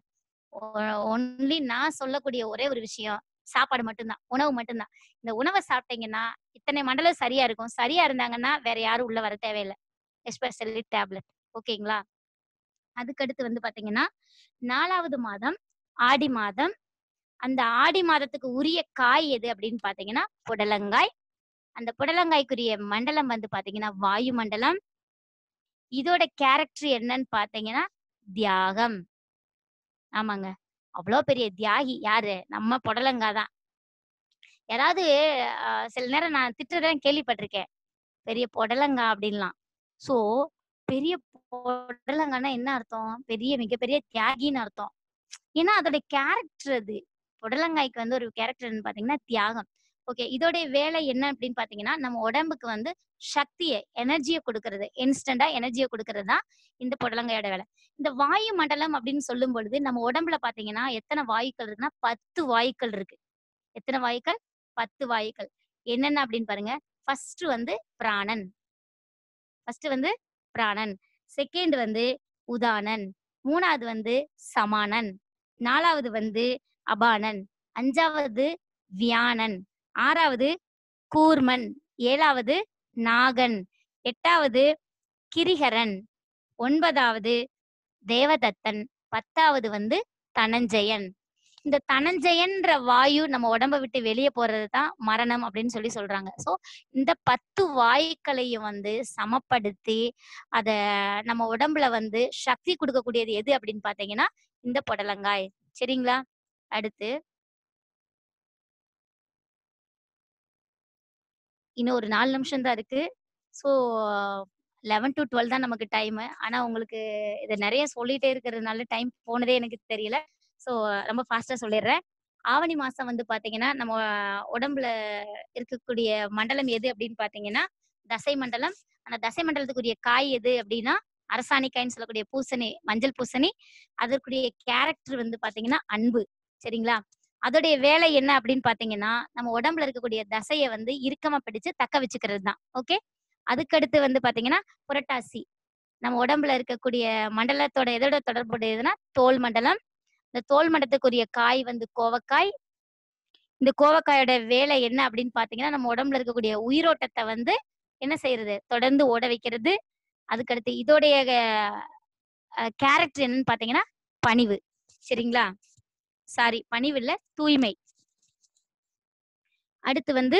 ஒன்லி நான் சொல்லக்கூடிய ஒரே ஒரு விஷயம் சாப்பாடு மட்டும்தான் உணவு மட்டும்தான் இந்த உணவை சாப்பிட்டீங்கன்னா இத்தனை மண்டலம் சரியா இருக்கும் சரியா இருந்தாங்கன்னா வேற யாரும் உள்ள வர தேவையில்லை எஸ்பெஷலி டேப்லெட் ஓகேங்களா அதுக்கடுத்து வந்து பாத்தீங்கன்னா நாலாவது மாதம் ஆடி மாதம் அந்த ஆடி மாதத்துக்கு உரிய காய் எது அப்படின்னு பாத்தீங்கன்னா புடலங்காய் அந்த புடலங்காய்க்குரிய மண்டலம் வந்து பாத்தீங்கன்னா வாயு மண்டலம் இதோட கேரக்டர் என்னன்னு பாத்தீங்கன்னா தியாகம் ஆமாங்க அவ்வளோ பெரிய தியாகி யாரு நம்ம புடலங்காய் தான் யாராவது ஆஹ், சில நேரம் நான் திட்டுறதெல்லாம் கேள்விப்பட்டிருக்கேன் பெரிய புடலங்கா அப்படின்லாம் சோ பெரிய புடலங்கான்னா என்ன அர்த்தம் பெரிய மிகப்பெரிய தியாகின்னு அர்த்தம் ஏன்னா அதோட கேரக்டர் அது புடலங்காய்க்கு வந்து ஒரு கேரக்டர்னு பாத்தீங்கன்னா தியாகம் ஓகே இதோட வேலை என்ன அப்படின்னு பாத்தீங்கன்னா நம்ம உடம்புக்கு வந்து சக்தியை எனர்ஜியை கொடுக்கறது இன்ஸ்டண்டா எனர்ஜியை கொடுக்கறது தான் இந்த புடலங்காயோட வேலை இந்த வாயு மண்டலம் அப்படின்னு சொல்லும் பொழுது நம்ம உடம்புல பாத்தீங்கன்னா எத்தனை வாயுக்கள் இருக்குன்னா பத்து வாயுக்கள் இருக்கு எத்தனை வாயுக்கள் பத்து வாயுக்கள் என்னென்ன அப்படின்னு பாருங்க ஃபர்ஸ்ட் வந்து பிராணன் ஃபர்ஸ்ட் வந்து பிராணன் செகண்ட் வந்து உதானன் மூணாவது வந்து சமானன் நாலாவது வந்து அபானன் அஞ்சாவது வியானன் ஆறாவது கூர்மன் ஏழாவது நாகன் எட்டாவது கிரிகரன் ஒன்பதாவது தேவதத்தன் பத்தாவது வந்து தனஞ்சயன் இந்த தனஞ்சயன்ற வாயு நம்ம உடம்ப விட்டு வெளியே போறது தான் மரணம் அப்படின்னு சொல்லி சொல்றாங்க சோ இந்த பத்து வாயுக்களையும் வந்து சமப்படுத்தி அத நம்ம உடம்புல வந்து சக்தி கொடுக்கக்கூடியது எது அப்படின்னு பாத்தீங்கன்னா இந்த புடலங்காய் சரிங்களா அடுத்து இன்னும் ஒரு நாலு நிமிஷம் தான் இருக்கு ஸோ லெவன் டு டுவெல் தான் நமக்கு டைம் ஆனா உங்களுக்கு இதை நிறைய சொல்லிட்டே இருக்கிறதுனால டைம் போனதே எனக்கு தெரியல ஸோ ரொம்ப ஃபாஸ்டா சொல்லிடுறேன் ஆவணி மாசம் வந்து பாத்தீங்கன்னா நம்ம உடம்புல இருக்கக்கூடிய மண்டலம் எது அப்படின்னு பாத்தீங்கன்னா தசை மண்டலம் அந்த தசை மண்டலத்துக்குரிய காய் எது அப்படின்னா அரசாணிக்காய்ன்னு சொல்லக்கூடிய பூசணி மஞ்சள் பூசணி அதற்குரிய கேரக்டர் வந்து பாத்தீங்கன்னா அன்பு சரிங்களா அதோடைய வேலை என்ன அப்படின்னு பாத்தீங்கன்னா நம்ம உடம்புல இருக்கக்கூடிய தசையை வந்து இறுக்கமா பிடிச்சு தக்க வச்சுக்கிறது தான் ஓகே அதுக்கடுத்து வந்து பாத்தீங்கன்னா புரட்டாசி நம்ம உடம்புல இருக்கக்கூடிய மண்டலத்தோட எதோட தொடர்புடையதுன்னா தோல் மண்டலம் இந்த தோல் மண்டலத்துக்குரிய காய் வந்து கோவக்காய் இந்த கோவக்காயோட வேலை என்ன அப்படின்னு பாத்தீங்கன்னா நம்ம உடம்புல இருக்கக்கூடிய உயிரோட்டத்தை வந்து என்ன செய்யறது தொடர்ந்து ஓட வைக்கிறது அதுக்கடுத்து இதோடைய கேரக்டர் என்னன்னு பாத்தீங்கன்னா பணிவு சரிங்களா சாரி பணிவு இல்ல தூய்மை அடுத்து வந்து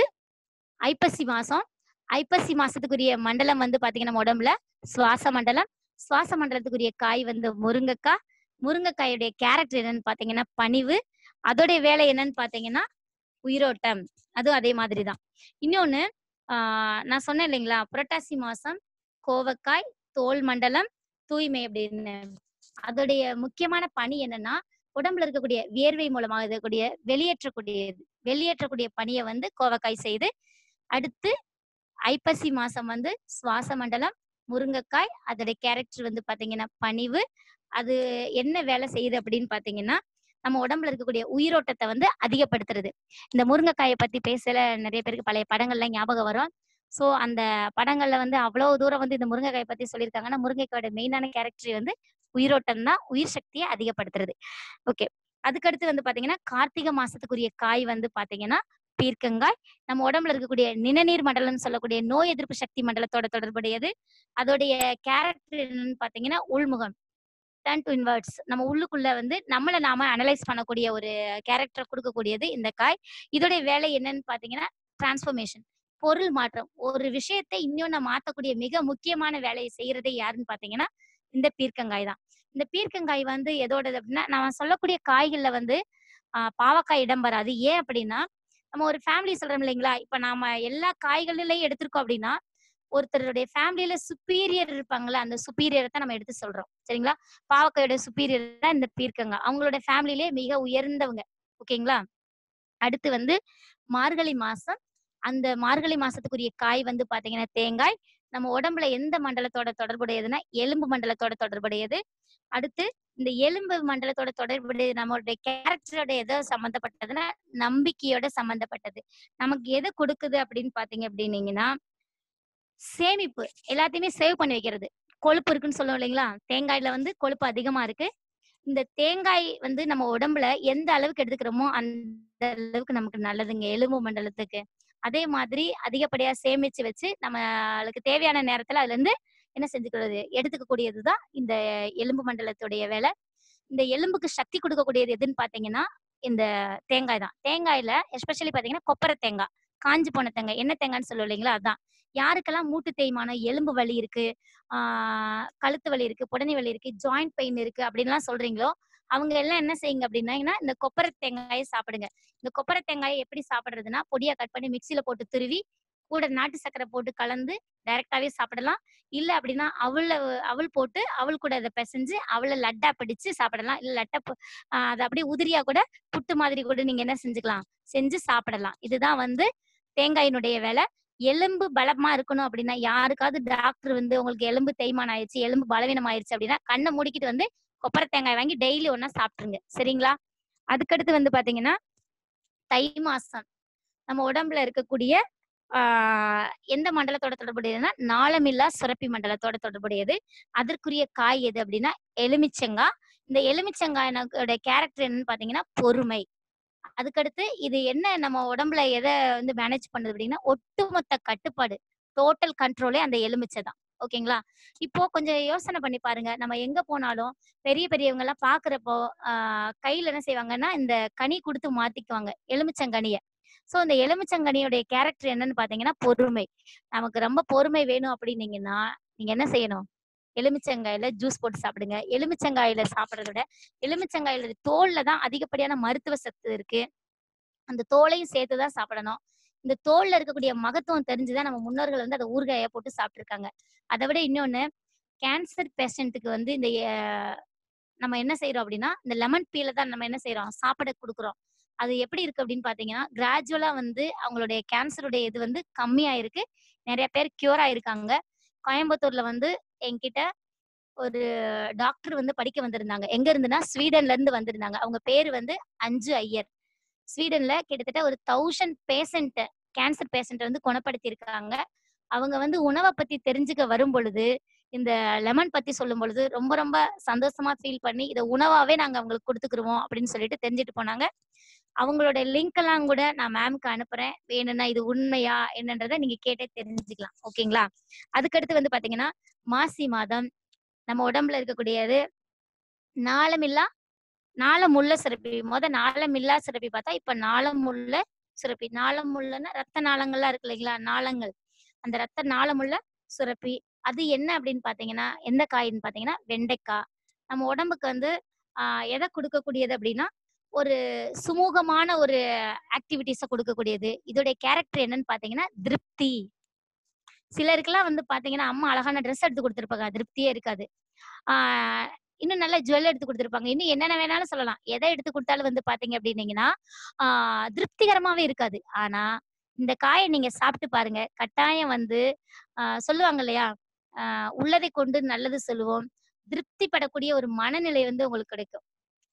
ஐப்பசி மாசம் ஐப்பசி மாசத்துக்குரிய மண்டலம் வந்து பாத்தீங்கன்னா நம்ம உடம்புல சுவாச மண்டலம் சுவாச மண்டலத்துக்குரிய காய் வந்து முருங்கைக்காய் முருங்கைக்காயுடைய கேரக்டர் என்னன்னு பாத்தீங்கன்னா பணிவு அதோடைய வேலை என்னன்னு பாத்தீங்கன்னா உயிரோட்டம் அதுவும் அதே மாதிரி தான் இன்னொன்னு ஆஹ் நான் சொன்னேன் இல்லைங்களா புரட்டாசி மாசம் கோவக்காய் தோல் மண்டலம் தூய்மை அப்படின்னு அதோடைய முக்கியமான பணி என்னன்னா உடம்புல இருக்கக்கூடிய வியர்வை மூலமாக இருக்கக்கூடிய வெளியேற்றக்கூடியது வெளியேற்றக்கூடிய பணியை வந்து கோவக்காய் செய்து அடுத்து ஐப்பசி மாசம் வந்து சுவாச மண்டலம் முருங்கைக்காய் அதோடைய கேரக்டர் வந்து பாத்தீங்கன்னா பணிவு அது என்ன வேலை செய்யுது அப்படின்னு பாத்தீங்கன்னா நம்ம உடம்புல இருக்கக்கூடிய உயிரோட்டத்தை வந்து அதிகப்படுத்துறது இந்த முருங்கைக்காயை பத்தி பேசல நிறைய பேருக்கு பழைய படங்கள்லாம் ஞாபகம் வரும் சோ அந்த படங்கள்ல வந்து அவ்வளவு தூரம் வந்து இந்த முருங்கைக்காயை பத்தி சொல்லியிருக்காங்கன்னா முருங்கைக்காயோட மெயினான கேரக்டர் வந்து உயிரோட்டம் தான் உயிர் சக்தியை அதிகப்படுத்துறது ஓகே அதுக்கடுத்து வந்து பாத்தீங்கன்னா கார்த்திகை மாசத்துக்குரிய காய் வந்து பாத்தீங்கன்னா பீர்க்கங்காய் நம்ம உடம்புல இருக்கக்கூடிய நிணநீர் மண்டலம் சொல்லக்கூடிய நோய் எதிர்ப்பு சக்தி மண்டலத்தோட தொடர்புடையது அதோடைய கேரக்டர் என்னன்னு பாத்தீங்கன்னா உள்முகம் டர்ன் டு இன்வர்ட்ஸ் நம்ம உள்ளுக்குள்ள வந்து நம்மளை நாம அனலைஸ் பண்ணக்கூடிய ஒரு கேரக்டர் கொடுக்கக்கூடியது இந்த காய் இதோடைய வேலை என்னன்னு பாத்தீங்கன்னா டிரான்ஸ்ஃபர்மேஷன் பொருள் மாற்றம் ஒரு விஷயத்தை இன்னொன்னு மாத்தக்கூடிய மிக முக்கியமான வேலையை செய்யறதே யாருன்னு பாத்தீங்கன்னா இந்த பீர்க்கங்காய் தான் இந்த பீர்க்கங்காய் வந்து எதோடது அப்படின்னா நான் சொல்லக்கூடிய காய்கள்ல வந்து ஆஹ் பாவக்காய் இடம் வராது ஏன் அப்படின்னா நம்ம ஒரு ஃபேமிலி சொல்றோம் இல்லைங்களா இப்ப நாம எல்லா காய்கள்லயும் எடுத்திருக்கோம் அப்படின்னா ஒருத்தருடைய ஃபேமிலியில சுப்பீரியர் இருப்பாங்கல்ல அந்த சுப்பீரியரை தான் நம்ம எடுத்து சொல்றோம் சரிங்களா பாவக்காயோட சுப்பீரியர் தான் இந்த பீர்க்கங்காய் அவங்களோட ஃபேமிலியிலே மிக உயர்ந்தவங்க ஓகேங்களா அடுத்து வந்து மார்கழி மாசம் அந்த மார்கழி மாசத்துக்குரிய காய் வந்து பாத்தீங்கன்னா தேங்காய் நம்ம உடம்புல எந்த மண்டலத்தோட தொடர்புடையதுன்னா எலும்பு மண்டலத்தோட தொடர்புடையது அடுத்து இந்த எலும்பு மண்டலத்தோட தொடர்புடையது நம்மளுடைய கேரக்டரோட எதோ சம்மந்தப்பட்டதுன்னா நம்பிக்கையோட சம்மந்தப்பட்டது நமக்கு எது கொடுக்குது அப்படின்னு பாத்தீங்க அப்படின்னீங்கன்னா சேமிப்பு எல்லாத்தையுமே சேவ் பண்ணி வைக்கிறது கொழுப்பு இருக்குன்னு சொல்லுவோம் இல்லைங்களா தேங்காய்ல வந்து கொழுப்பு அதிகமா இருக்கு இந்த தேங்காய் வந்து நம்ம உடம்புல எந்த அளவுக்கு எடுத்துக்கிறோமோ அந்த அளவுக்கு நமக்கு நல்லதுங்க எலும்பு மண்டலத்துக்கு அதே மாதிரி அதிகப்படியா சேமிச்சு வச்சு நம்மளுக்கு தேவையான நேரத்துல அதுல இருந்து என்ன செஞ்சுக்கிறது எடுத்துக்கக்கூடியதுதான் இந்த எலும்பு மண்டலத்துடைய வேலை இந்த எலும்புக்கு சக்தி கொடுக்கக்கூடியது எதுன்னு பாத்தீங்கன்னா இந்த தேங்காய் தான் தேங்காயில எஸ்பெஷலி பாத்தீங்கன்னா கொப்பரை தேங்காய் காஞ்சு போன தேங்காய் என்ன தேங்காய்னு சொல்லுவோம் இல்லைங்களா அதான் யாருக்கெல்லாம் மூட்டு தேய்மானம் எலும்பு வலி இருக்கு ஆஹ் கழுத்து வலி இருக்கு புடனி வலி இருக்கு ஜாயிண்ட் பெயின் இருக்கு அப்படின்லாம் சொல்றீங்களோ அவங்க எல்லாம் என்ன செய்யுங்க அப்படின்னா இந்த கொப்பரை தேங்காயை சாப்பிடுங்க இந்த கொப்பரை தேங்காயை எப்படி சாப்பிடுறதுன்னா பொடியா கட் பண்ணி மிக்சியில போட்டு துருவி கூட நாட்டு சர்க்கரை போட்டு கலந்து டைரக்டாவே சாப்பிடலாம் இல்ல அப்படின்னா அவள அவள் போட்டு அவள் கூட அதை பிசைஞ்சு அவளை லட்டா பிடிச்சு சாப்பிடலாம் இல்ல லட்டை ப- ஆஹ் அதை அப்படியே உதிரியா கூட புட்டு மாதிரி கூட நீங்க என்ன செஞ்சுக்கலாம் செஞ்சு சாப்பிடலாம் இதுதான் வந்து தேங்காயினுடைய வேலை எலும்பு பலமா இருக்கணும் அப்படின்னா யாருக்காவது டாக்டர் வந்து உங்களுக்கு எலும்பு தேய்மானம் ஆயிடுச்சு எலும்பு பலவீனம் ஆயிடுச்சு அப்படின்னா கண்ணை மூடிக்கிட்டு வந்து கொப்பரை தேங்காய் வாங்கி டெய்லி ஒன்னா சாப்பிட்டுருங்க சரிங்களா அதுக்கடுத்து வந்து பாத்தீங்கன்னா தை மாசம் நம்ம உடம்புல இருக்கக்கூடிய ஆஹ் எந்த மண்டலத்தோட தொடர்புடையதுன்னா நாளமில்லா சுரப்பி மண்டலத்தோட தொடர்புடையது அதற்குரிய காய் எது அப்படின்னா எலுமிச்சங்காய் இந்த எலுமிச்சங்காயோட கேரக்டர் என்னன்னு பாத்தீங்கன்னா பொறுமை அதுக்கடுத்து இது என்ன நம்ம உடம்புல எதை வந்து மேனேஜ் பண்ணுது அப்படின்னா ஒட்டுமொத்த கட்டுப்பாடு டோட்டல் கண்ட்ரோலே அந்த எலுமிச்சை தான் ஓகேங்களா இப்போ கொஞ்சம் யோசனை பண்ணி பாருங்க நம்ம எங்க போனாலும் பெரிய பெரியவங்க எல்லாம் பாக்குறப்போ ஆஹ் கையில என்ன செய்வாங்கன்னா இந்த கனி கொடுத்து மாத்திக்குவாங்க எலுமிச்சங்கனிய சோ இந்த எலுமிச்சங்கனியோடைய கேரக்டர் என்னன்னு பாத்தீங்கன்னா பொறுமை நமக்கு ரொம்ப பொறுமை வேணும் அப்படின்னீங்கன்னா நீங்க என்ன செய்யணும் எலுமிச்சங்காயில ஜூஸ் போட்டு சாப்பிடுங்க எலுமிச்சங்காயில சாப்பிடுறத விட எலுமிச்சங்காயில தோல்ல தான் அதிகப்படியான மருத்துவ சத்து இருக்கு அந்த தோலையும் சேர்த்து தான் சாப்பிடணும் இந்த தோல்ல இருக்கக்கூடிய மகத்துவம் தெரிஞ்சுதான் நம்ம முன்னோர்கள் வந்து அதை ஊறுகாய போட்டு சாப்பிட்டுருக்காங்க அதை விட இன்னொன்னு கேன்சர் பேஷண்ட்டுக்கு வந்து இந்த அஹ், நம்ம என்ன செய்யறோம் அப்படின்னா இந்த லெமன் பீல தான் நம்ம என்ன செய்யறோம் சாப்பிட கொடுக்குறோம் அது எப்படி இருக்கு அப்படின்னு பாத்தீங்கன்னா கிராஜுவலா வந்து அவங்களுடைய கேன்சருடைய இது வந்து கம்மியா இருக்கு நிறைய பேர் கியூர் ஆயிருக்காங்க கோயம்புத்தூர்ல வந்து என்கிட்ட ஒரு டாக்டர் வந்து படிக்க வந்திருந்தாங்க எங்க இருந்துன்னா ஸ்வீடன்ல இருந்து வந்திருந்தாங்க அவங்க பேரு வந்து அஞ்சு ஐயர் ஸ்வீடன்ல கிட்டத்தட்ட ஒரு தௌசண்ட் பேஷண்ட் கேன்சர் பேஷண்ட் வந்து குணப்படுத்தி இருக்காங்க அவங்க வந்து உணவை பத்தி தெரிஞ்சுக்க வரும் பொழுது இந்த லெமன் பத்தி சொல்லும் பொழுது ரொம்ப ரொம்ப சந்தோஷமா ஃபீல் பண்ணி இதை உணவாவே நாங்க அவங்களுக்கு கொடுத்துக்கிருவோம் அப்படின்னு சொல்லிட்டு தெரிஞ்சுட்டு போனாங்க அவங்களோட லிங்க் எல்லாம் கூட நான் மேம்க்கு அனுப்புறேன் வேணும்னா இது உண்மையா என்னன்றதை நீங்க கேட்டே தெரிஞ்சுக்கலாம் ஓகேங்களா அதுக்கடுத்து வந்து பாத்தீங்கன்னா மாசி மாதம் நம்ம உடம்புல இருக்கக்கூடியது நாளமில்லா நாளமுள்ள சுரப்பி முத நாளமில்லா சுரப்பி பார்த்தா இப்ப நாளமுள்ள சுரப்பி நாளமுள்ளன்னா ரத்த நாளங்கள்லாம் இருக்கு இல்லைங்களா நாளங்கள் அந்த ரத்த நாளமுள்ள சுரப்பி அது என்ன அப்படின்னு பாத்தீங்கன்னா எந்த காயின்னு பாத்தீங்கன்னா வெண்டைக்காய் நம்ம உடம்புக்கு வந்து ஆஹ் எதை கொடுக்கக்கூடியது அப்படின்னா ஒரு சுமூகமான ஒரு ஆக்டிவிட்டிஸை கொடுக்கக்கூடியது இதோடைய கேரக்டர் என்னன்னு பாத்தீங்கன்னா திருப்தி சிலருக்கெல்லாம் வந்து பாத்தீங்கன்னா அம்மா அழகான ட்ரெஸ் எடுத்து கொடுத்துருப்பாங்க திருப்தியே இருக்காது ஆஹ் இன்னும் நல்ல ஜுவல் எடுத்து கொடுத்துருப்பாங்க இன்னும் என்னென்ன வேணாலும் சொல்லலாம் எதை எடுத்து கொடுத்தாலும் வந்து பாத்தீங்க அப்படின்னீங்கன்னா ஆஹ் திருப்திகரமாவே இருக்காது ஆனா இந்த காயை நீங்க சாப்பிட்டு பாருங்க கட்டாயம் வந்து ஆஹ் சொல்லுவாங்க இல்லையா ஆஹ் உள்ளதை கொண்டு நல்லது சொல்லுவோம் திருப்தி படக்கூடிய ஒரு மனநிலை வந்து உங்களுக்கு கிடைக்கும்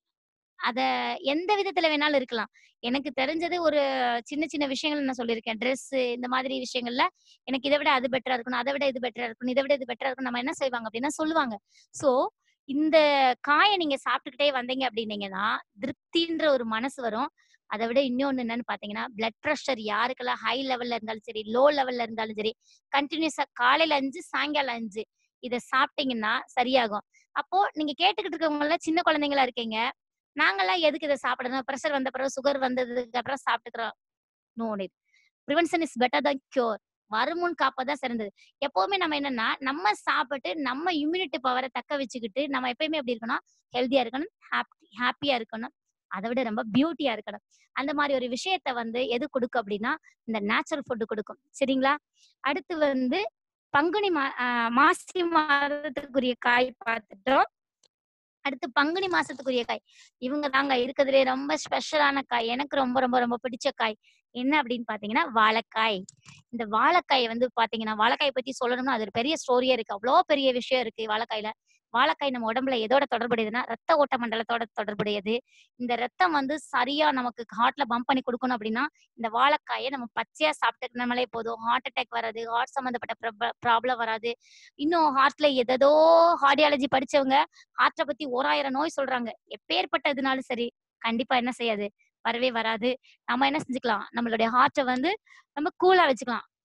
அத எந்த விதத்துல வேணாலும் இருக்கலாம் எனக்கு தெரிஞ்சது ஒரு சின்ன சின்ன விஷயங்கள் நான் சொல்லியிருக்கேன் Dress இந்த மாதிரி விஷயங்கள்ல எனக்கு இதை விட அது பெட்டரா இருக்கணும் அதை விட இது பெட்டரா இருக்கணும் இதை விட இது பெட்டரா இருக்கணும் நம்ம என்ன செய்வாங்க அப்படின்னா சொல்லுவாங்க சோ இந்த காயை நீங்க சாப்பிட்டுக்கிட்டே வந்தீங்க அப்படின்னீங்கன்னா திருப்தின்ற ஒரு மனசு வரும் அதை விட இன்னொன்னு என்னன்னு பாத்தீங்கன்னா பிளட் ப்ரெஷர் யாருக்கெல்லாம் ஹை லெவல்ல இருந்தாலும் சரி லோ லெவல்ல இருந்தாலும் சரி கண்டினியூஸா காலையில அஞ்சு சாயங்காலம் அஞ்சு இதை சாப்பிட்டீங்கன்னா சரியாகும் அப்போ நீங்க கேட்டுக்கிட்டு இருக்கவங்க எல்லாம் சின்ன குழந்தைங்களா இருக்கீங்க நாங்கெல்லாம் எதுக்கு இதை சாப்பிடணும் ப்ரெஷர் வந்த பிறகு சுகர் வந்ததுக்கு அப்புறம் சாப்பிட்டுக்கிறோம் no need prevention is better than cure வருமுன் காப்பதான் சிறந்தது எப்பவுமே நம்ம என்னன்னா நம்ம சாப்பிட்டு நம்ம இம்யூனிட்டி பவரை தக்க வச்சுக்கிட்டு நம்ம எப்பயுமே எப்படி இருக்கணும் ஹெல்த்தியா இருக்கணும் ஹாப்பி ஹாப்பியா இருக்கணும் அதை விட ரொம்ப பியூட்டியா இருக்கணும் அந்த மாதிரி ஒரு விஷயத்த வந்து எது கொடுக்கும் அப்படின்னா இந்த நேச்சுரல் ஃபுட்டு கொடுக்கும் சரிங்களா அடுத்து வந்து பங்குனி மா ஆஹ் மாசி மாதத்துக்குரிய காய் பார்த்துட்டோம் அடுத்து பங்குனி மாசத்துக்குரிய காய் இவங்க தாங்க இருக்கிறதுலே ரொம்ப ஸ்பெஷலான காய் எனக்கு ரொம்ப ரொம்ப ரொம்ப பிடிச்ச காய் என்ன அப்படின்னு பாத்தீங்கன்னா வாழைக்காய் இந்த வாழைக்காய் வந்து பாத்தீங்கன்னா வாழைக்காய் பத்தி சொல்லணும்னா அது ஒரு பெரிய ஸ்டோரியே இருக்கு அவ்வளோ பெரிய விஷயம் இருக்கு வாழைக்காயில வாழைக்காய் நம்ம உடம்புல எதோட தொடர்புடையதுன்னா ரத்த ஓட்ட மண்டலத்தோட தொடர்புடையது இந்த ரத்தம் வந்து சரியா நமக்கு ஹார்ட்ல பம்ப் பண்ணி கொடுக்கணும் அப்படின்னா இந்த வாழைக்காயை நம்ம பச்சையா சாப்பிட்டுக்கினாலே போதும் ஹார்ட் அட்டாக் வராது ஹார்ட் சம்மந்தப்பட்ட ப்ராப்ளம் வராது இன்னும் ஹார்ட்ல எதோ கார்டியாலஜி படிச்சவங்க ஹார்ட்டை பத்தி ஓராயிரம் நோய் சொல்றாங்க எப்பேற்பட்டதுனாலும் சரி கண்டிப்பா என்ன செய்யாது வரவே வராது நம்ம என்ன செஞ்சுக்கலாம் நம்மளுடைய ஹார்ட்டை வந்து நம்ம கூலா வச்சுக்கலாம்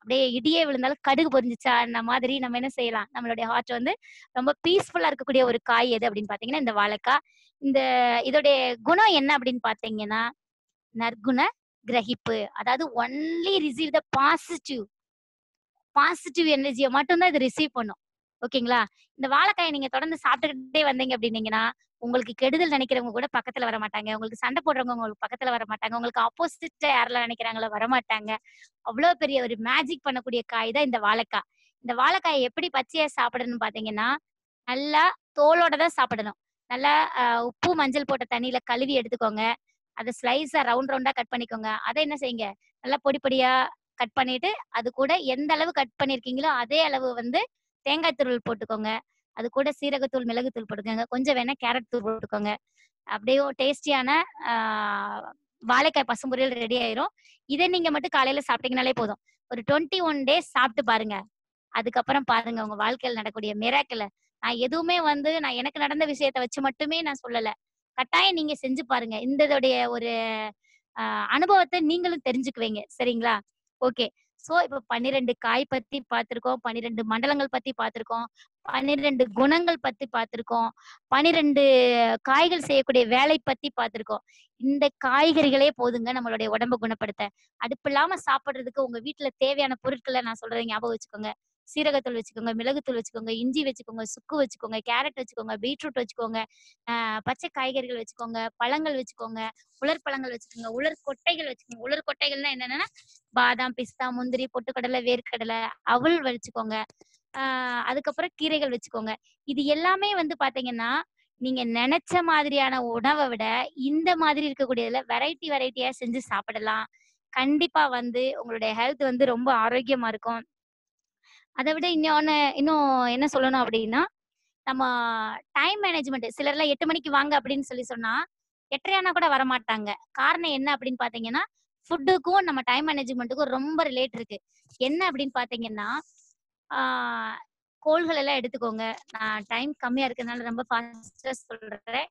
அப்படியே இடியே விழுந்தாலும் கடுகு பொரிஞ்சிச்சா அந்த மாதிரி நம்ம என்ன செய்யலாம் நம்மளுடைய ஹார்ட் வந்து ரொம்ப பீஸ்ஃபுல்லா இருக்கக்கூடிய ஒரு காய் எது அப்படின்னு பாத்தீங்கன்னா இந்த வாழைக்காய் இந்த இதோடைய குணம் என்ன அப்படின்னு பாத்தீங்கன்னா நற்குண கிரகிப்பு அதாவது only receive the positive positive எனர்ஜியை மட்டும்தான் இது ரிசீவ் பண்ணும் ஓகேங்களா இந்த வாழைக்காயை நீங்க தொடர்ந்து சாப்பிட்டுக்கிட்டே வந்தீங்க அப்படின்னீங்கன்னா உங்களுக்கு கெடுதல் நினைக்கிறவங்க கூட பக்கத்துல வர மாட்டாங்க உங்களுக்கு சண்டை போடுறவங்க உங்களுக்கு பக்கத்துல வர மாட்டாங்க உங்களுக்கு ஆப்போசிட் யாரெல்லாம் நினைக்கிறாங்களோ வர மாட்டாங்க அவ்வளவு பெரிய ஒரு மேஜிக் பண்ணக்கூடிய காய் தான் இந்த வாழைக்காய் இந்த வாழைக்காயை எப்படி பச்சையா சாப்பிடணும்னு பாத்தீங்கன்னா நல்லா தோலோட தான் சாப்பிடணும் நல்லா ஆஹ், உப்பு மஞ்சள் போட்ட தண்ணியில கழுவி எடுத்துக்கோங்க அதை ஸ்லைஸா ரவுண்ட் ரவுண்டா கட் பண்ணிக்கோங்க அதை என்ன செய்யுங்க நல்லா பொடி பொடியா கட் பண்ணிட்டு அது கூட எந்த அளவு கட் பண்ணிருக்கீங்களோ அதே அளவு வந்து தேங்காய் துருவல் போட்டுக்கோங்க அது கூட சீரகத்தூள் மிளகுத்தூள் போட்டுக்கோங்க கொஞ்சம் வேணா கேரட் தூள் போட்டுக்கோங்க அப்படியே டேஸ்டியான வாழைக்காய் பசும்பொரியல் ரெடி ஆயிரும் இதை நீங்க மட்டும் காலையில சாப்பிட்டீங்கனாலே போதும் ஒரு டுவெண்ட்டி ஒன் டேஸ் சாப்பிட்டு பாருங்க அதுக்கப்புறம் பாருங்க உங்க வாழ்க்கையில் நடக்கூடிய மிராக்கல நான் எதுவுமே வந்து நான் எனக்கு நடந்த விஷயத்த வச்சு மட்டுமே நான் சொல்லல கட்டாயம் நீங்க செஞ்சு பாருங்க இந்த இதோடைய ஒரு ஆஹ், அனுபவத்தை நீங்களும் தெரிஞ்சுக்குவீங்க சரிங்களா ஓகே சோ இப்ப பன்னிரெண்டு காய் பத்தி பார்த்திருக்கோம் பன்னிரெண்டு மண்டலங்கள் பத்தி பார்த்திருக்கோம் பன்னிரெண்டு குணங்கள் பத்தி பார்த்திருக்கோம் பன்னிரெண்டு காய்கள் செய்யக்கூடிய வேலை பத்தி பார்த்திருக்கோம் இந்த காய்கறிகளே போதுங்க நம்மளுடைய உடம்ப குணப்படுத்த அடுப்பு இல்லாம சாப்பிடுறதுக்கு உங்க வீட்டுல தேவையான பொருட்களை நான் சொல்றதை ஞாபகம் வச்சுக்கோங்க சீரகத்தூள் வச்சுக்கோங்க மிளகுத்தூள் வச்சுக்கோங்க இஞ்சி வச்சுக்கோங்க சுக்கு வச்சுக்கோங்க கேரட் வச்சுக்கோங்க பீட்ரூட் வச்சுக்கோங்க ஆஹ் பச்சை காய்கறிகள் வச்சுக்கோங்க பழங்கள் வச்சுக்கோங்க உலர் பழங்கள் வச்சுக்கோங்க உலர் கொட்டைகள் வச்சுக்கோங்க உலர் கொட்டைகள்னா என்னன்னா பாதாம் பிஸ்தா முந்திரி பொட்டுக்கடலை வேர்க்கடலை அவல் வச்சுக்கோங்க ஆஹ் அதுக்கப்புறம் கீரைகள் வச்சுக்கோங்க இது எல்லாமே வந்து பாத்தீங்கன்னா நீங்க நினைச்ச மாதிரியான உணவை விட இந்த மாதிரி இருக்கக்கூடியதுல வெரைட்டி வெரைட்டியா செஞ்சு சாப்பிடலாம் கண்டிப்பா வந்து உங்களுடைய ஹெல்த் வந்து ரொம்ப ஆரோக்கியமா இருக்கும் அதை விட இன்னொன்னு இன்னும் என்ன சொல்லணும் அப்படின்னா நம்ம டைம் மேனேஜ்மெண்ட் சிலர்லாம் எட்டு மணிக்கு வாங்க அப்படின்னு சொல்லி சொன்னா எட்டரையானா கூட வரமாட்டாங்க காரணம் என்ன அப்படின்னு பாத்தீங்கன்னா ஃபுட்டுக்கும் நம்ம டைம் மேனேஜ்மெண்ட்டுக்கும் ரொம்ப ரிலேட் இருக்கு என்ன அப்படின்னு பாத்தீங்கன்னா ஆஹ் கோள்கள் எல்லாம் எடுத்துக்கோங்க நான் டைம் கம்மியா இருக்கிறதுனால ரொம்ப ஃபாஸ்டா சொல்றேன்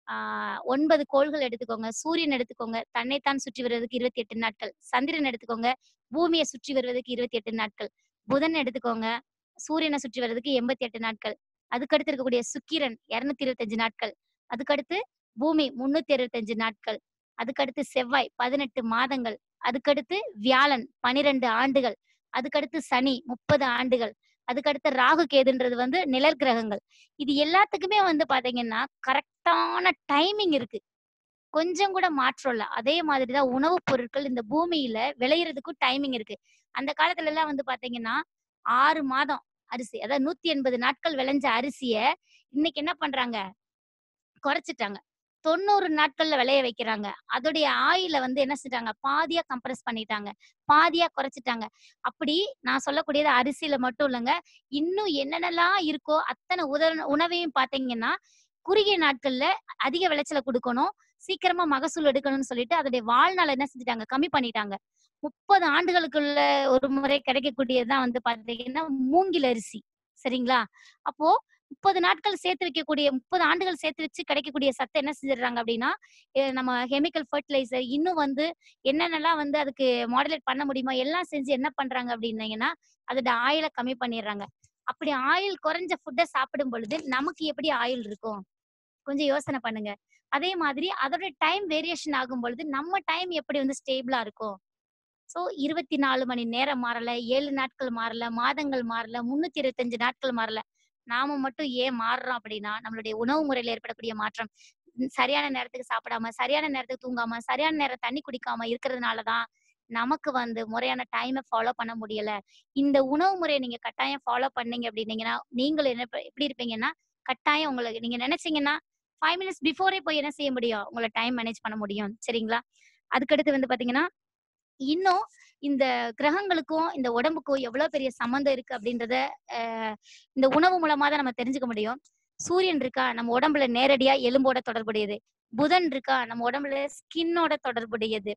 ஆஹ் ஒன்பது கோள்கள் எடுத்துக்கோங்க சூரியன் எடுத்துக்கோங்க தன்னைத்தான் சுற்றி வருவதற்கு இருபத்தி எட்டு நாட்கள் சந்திரன் எடுத்துக்கோங்க பூமியை சுற்றி வருவதற்கு இருபத்தி எட்டு நாட்கள் புதன் எடுத்துக்கோங்க சூரியனை சுற்றி வர்றதுக்கு எண்பத்தி எட்டு நாட்கள் அதுக்கடுத்து இருக்கக்கூடிய சுக்கிரன் இருநூத்தி இருபத்தஞ்சு நாட்கள் அதுக்கடுத்து பூமி முன்னூத்தி அறுபத்தஞ்சு நாட்கள் அதுக்கடுத்து செவ்வாய் பதினெட்டு மாதங்கள் அதுக்கடுத்து வியாழன் பனிரெண்டு ஆண்டுகள் அதுக்கடுத்து சனி முப்பது ஆண்டுகள் அதுக்கடுத்து ராகு கேதுன்றது வந்து நிழற் கிரகங்கள் இது எல்லாத்துக்குமே வந்து பாத்தீங்கன்னா கரெக்டான டைமிங் இருக்கு கொஞ்சம் கூட மாற்றம் இல்ல அதே மாதிரிதான் உணவுப் பொருட்கள் இந்த பூமியில விளையிறதுக்கும் டைமிங் இருக்கு அந்த காலத்துல எல்லாம் வந்து பாத்தீங்கன்னா ஆறு மாதம் அரிசி அதாவது நூத்தி எண்பது நாட்கள் விளைஞ்ச அரிசிய இன்னைக்கு என்ன பண்றாங்க குறைச்சிட்டாங்க தொண்ணூறு நாட்கள்ல விளைய வைக்கிறாங்க அதோடைய ஆயில வந்து என்ன செஞ்சாங்க பாதியா கம்ப்ரஸ் பண்ணிட்டாங்க பாதியா குறைச்சிட்டாங்க அப்படி நான் சொல்லக்கூடியது அரிசியில மட்டும் இல்லைங்க இன்னும் என்னென்னலாம் இருக்கோ அத்தனை உத உணவையும் பாத்தீங்கன்னா குறுகிய நாட்கள்ல அதிக விளைச்சலை கொடுக்கணும் சீக்கிரமா மகசூல் எடுக்கணும்னு சொல்லிட்டு அதோடைய வாழ்நாள் என்ன செஞ்சுட்டாங்க கம்மி பண்ணிட்டாங்க முப்பது ஆண்டுகளுக்குள்ள ஒரு முறை கிடைக்கக்கூடியதுதான் வந்து பாத்தீங்கன்னா மூங்கில் அரிசி சரிங்களா அப்போ முப்பது நாட்கள் சேர்த்து வைக்கக்கூடிய முப்பது ஆண்டுகள் சேர்த்து வச்சு கிடைக்கக்கூடிய சத்தை என்ன செஞ்சிடுறாங்க அப்படின்னா அஹ் நம்ம கெமிக்கல் ஃபர்டிலைசர் இன்னும் வந்து என்னென்னலாம் வந்து அதுக்கு மாடுலேட் பண்ண முடியுமோ எல்லாம் செஞ்சு என்ன பண்றாங்க அப்படின்னீங்கன்னா அதோட ஆயிலை கம்மி பண்ணிடுறாங்க அப்படி ஆயில் குறைஞ்ச ஃபுட்டை சாப்பிடும் பொழுது நமக்கு எப்படி ஆயில் இருக்கும் கொஞ்சம் யோசனை பண்ணுங்க அதே மாதிரி அதோட டைம் வேரியேஷன் ஆகும் பொழுது நம்ம டைம் எப்படி வந்து ஸ்டேபிளா இருக்கும் சோ இருபத்தி நாலு மணி நேரம் மாறல ஏழு நாட்கள் மாறல மாதங்கள் மாறல முன்னூத்தி இருபத்தஞ்சு நாட்கள் மாறல நாம மட்டும் ஏன் மாறுறோம் அப்படின்னா நம்மளுடைய உணவு முறையில ஏற்படக்கூடிய மாற்றம் உம் சரியான நேரத்துக்கு சாப்பிடாம சரியான நேரத்துக்கு தூங்காம சரியான நேரம் தண்ணி குடிக்காம இருக்கிறதுனாலதான் நமக்கு வந்து முறையான டைமை ஃபாலோ பண்ண முடியல இந்த உணவு முறையை நீங்க கட்டாயம் ஃபாலோ பண்ணீங்க அப்படின்னீங்கன்னா நீங்களும் என்ன ப- எப்படி இருப்பீங்கன்னா கட்டாயம் உங்களுக்கு நீங்க நினைச்சீங்கன்னா ஃபைவ் மினிட்ஸ் பிஃபோரே போய் என்ன செய்ய முடியும் உங்களை டைம் மேனேஜ் பண்ண முடியும் சரிங்களா அதுக்கடுத்து வந்து பாத்தீங்கன்னா இன்னும் இந்த கிரகங்களுக்கும் இந்த உடம்புக்கும் எவ்வளவு பெரிய சம்மந்தம் இருக்கு அப்படின்றத அஹ், இந்த உணவு மூலமா தான் நம்ம தெரிஞ்சுக்க முடியும் சூரியன் இருக்கா நம்ம உடம்புல நேரடியா எலும்போட தொடர்புடையது புதன் இருக்கா நம்ம உடம்புல ஸ்கின்னோட தொடர்புடையது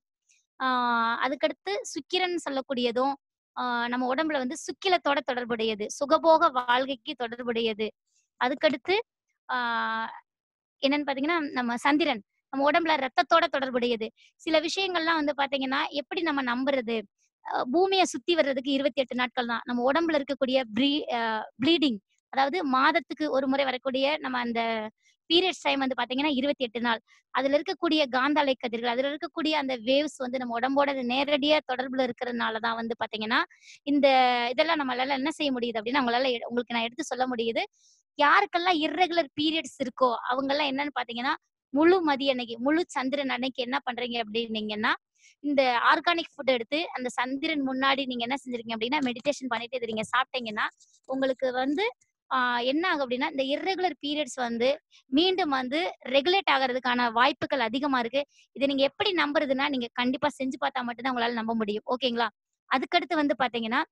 ஆஹ் அதுக்கடுத்து சுக்கிரன் சொல்லக்கூடியதும் ஆஹ் நம்ம உடம்புல வந்து சுக்கிலத்தோட தொடர்புடையது சுகபோக வாழ்க்கைக்கு தொடர்புடையது அதுக்கடுத்து ஆஹ் என்னன்னு பாத்தீங்கன்னா நம்ம சந்திரன் நம்ம உடம்புல ரத்தத்தோட தொடர்புடையது சில விஷயங்கள்லாம் வந்து பாத்தீங்கன்னா எப்படி நம்ம நம்புறது அஹ் பூமியை சுத்தி வர்றதுக்கு இருபத்தி எட்டு நாட்கள் தான் நம்ம உடம்புல இருக்கக்கூடிய ப்ரீ ப்ளீடிங் அதாவது மாதத்துக்கு ஒரு முறை வரக்கூடிய நம்ம அந்த பீரியட்ஸ் டைம் வந்து பாத்தீங்கன்னா இருபத்தி எட்டு நாள் அதுல இருக்கக்கூடிய காந்தாலை கதிர்கள் அதுல இருக்கக்கூடிய அந்த வேவ்ஸ் வந்து நம்ம உடம்போட நேரடியா தொடர்புல இருக்கிறதுனால தான் வந்து பாத்தீங்கன்னா இந்த இதெல்லாம் நம்மளால என்ன செய்ய முடியுது அப்படின்னு அவங்களால எ- உங்களுக்கு நான் எடுத்து சொல்ல முடியுது யாருக்கெல்லாம் irregular பீரியட்ஸ் இருக்கோ அவங்க எல்லாம் என்னன்னு பாத்தீங்கன்னா முழு மதிய அன்னைக்கு முழு சந்திரன் அன்னைக்கு என்ன பண்றீங்க அப்படின்னீங்கன்னா இந்த ஆர்கானிக் ஃபுட் எடுத்து அந்த சந்திரன் முன்னாடி நீங்க என்ன செஞ்சிருக்கீங்க அப்படின்னா மெடிடேஷன் பண்ணிட்டு இதை நீங்க சாப்பிட்டீங்கன்னா உங்களுக்கு வந்து ஆஹ் என்ன ஆகும் அப்படின்னா இந்த irregular பீரியட்ஸ் வந்து மீண்டும் வந்து ரெகுலேட் ஆகிறதுக்கான வாய்ப்புகள் அதிகமா இருக்கு இதை நீங்க எப்படி நம்புறதுன்னா நீங்க கண்டிப்பா செஞ்சு பார்த்தா மட்டும்தான் உங்களால நம்ப முடியும் ஓகேங்களா அதுக்கடுத்து வந்து பாத்தீங்கன்னா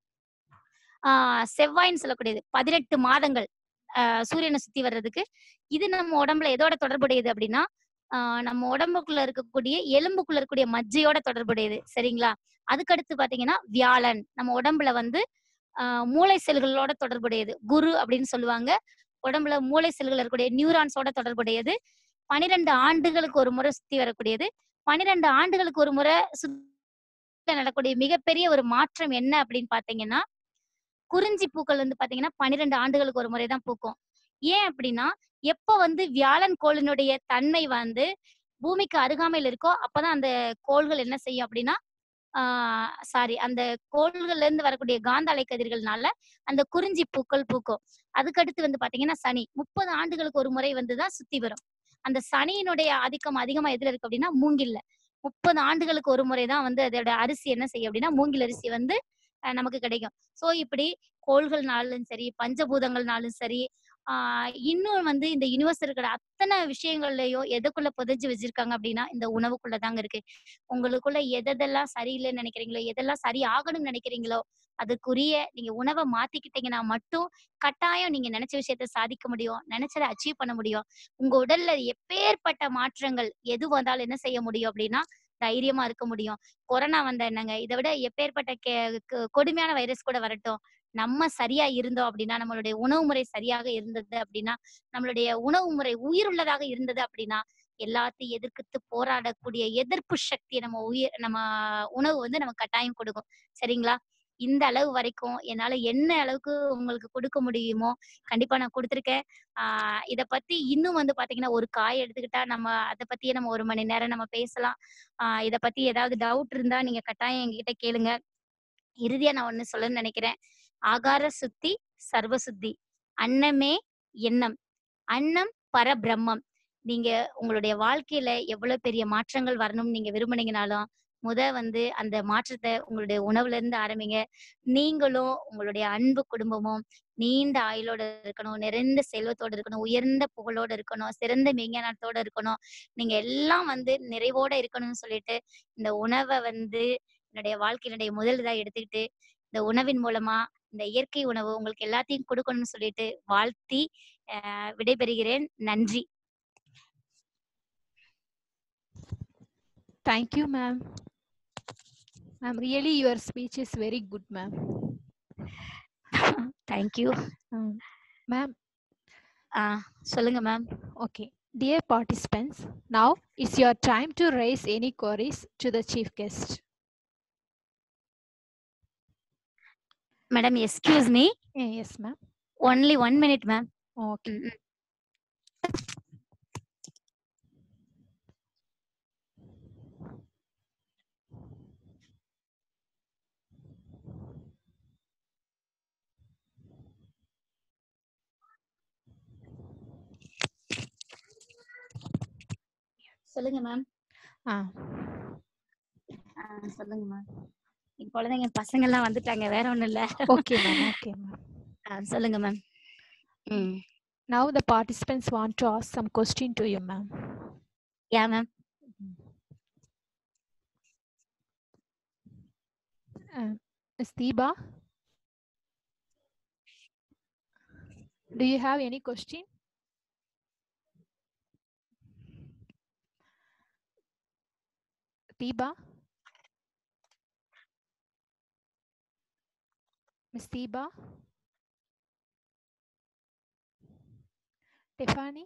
ஆஹ் செவ்வாய்ன்னு சொல்லக்கூடியது பதினெட்டு மாதங்கள் ஆஹ் சூரியனை சுத்தி வர்றதுக்கு இது நம்ம உடம்புல எதோட தொடர்புடையது அப்படின்னா ஆஹ் நம்ம உடம்புக்குள்ள இருக்கக்கூடிய எலும்புக்குள்ள இருக்கக்கூடிய மஜ்ஜையோட தொடர்புடையது சரிங்களா அதுக்கடுத்து பாத்தீங்கன்னா வியாழன் நம்ம உடம்புல வந்து ஆஹ் மூளை செல்களோட தொடர்புடையது குரு அப்படின்னு சொல்லுவாங்க உடம்புல மூளை செல்கள் இருக்கக்கூடிய நியூரான்ஸோட தொடர்புடையது பனிரெண்டு ஆண்டுகளுக்கு ஒரு முறை சுத்தி வரக்கூடியது பனிரெண்டு ஆண்டுகளுக்கு ஒரு முறை சுத்தி நடக்கூடிய மிகப்பெரிய ஒரு மாற்றம் என்ன அப்படின்னு பாத்தீங்கன்னா குறிஞ்சி பூக்கள் வந்து பாத்தீங்கன்னா பன்னிரெண்டு ஆண்டுகளுக்கு ஒரு முறை தான் பூக்கும் ஏன் அப்படின்னா எப்ப வந்து வியாழன் கோளினுடைய தன்மை வந்து பூமிக்கு அருகாமையில் இருக்கோ அப்பதான் அந்த கோள்கள் என்ன செய்யும் அப்படின்னா ஆஹ் சாரி அந்த கோள்கள்ல இருந்து வரக்கூடிய காந்த அலைக்கதிர்கள்னால அந்த குறிஞ்சி பூக்கள் பூக்கும் அதுக்கடுத்து வந்து பாத்தீங்கன்னா சனி முப்பது ஆண்டுகளுக்கு ஒரு முறை வந்து தான் சுத்தி வரும் அந்த சனியினுடைய ஆதிக்கம் அதிகமா எதுல இருக்கு அப்படின்னா மூங்கில்ல முப்பது ஆண்டுகளுக்கு ஒரு முறை தான் வந்து அதோட அரிசி என்ன செய்யும் அப்படின்னா மூங்கில் அரிசி வந்து அஹ் நமக்கு கிடைக்கும் சோ இப்படி கோள்கள்னாலும் சரி பஞ்சபூதங்கள்னாலும் சரி ஆஹ் இன்னும் வந்து இந்த யூனிவர்ஸ் இருக்கிற அத்தனை விஷயங்கள்லயும் எதுக்குள்ள புதைஞ்சு வச்சிருக்காங்க அப்படின்னா இந்த உணவுக்குள்ள தாங்க இருக்கு உங்களுக்குள்ள எதெல்லாம் சரியில்லைன்னு நினைக்கிறீங்களோ எதெல்லாம் சரி ஆகணும்னு நினைக்கிறீங்களோ அதுக்குரிய நீங்க உணவை மாத்திக்கிட்டீங்கன்னா மட்டும் கட்டாயம் நீங்க நினைச்ச விஷயத்த சாதிக்க முடியும் நினைச்சதை அச்சீவ் பண்ண முடியும் உங்க உடல்ல எப்பேற்பட்ட மாற்றங்கள் எது வந்தாலும் என்ன செய்ய முடியும் அப்படின்னா தைரியமா இருக்க முடியும் கொரோனா வந்த என்னங்க இதை விட எப்பேற்பட்ட கே- க- கொடுமையான வைரஸ் கூட வரட்டும் நம்ம சரியா இருந்தோம் அப்படின்னா நம்மளுடைய உணவு முறை சரியாக இருந்தது அப்படின்னா நம்மளுடைய உணவு முறை உயிருள்ளதாக இருந்தது அப்படின்னா எல்லாத்தையும் எதிர்த்து போராடக்கூடிய எதிர்ப்பு சக்தியை நம்ம உயிர் நம்ம உணவு வந்து நம்ம கட்டாயம் கொடுக்கும் சரிங்களா இந்த அளவு வரைக்கும் என்னால என்ன அளவுக்கு உங்களுக்கு கொடுக்க முடியுமோ கண்டிப்பா நான் கொடுத்துருக்கேன் ஆஹ் இத பத்தி இன்னும் வந்து பாத்தீங்கன்னா ஒரு காய் எடுத்துக்கிட்டா நம்ம அதை பத்தியே நம்ம ஒரு மணி நேரம் நம்ம பேசலாம் ஆஹ் இத பத்தி ஏதாவது டவுட் இருந்தா நீங்க கட்டாயம் எங்ககிட்ட கேளுங்க இறுதியா நான் ஒண்ணு சொல்லணும்னு நினைக்கிறேன் ஆகார சுத்தி சர்வ சுத்தி அன்னமே எண்ணம் அன்னம் பரபிரம்மம் நீங்க உங்களுடைய வாழ்க்கையில எவ்வளவு பெரிய மாற்றங்கள் வரணும்னு நீங்க விரும்புனீங்கனாலும் முத வந்து அந்த மாற்றத்தை உங்களுடைய உணவுல இருந்து ஆரம்பிங்க நீங்களும் உங்களுடைய அன்பு குடும்பமும் நீண்ட ஆயுளோட இருக்கணும் நிறைந்த செல்வத்தோட இருக்கணும் உயர்ந்த புகழோட இருக்கணும் சிறந்த மெய்ஞானத்தோட இருக்கணும் நீங்க எல்லாம் வந்து நிறைவோட இருக்கணும்னு சொல்லிட்டு இந்த உணவை வந்து என்னுடைய வாழ்க்கையினுடைய முதல் இதா எடுத்துக்கிட்டு இந்த உணவின் மூலமா இந்த இயற்கை உணவு உங்களுக்கு எல்லாத்தையும் கொடுக்கணும்னு சொல்லிட்டு வாழ்த்தி அஹ் விடைபெறுகிறேன் நன்றி Thank you, ma'am. Ma'am, really your speech is very good, ma'am. Thank you Um, ma'am, சொல்லுங்க ma'am okay. Dear participants, now it's your time to raise any queries to the chief guest. Madam excuse me Eh, yes, ma'am. Only one minute ma'am Okay. சொல்லுங்க ma'am Ah, சொல்லுங்க ma'am என் குழந்தைங்க பசங்க எல்லாம் வந்துட்டாங்க வேற ஒண்ணும் இல்ல okay, ma'am. Okay, ma'am. ஆ, சொல்லுங்க மேம் ம் Now the participants want to ask some question to you, ma'am. Yeah ma'am Uh, Ms. Deepa, do you have any question? Deepa? Miss Deepa? Tiffany?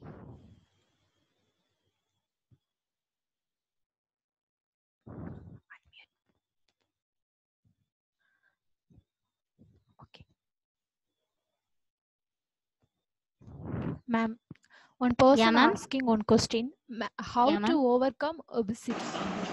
Ma'am, one person ma'am. asking one question. Ma- How Yeah, to ma'am. overcome obesity?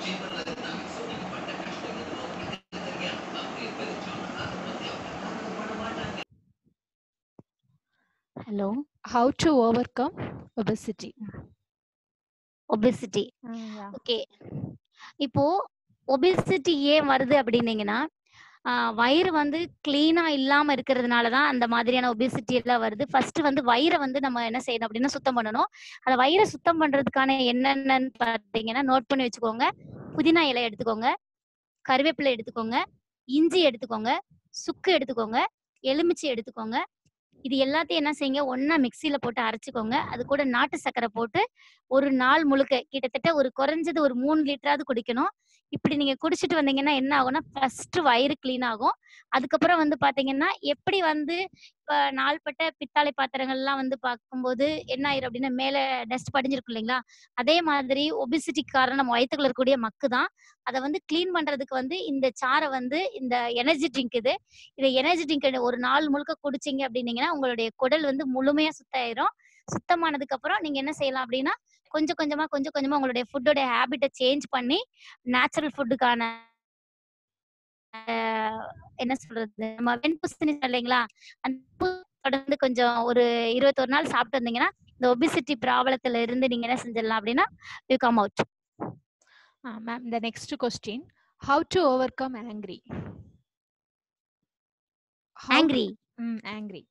Hello How to overcome obesity? Obesity Mm, yeah. Okay இப்போ obesity ஏன் வருது அப்படின்னீங்கன்னா ஆஹ் வயிறு வந்து கிளீனா இல்லாம இருக்கிறதுனால தான் அந்த மாதிரியான ஒபெசிட்டி எல்லாம் வருது ஃபர்ஸ்ட் வந்து வயிறை வந்து நம்ம என்ன செய்யணும் அப்படின்னா சுத்தம் பண்ணணும் அந்த வயிறை சுத்தம் பண்றதுக்கான என்னென்னன்னு பார்த்தீங்கன்னா நோட் பண்ணி வச்சுக்கோங்க புதினா இலை எடுத்துக்கோங்க கருவேப்பிலை எடுத்துக்கோங்க இஞ்சி எடுத்துக்கோங்க சுக்கு எடுத்துக்கோங்க எலுமிச்சை எடுத்துக்கோங்க இது எல்லாத்தையும் என்ன செய்யுங்க ஒண்ணா மிக்சியில போட்டு அரைச்சுக்கோங்க அது கூட நாட்டு சர்க்கரை போட்டு ஒரு நாள் முழுக்க கிட்டத்தட்ட ஒரு குறைஞ்சது ஒரு மூணு லிட்டராவது குடிக்கணும் இப்படி நீங்க குடிச்சிட்டு வந்தீங்கன்னா என்ன ஆகும்னா ஃபர்ஸ்ட் வயிறு க்ளீன் ஆகும் அதுக்கப்புறம் வந்து பாத்தீங்கன்னா எப்படி வந்து இப்ப நாள்பட்ட பித்தாளை பாத்திரங்கள்லாம் வந்து பார்க்கும்போது என்ன ஆயிரும் அப்படின்னா மேல டஸ்ட் படிஞ்சிருக்கும் இல்லைங்களா அதே மாதிரி ஒபிசிட்டி காரணம் நம்ம வயிற்றுக்குள்ள இருக்கக்கூடிய மக்கு தான் அதை வந்து க்ளீன் பண்றதுக்கு வந்து இந்த சாரை வந்து இந்த எனர்ஜி ட்ரிங்க் இது இதை எனர்ஜி ட்ரிங்க் ஒரு நாள் முழுக்க குடிச்சீங்க அப்படின்னீங்கன்னா உங்களுடைய குடல் வந்து முழுமையா சுத்தாயிரும் சுத்தமானதுக்கு அப்புறம் நீங்க என்ன செய்யலாம் அப்படின்னா கொஞ்சம் கொஞ்சமா கொஞ்சம் கொஞ்சமா உங்களுடைய ஃபுட்டோட ஹேபிட்டை சேஞ்ச் பண்ணி நேச்சுரல் ஃபுட்டுக்கான என்ன சொல்றது நம்ம வெண்பூசணி இல்லைங்களா அந்த பூ தொடர்ந்து கொஞ்சம் ஒரு இருபத்தொரு நாள் சாப்பிட்டு வந்தீங்கன்னா இந்த ஒபிசிட்டி ப்ராப்ளத்துல இருந்து நீங்க என்ன செஞ்சிடலாம் அப்படின்னா you come out Uh, ma'am, the next question. How to overcome angry? How to- angry Mm, angry.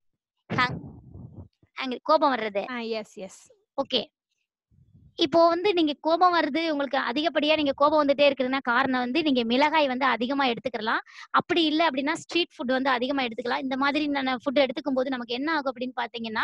Angry கோபம் வர்றது Ah, yes, yes. ஓகே இப்போ வந்து நீங்க கோபம் வருது உங்களுக்கு அதிகப்படியா நீங்க கோபம் வந்துட்டே இருக்குதுன்னா காரணம் வந்து நீங்க மிளகாய் வந்து அதிகமா எடுத்துக்கலாம் அப்படி இல்லை அப்படின்னா ஸ்ட்ரீட் ஃபுட் வந்து அதிகமா எடுத்துக்கலாம் இந்த மாதிரி நான் ஃபுட் எடுத்துக்கும் போது நமக்கு என்ன ஆகும் அப்படின்னு பாத்தீங்கன்னா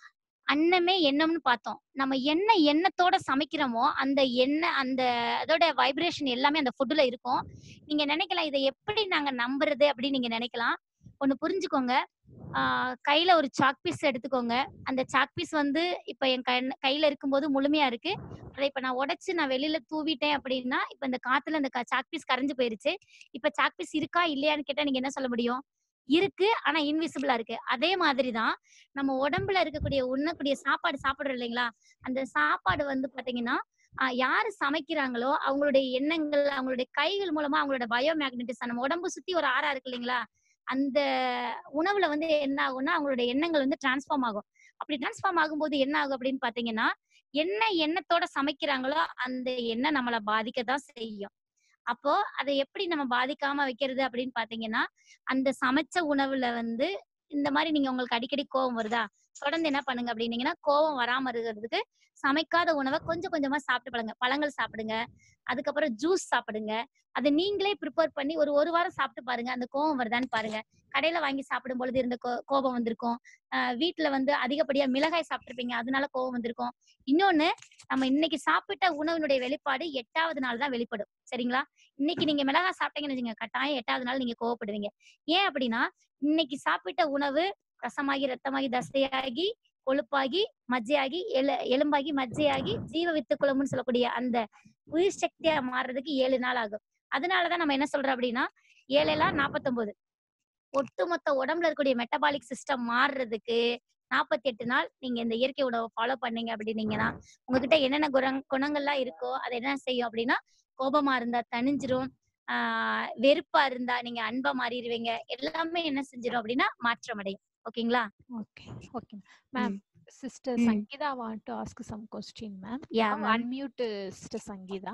அன்னமே எண்ணம்னு பார்த்தோம் நம்ம என்ன எண்ணத்தோட சமைக்கிறோமோ அந்த எண்ணெய் அந்த அதோட வைப்ரேஷன் எல்லாமே அந்த ஃபுட்டுல இருக்கும் நீங்க நினைக்கலாம் இதை எப்படி நாங்க நம்புறது அப்படின்னு நீங்க நினைக்கலாம் ஒண்ணு புரிஞ்சுக்கோங்க ஆஹ் கையில ஒரு சாக் பீஸ் எடுத்துக்கோங்க அந்த சாக் பீஸ் வந்து இப்ப என் கண் கையில இருக்கும்போது முழுமையா இருக்கு அதை இப்ப நான் உடைச்சு நான் வெளியில தூவிட்டேன் அப்படின்னா இப்ப இந்த காத்துல இந்த சாக் பீஸ் கரைஞ்சு போயிருச்சு இப்ப சாக் பீஸ் இருக்கா இல்லையான்னு கேட்டா நீங்க என்ன சொல்ல முடியும் இருக்கு ஆனா இன்விசிபிளா இருக்கு அதே மாதிரிதான் நம்ம உடம்புல இருக்கக்கூடிய உண்ணக்கூடிய சாப்பாடு சாப்பிடுறோம் இல்லைங்களா அந்த சாப்பாடு வந்து பாத்தீங்கன்னா ஆஹ் யாரு சமைக்கிறாங்களோ அவங்களுடைய எண்ணங்கள் அவங்களுடைய கைகள் மூலமா அவங்களோட பயோ மேக்னட்டிசம் நம்ம உடம்பு சுத்தி ஒரு ஆறா இருக்கு இல்லைங்களா அந்த உணவுல வந்து என்ன ஆகும்னா அவங்களுடைய எண்ணங்கள் வந்து டிரான்ஸ்ஃபார்ம் ஆகும் அப்படி டிரான்ஸ்ஃபார்ம் ஆகும்போது என்ன ஆகும் அப்படின்னு பாத்தீங்கன்னா என்ன எண்ணத்தோட சமைக்கிறாங்களோ அந்த எண்ணம் நம்மளை பாதிக்க தான் செய்யும் அப்போ அதை எப்படி நம்ம பாதிக்காம வைக்கிறது அப்படின்னு பாத்தீங்கன்னா அந்த சமைச்ச உணவுல வந்து இந்த மாதிரி நீங்க உங்களுக்கு அடிக்கடி கோவம் வருதா தொடர்ந்து என்ன பண்ணுங்க அப்படின்னீங்கன்னா கோவம் வராம இருக்கிறதுக்கு சமைக்காத உணவை கொஞ்சம் கொஞ்சமா சாப்பிட்டு பழங்க பழங்கள் சாப்பிடுங்க அதுக்கப்புறம் ஜூஸ் சாப்பிடுங்க அதை நீங்களே ப்ரிப்பேர் பண்ணி ஒரு ஒரு வாரம் சாப்பிட்டு பாருங்க அந்த கோவம் வருதான்னு பாருங்க கடையில வாங்கி சாப்பிடும் பொழுது இருந்த கோ- கோபம் வந்திருக்கும் ஆஹ் வீட்ல வந்து அதிகப்படியா மிளகாய் சாப்பிட்டிருப்பீங்க அதனால கோவம் வந்திருக்கும் இன்னொன்னு நம்ம இன்னைக்கு சாப்பிட்ட உணவினுடைய வெளிப்பாடு எட்டாவது நாள் தான் வெளிப்படும் சரிங்களா இன்னைக்கு நீங்க மிளகாய் சாப்பிட்டீங்கன்னு வச்சுங்க கட்டாயம் எட்டாவது நாள் நீங்க கோவப்படுவீங்க ஏன் அப்படின்னா இன்னைக்கு சாப்பிட்ட உணவு ரசமாகி ரத்தமாகி தசையாகி கொழுப்பாகி மஜ்ஜையாகி எலு எலும்பாகி மஜ்ஜையாகி ஜீவ வித்து குழம்புன்னு சொல்லக்கூடிய அந்த உயிர் சக்தியா மாறுறதுக்கு ஏழு நாள் ஆகும் அதனாலதான் நம்ம என்ன சொல்றோம் அப்படின்னா ஏழெல்லாம் நாற்பத்தொன்பது ஒட்டுமொத்த உடம்புல இருக்கக்கூடிய மெட்டபாலிக் சிஸ்டம் மாறுறதுக்கு நாற்பத்தி எட்டு நாள் நீங்க இந்த இயற்கை உணவை ஃபாலோ பண்ணீங்க அப்படின்னீங்கன்னா உங்ககிட்ட என்னென்ன குணங் குணங்கள்லாம் இருக்கோ அதை என்ன செய்யும் அப்படின்னா கோபமா இருந்தா தணிஞ்சிரும் ஆஹ் வெறுப்பா இருந்தா நீங்க அன்பா மாறிடுவீங்க எல்லாமே என்ன செஞ்சிடும் அப்படின்னா மாற்றம் அடையும் ஓகேங்களா Okay, okay. Ma'am, Sister Mm. Sangeeta want to ask some question, ma'am. Yeah, Now ma'am. Unmute uh, Sister Sangeeta.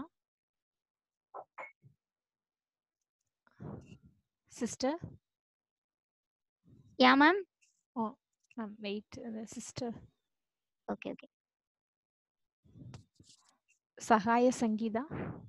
Sister, yeah ma'am ma'am, wait. uh, The sister okay okay Sahaya Sangeeta.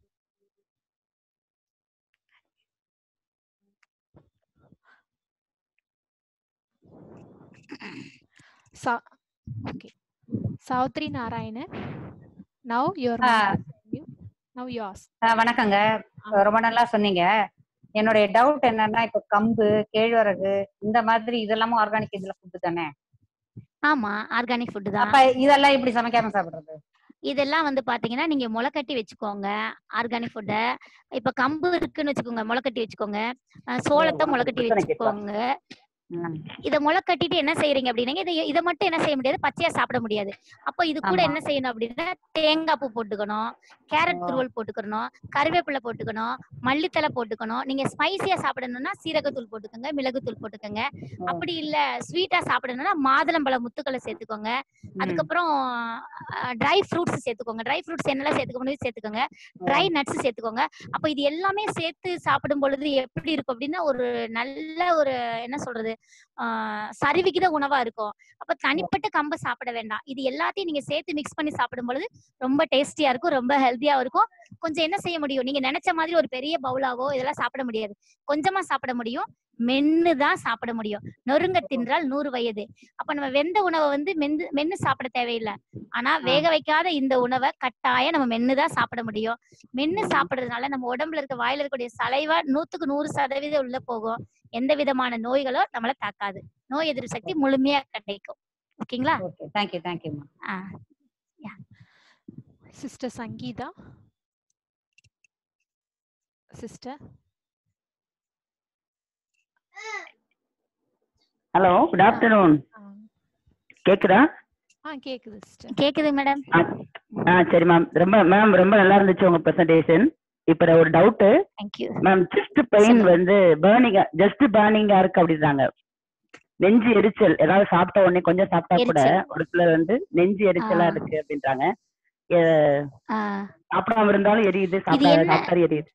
Sa okay. Savitri Narayanan. Now your ah, mic is on mute. Now you ask. ஆ, வணக்கங்க ரொம்ப நல்லா சொன்னீங்க என்னுடைய doubt என்னன்னா இப்ப கம்பு கேழ்வரகு இந்த மாதிரி இதெல்லாமும் ஆர்கானிக் இதுல ஃபுட்டு தானே ஆமா ஆர்கானிக் ஃபுட் தான் அப்ப இதெல்லாம் இப்படி சமைக்காம சாப்பிடுறது இதெல்லாம் வந்து பாத்தீங்கன்னா நீங்க முளைக்கட்டி வச்சுக்கோங்க ஆர்கானிக் ஃபுட்டை இப்ப கம்பு இருக்குன்னு வச்சுக்கோங்க முளைக்கட்டி வச்சுக்கோங்க அஹ் சோளத்தை முளைக்கட்டி பிரச்சனை வச்சுக்கோங்க ம். இத முளை கட்டிட்டு என்ன செய்யறீங்க அப்படின்னா இதை இதை மட்டும் என்ன செய்ய முடியாது பச்சையா சாப்பிட முடியாது அப்போ இது கூட ஆமா. என்ன செய்யணும் அப்படின்னா தேங்காய் பூ போட்டுக்கணும் கேரட் ஓ. துருவல் போட்டுக்கணும் கருவேப்பிலை போட்டுக்கணும் மல்லித்தலை போட்டுக்கணும் நீங்க ஸ்பைசியா சாப்பிடணும்னா சீரகத்தூள் போட்டுக்கோங்க மிளகுத்தூள் போட்டுக்கோங்க ஓ. அப்படி இல்ல ஸ்வீட்டா சாப்பிடணும்னா மாதுளம்பழ முத்துக்களை சேர்த்துக்கோங்க ம். அதுக்கப்புறம் ட்ரை ஃப்ரூட்ஸ் சேர்த்துக்கோங்க ட்ரை ஃப்ரூட்ஸ் என்னெல்லாம் சேர்த்துக்க முடியும் சேர்த்துக்கோங்க ட்ரை நட்ஸ் சேர்த்துக்கோங்க அப்ப இது எல்லாமே சேர்த்து சாப்பிடும் பொழுது எப்படி இருக்கும் அப்படின்னா ஒரு நல்ல ஒரு என்ன சொல்றது ஆஹ் சரிவிகித உணவா இருக்கும் அப்ப தனிப்பட்ட கம்பை சாப்பிட வேண்டாம் இது எல்லாத்தையும் நீங்க சேர்த்து மிக்ஸ் பண்ணி சாப்பிடும் பொழுது ரொம்ப டேஸ்டியா இருக்கும் ரொம்ப ஹெல்த்தியா இருக்கும் கொஞ்சம் என்ன செய்ய முடியும் நீங்க நினைச்ச மாதிரி ஒரு பெரிய பவுலாவோ இதெல்லாம் சாப்பிட முடியாது கொஞ்சமா சாப்பிட முடியும் மென்னு தான் சாப்பிட முடியும் நொறுங்க தின்றால் நூறு வயது அப்ப நம்ம வெந்த உணவை வந்து மெந்து மென்னு சாப்பிட தேவையில்லை ஆனா வேக வைக்காத இந்த உணவை கட்டாயம் நம்ம மென்னு தான் சாப்பிட முடியும் மென்னு சாப்பிடுறதுனால நம்ம உடம்புல இருக்க வாயில இருக்கக்கூடிய சலைவா நூத்துக்கு நூறு சதவீதம் உள்ள போகும் எந்த விதமான நோய்களோ நம்மள தாக்காது நோய் எதிர்ப்பு சக்தி முழுமையா கிடைக்கும் ஓகேங்களா ஓகே தேங்க்யூ தேங்க்யூம்மா ஆ sister Sangeeta sister hello good afternoon கேக்குதா ஆ கேக்குது சிஸ்டர் கேக்குது மேடம் ஆ சரி மேம் ரொம்ப மேம் ரொம்ப நல்லா இருந்துச்சு உங்க பிரசன்டேஷன் இப்ப ஒரு doubt thank you ma'am chest pain சொல்லுங்க. வந்து பேர்னிங்கா ஜஸ்ட் பேர்னிங்கா இருக்கு அப்படின்றாங்க நெஞ்சு எரிச்சல் ஏதாவது சாப்பிட்ட உடனே கொஞ்சம் சாப்பிட்டா கூட எரிச்சல். ஒரு சிலர் வந்து நெஞ்சு எரிச்சலா ஆ. இருக்கு அப்படின்றாங்க எ- சாப்பிடாம இருந்தாலும் எரியுது சாப்பிட்டா என்ன? சாப்பிட்டாலும் எரியுது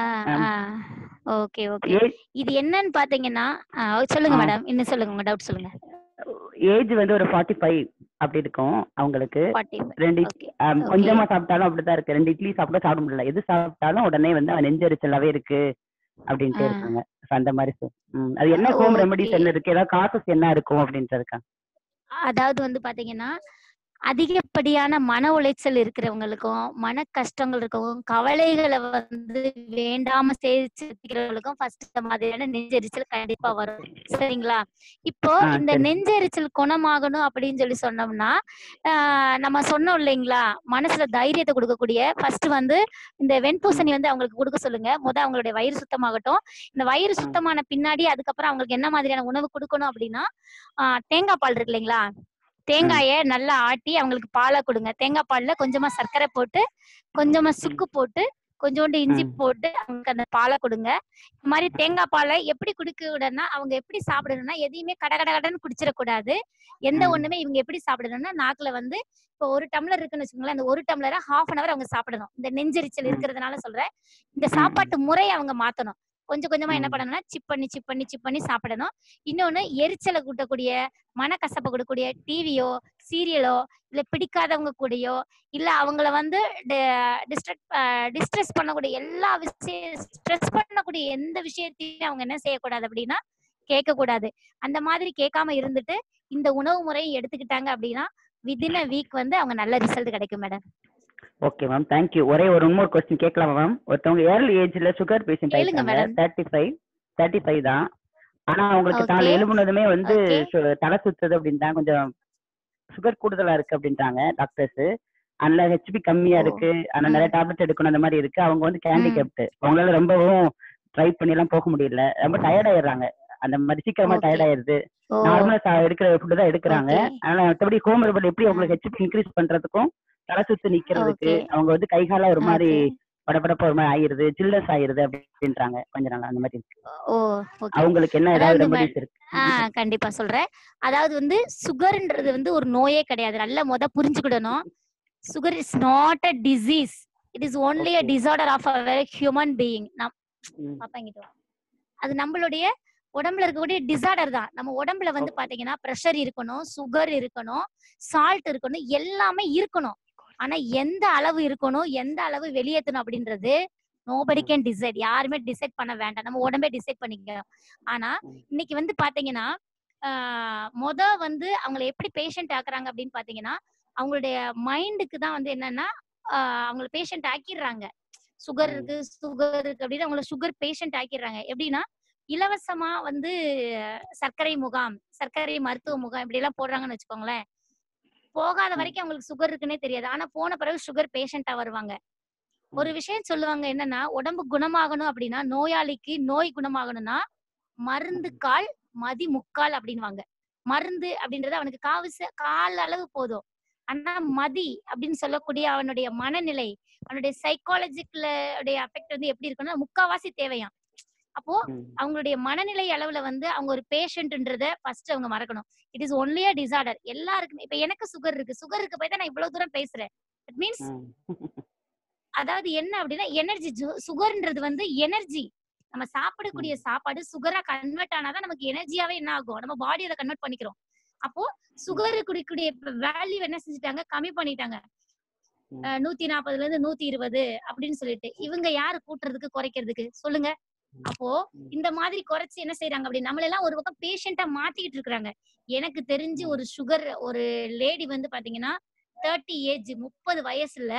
ஓகே ஓகே ஏஜ் இது என்னன்னு பாத்தீங்கன்னா ஆ, சொல்லுங்க ஆ. மேடம் இன்னும் சொல்லுங்க உங்க டவுட் சொல்லுங்க ஏஜ் வந்து ஒரு ஃபார்ட்டி ஃபைவ் அப்படி இருக்கும் அவங்களுக்கு ஃபார்ட்டி ரெண்டு ஓகே ஆம், Okay. கொஞ்சமா சாப்பிட்டாலும் அப்படிதான் இருக்கு ரெண்டு இட்லி சாப்பிட்டா சாப்பிட முடியல எது சாப்பிட்டாலும் உடனே வந்து அவன் நெஞ்செரிச்சலாவே இருக்கு அப்படின்ட்டு ஆ. இருக்காங்க So, அந்த மாதிரி சொல். ம், அது என்ன ஹோம் Okay. ரெமடிஸ் என்ன இருக்கு ஏதாவது காசஸ் என்ன இருக்கும் அப்படின்ட்டு இருக்காங்க அதாவது வந்து பாத்தீங்கன்னா அதிகப்படியான மன உளைச்சல் இருக்கிறவங்களுக்கும் மன கஷ்டங்கள் இருக்கவும் கவலைகளை வந்து வேண்டாம சேர்த்து வச்சுக்கிறவங்களுக்கும் ஃபர்ஸ்ட் இந்த மாதிரியான நெஞ்செரிச்சல் கண்டிப்பா வரும் சரிங்களா இப்போ ஆ, இந்த சரி. நெஞ்செரிச்சல் குணமாகணும் அப்படின்னு சொல்லி சொன்னோம்னா ஆஹ் நம்ம சொன்னோம் இல்லைங்களா மனசுல தைரியத்தை கொடுக்கக்கூடிய ஃபர்ஸ்ட் வந்து இந்த வெண்பூசணி வந்து அவங்களுக்கு கொடுக்க சொல்லுங்க முத அவங்களுடைய வயிறு சுத்தமாகட்டும் இந்த வயிறு ஆ. சுத்தமான பின்னாடி அதுக்கப்புறம் அவங்களுக்கு என்ன மாதிரியான உணவு கொடுக்கணும் அப்படின்னா ஆஹ் தேங்காய் பால் இருக்கு இல்லைங்களா தேங்காயை நல்லா ஆட்டி அவங்களுக்கு பாலா கொடுங்க தேங்காய் பால்ல கொஞ்சமா சர்க்கரை போட்டு கொஞ்சமா சுக்கு போட்டு கொஞ்சோண்டு இஞ்சி ம். போட்டு அவங்களுக்கு அந்த பாலை கொடுங்க இந்த மாதிரி தேங்காய் பாலை எப்படி குடிக்க விடனா அவங்க எப்படி சாப்பிடணும்னா எதையுமே கட கட கடன்னு குடிச்சிடக்கூடாது எந்த ம். ஒண்ணுமே இவங்க எப்படி சாப்பிடணும்னா நாக்குல வந்து இப்போ ஒரு டம்ளர் இருக்குன்னு வச்சுக்கோங்களேன் அந்த ஒரு டம்ளரை ஹாஃப் அன் அவர் அவங்க சாப்பிடணும் இந்த நெஞ்செரிச்சல் ம். இருக்கிறதுனால சொல்றேன் இந்த ம். சாப்பாட்டு முறையை அவங்க மாத்தணும் கொஞ்சம் கொஞ்சமா என்ன ம். பண்ணணும்னா சிப் பண்ணி சிப் பண்ணி சிப் பண்ணி சாப்பிடணும் இன்னொன்னு எரிச்சலை கூட்டக்கூடிய மனக்கசப்பை கொடுக்கக்கூடிய டிவியோ சீரியலோ இல்ல பிடிக்காதவங்க கூடயோ இல்ல அவங்கள வந்து டிஸ்ட்ரெஸ் பண்ணக்கூடிய எல்லா விஷயம் ஸ்ட்ரெஸ் பண்ணக்கூடிய எந்த விஷயத்தையுமே அவங்க என்ன செய்யக்கூடாது அப்படின்னா கேட்க கூடாது அந்த மாதிரி கேட்காம இருந்துட்டு இந்த உணவு முறையை எடுத்துக்கிட்டாங்க அப்படின்னா வித்தின் அ வீக் வந்து அவங்க நல்ல ரிசல்ட் கிடைக்கும் மேடம் ஓகே மேம் தேங்க்யூ ஒரே ஒரு இன்னொரு கொஸ்டின் கேட்கலாமா மேம் ஒருத்தவங்க ஏர்லி ஏஜ்ல சுகர் பேஷண்ட் கேளுங்க ஆயிட்டாங்க madam. Thirty five thirty five தான் ஆனா அவங்களுக்கு காலை Okay. எழுப்புனதுமே வந்து Okay. சு- தலை சுத்துது அப்படின்ட்டாங்க கொஞ்சம் சுகர் கூடுதலா இருக்கு அப்படின்ட்டாங்க டாக்டர்ஸ் அதுல ஹெச்பி கம்மியா ஓ. இருக்கு ஆனா ம். நிறைய டேப்லெட் எடுக்கணும் அந்த மாதிரி இருக்கு அவங்க வந்து கேண்டி ம். கேப்ட் அவங்களால ரொம்பவும் ட்ரை பண்ணி எல்லாம் போக முடியல ரொம்ப டயர்ட் ஆயிடுறாங்க அந்த மாதிரி சீக்கிரமா Okay. டயர்ட் ஆயிருது ஓ நார்மலா எடுக்கிற ஃபுட் தான் எடுக்கிறாங்க Okay. ஆனா மற்றபடி ஹோம் ரெமடி எப்படி அவங்களுக்கு ஹெச்பி இன்க்ரீஸ் பண்றதுக்கும் தலை சுத்து நிக்கிறதுக்கு Okay. அவங்க வந்து கை கால ஒரு மாதிரி Okay. படபடப்பா ஒரு மாதிரி ஆயிருது சில்னஸ் ஆயிருது அப்படின்றாங்க கொஞ்ச நாள் அந்த மாதிரி இருக்கு ஓ ஓகே அவங்களுக்கு என்ன ஏதாவது அதாவது ரெமடிஸ் இருக்கு ஆ கண்டிப்பா சொல்றேன் அதாவது வந்து சுகர்ன்றது வந்து ஒரு நோயே கிடையாது நல்ல முத புரிஞ்சுக்கிடணும் sugar is not a disease it is only a Okay. Disorder of a human being நம் ம். பாப்பா இங்கிட்டு வா. அது நம்மளுடைய உடம்புல இருக்கக்கூடிய டிசார்டர் தான் நம்ம உடம்புல வந்து Okay. பாத்தீங்கன்னா ப்ரெஷர் இருக்கணும் சுகர் இருக்கணும் சால்ட் இருக்கணும் எல்லாமே இருக்கணும் ஆனா எந்த அளவு இருக்கணும் எந்த அளவு வெளியேற்றணும் அப்படின்றது நோபடி கேன் டிசைட் யாருமே டிசைட் பண்ண வேண்டாம் நம்ம உடம்பே டிசைட் பண்ணிக்கணும் ஆனா ம். இன்னைக்கு வந்து பாத்தீங்கன்னா ஆஹ் மொத வந்து அவங்கள எப்படி பேஷண்ட் ஆக்குறாங்க அப்படின்னு பாத்தீங்கன்னா அவங்களுடைய மைண்டுக்கு தான் வந்து என்னன்னா ஆஹ் அவங்கள பேஷண்ட் ஆக்கிடுறாங்க சுகர் ம். இருக்கு சுகர் இருக்கு அப்படின்னு அவங்கள சுகர் பேஷண்ட் ஆக்கிடுறாங்க எப்படின்னா இலவசமா வந்து சர்க்கரை முகாம் சர்க்கரை மருத்துவ முகாம் இப்படி எல்லாம் போடுறாங்கன்னு வச்சுக்கோங்களேன் போகாத வரைக்கும் அவங்களுக்கு சுகர் இருக்குன்னே தெரியாது ஆனா போன பிறகு சுகர் பேஷண்டா வருவாங்க ஒரு விஷயம் சொல்லுவாங்க என்னன்னா உடம்பு குணமாகணும் அப்படின்னா நோயாளிக்கு நோய் குணமாகணும்னா மருந்துக்கால் மதி முக்கால் அப்படின்வாங்க மருந்து அப்படின்றது அவனுக்கு காவு கால் அளவு போதும் ஆனா மதி அப்படின்னு சொல்லக்கூடிய அவனுடைய மனநிலை அவனுடைய சைக்காலஜிக்கல அஃபெக்ட் வந்து எப்படி இருக்குன்னா முக்காவாசி தேவையாம் அப்போ ம். அவங்களுடைய மனநிலை அளவுல வந்து அவங்க ஒரு பேஷண்ட்ன்றத ஃபர்ஸ்ட் அவங்க மறக்கணும் it is only a disorder எல்லாருக்குமே இப்ப எனக்கு சுகர் இருக்கு சுகர் இருக்கு போய் தான் நான் இவ்வளவு தூரம் பேசுறேன் இட் மீன்ஸ் ம். அதாவது என்ன அப்படின்னா எனர்ஜி சுகர்ன்றது வந்து எனர்ஜி நம்ம சாப்பிடக்கூடிய சாப்பாடு சுகரா கன்வெர்ட் ஆனாதான் நமக்கு எனர்ஜியாவே என்ன ஆகும் நம்ம பாடி அதை கன்வெர்ட் பண்ணிக்கிறோம் அப்போ சுகர் குடிக்கூடிய வேல்யூ என்ன செஞ்சுட்டாங்க கம்மி பண்ணிட்டாங்க ம். அஹ் நூத்தி நாற்பதுல இருந்து நூத்தி இருபது அப்படின்னு சொல்லிட்டு இவங்க யாரு கூட்டுறதுக்கு குறைக்கிறதுக்கு சொல்லுங்க அப்போ இந்த மாதிரி குறைச்சு என்ன செய்யறாங்க அப்படி நம்மள எல்லாம் ஒரு பக்கம் பேஷண்டா மாத்திக்கிட்டு இருக்காங்க எனக்கு தெரிஞ்சு ஒரு சுகர் ஒரு லேடி வந்து பாத்தீங்கன்னா தேர்ட்டி ஏஜ் முப்பது வயசுல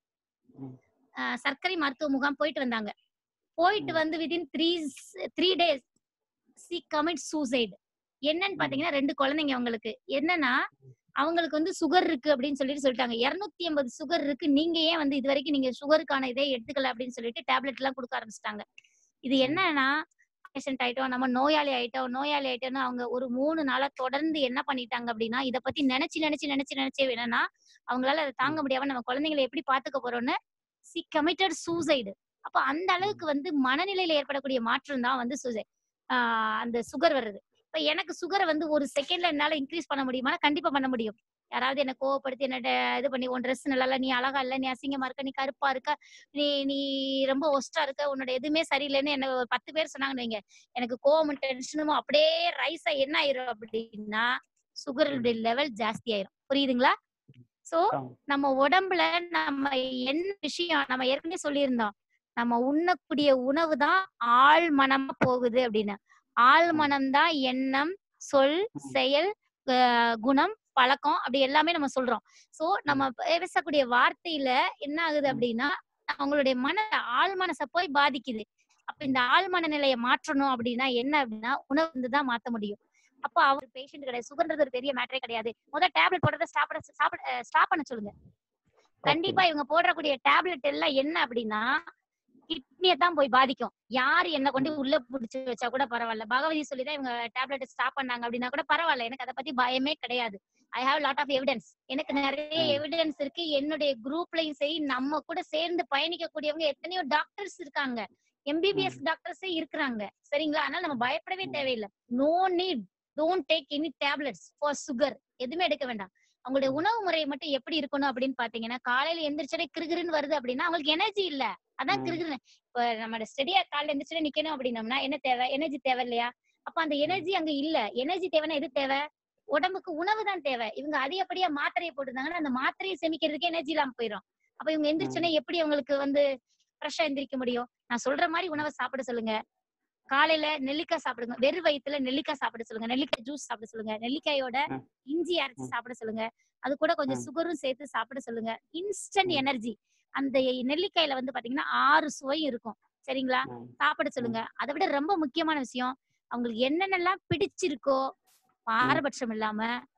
ம். அஹ், சர்க்கரை மருத்துவ முகாம் போயிட்டு வந்தாங்க போயிட்டு ம். வந்து within three three days she commit suicide என்னன்னு பாத்தீங்கன்னா ரெண்டு குழந்தைங்க அவங்களுக்கு என்னன்னா அவங்களுக்கு வந்து சுகர் இருக்கு அப்படின்னு சொல்லிட்டு சொல்லிட்டாங்க இருநூத்தி எண்பது சுகர் இருக்கு நீங்க ஏன் வந்து இது வரைக்கும் நீங்க சுகருக்கான இதே எடுத்துக்கல அப்படின்னு சொல்லிட்டு டேப்லெட் எல்லாம் கொடுக்க ஆரம்பிச்சிட்டாங்க இது என்னன்னா பேஷண்ட் ஆயிட்டோம் நம்ம நோயாளி ஆயிட்டோம் நோயாளி ஆயிட்டோம்னு அவங்க ஒரு மூணு நாளா தொடர்ந்து என்ன பண்ணிட்டாங்க அப்படின்னா இத பத்தி நினைச்சு நினைச்சு நினைச்சு நினைச்சே என்னன்னா அவங்களால அதை தாங்க முடியாம நம்ம குழந்தைங்களை எப்படி பாத்துக்க போறோம்னு சி கமிட்டட் சூசைடு அப்ப அந்த அளவுக்கு வந்து மனநிலையில ஏற்படக்கூடிய மாற்றம் தான் வந்து சூசைட் அந்த சுகர் வர்றது இப்ப எனக்கு சுகரை வந்து ஒரு செகண்ட்ல என்னால இன்க்ரீஸ் பண்ண முடியுமா கண்டிப்பா பண்ண முடியும் யாராவது என்ன கோவப்படுத்தி என்ன ட- இது பண்ணி உன் ட்ரெஸ் நல்லா இல்ல நீ அழகா இல்ல நீ அசிங்கமா இருக்க நீ கருப்பா இருக்க நீ நீ ரொம்ப ஒஸ்டா இருக்க உன்னோட எதுவுமே சரியில்லைன்னு என்ன ஒரு பத்து பேர் சொன்னாங்கன்னு வைங்க எனக்கு கோவமும் டென்ஷனும் அப்படியே ரைஸா என்ன ஆயிரும் அப்படின்னா சுகருடைய லெவல் ஜாஸ்தி ஆயிரும் புரியுதுங்களா சோ ஆமா. நம்ம உடம்புல நம்ம என்ன விஷயம் நம்ம ஏற்கனவே சொல்லியிருந்தோம் நம்ம உண்ணக்கூடிய உணவு தான் ஆள் மனமா போகுது அப்படின்னு ஆள் மனம் தான் எண்ணம் சொல் செயல் அஹ் குணம் பழக்கம் அப்படி எல்லாமே நம்ம சொல்றோம் சோ நம்ம பேசக்கூடிய வார்த்தையில என்ன ஆகுது அப்படின்னா அவங்களுடைய மன ஆள் மனசை போய் பாதிக்குது அப்ப இந்த ஆள் மனநிலையை மாற்றணும் அப்படின்னா என்ன அப்படின்னா உணவு வந்து தான் மாத்த முடியும் அப்போ அவர் பேஷண்ட் கிடையாது சுகர்ன்றது ஒரு பெரிய மேட்டரே கிடையாது முதல் டேப்லெட் போடுறத ஸ்டாப் பண்ண சாப்பிட ஸ்டாப் பண்ண சொல்லுங்க கண்டிப்பா இவங்க போடக்கூடிய டேப்லெட் எல்லாம் என்ன அப்படின்னா கிட்னியை தான் போய் பாதிக்கும் யாரு என்ன கொண்டு உள்ள புடிச்சு வச்சா கூட பரவாயில்ல பகவதி சொல்லிதான் இவங்க டேப்லெட் ஸ்டாப் பண்ணாங்க அப்படின்னா கூட பரவாயில்ல எனக்கு அதை பத்தி பயமே கிடையாது I have lot of evidence எனக்கு நிறைய ம். எவிடன்ஸ் இருக்கு என்னுடைய குரூப்லயும் சரி நம்ம கூட சேர்ந்து பயணிக்கக்கூடியவங்க எத்தனையோ டாக்டர்ஸ் இருக்காங்க எம்பிபிஎஸ் டாக்டர்ஸே இருக்கிறாங்க சரிங்களா அதனால நம்ம பயப்படவே ம். தேவையில்லை no need don't take any tablets for sugar எதுவுமே எடுக்க வேண்டாம் அவங்களுடைய உணவு முறை மட்டும் எப்படி இருக்கணும் அப்படின்னு பாத்தீங்கன்னா காலையில எந்திரிச்சோடே கிருகிருன்னு வருது அப்படின்னா அவங்களுக்கு எனர்ஜி இல்ல அதான் ம். கிருகிருன்னு இப்ப நம்ம ஸ்டெடியா காலையில எந்திரிச்சோடே நிக்கணும் அப்படின்னம்னா என்ன தேவை எனர்ஜி தேவை இல்லையா அப்ப அந்த எனர்ஜி அங்க இல்ல எனர்ஜி தேவைன்னா எது தேவை உடம்புக்கு உணவு தான் தேவை இவங்க அதிகப்படியா மாத்திரையை போட்டிருந்தாங்கன்னா அந்த மாத்திரையை செமிக்கிறதுக்கு எனர்ஜி இல்லாம போயிடும் அப்ப இவங்க எந்திரிச்சோடனே எப்படி அவங்களுக்கு வந்து ஃப்ரெஷ்ஷா எந்திரிக்க முடியும் நான் சொல்ற மாதிரி உணவை சாப்பிட சொல்லுங்க காலையில நெல்லிக்காய் சாப்பிடுங்க வெறும் வயித்துல நெல்லிக்காய் சாப்பிட சொல்லுங்க நெல்லிக்காய் ஜூஸ் சாப்பிட சொல்லுங்க நெல்லிக்காயோட ம். இஞ்சி அரைச்சு ம். சாப்பிட சொல்லுங்க அது கூட கொஞ்சம் ம். சுகரும் சேர்த்து சாப்பிட சொல்லுங்க இன்ஸ்டன்ட் ம். எனர்ஜி அந்த நெல்லிக்காயில வந்து பாத்தீங்கன்னா ஆறு சுவை இருக்கும் சரிங்களா ம். சாப்பிட சொல்லுங்க அதை விட ரொம்ப முக்கியமான விஷயம் அவங்களுக்கு என்னென்னலாம் பிடிச்சிருக்கோ பாரபட்சம் இல்லாம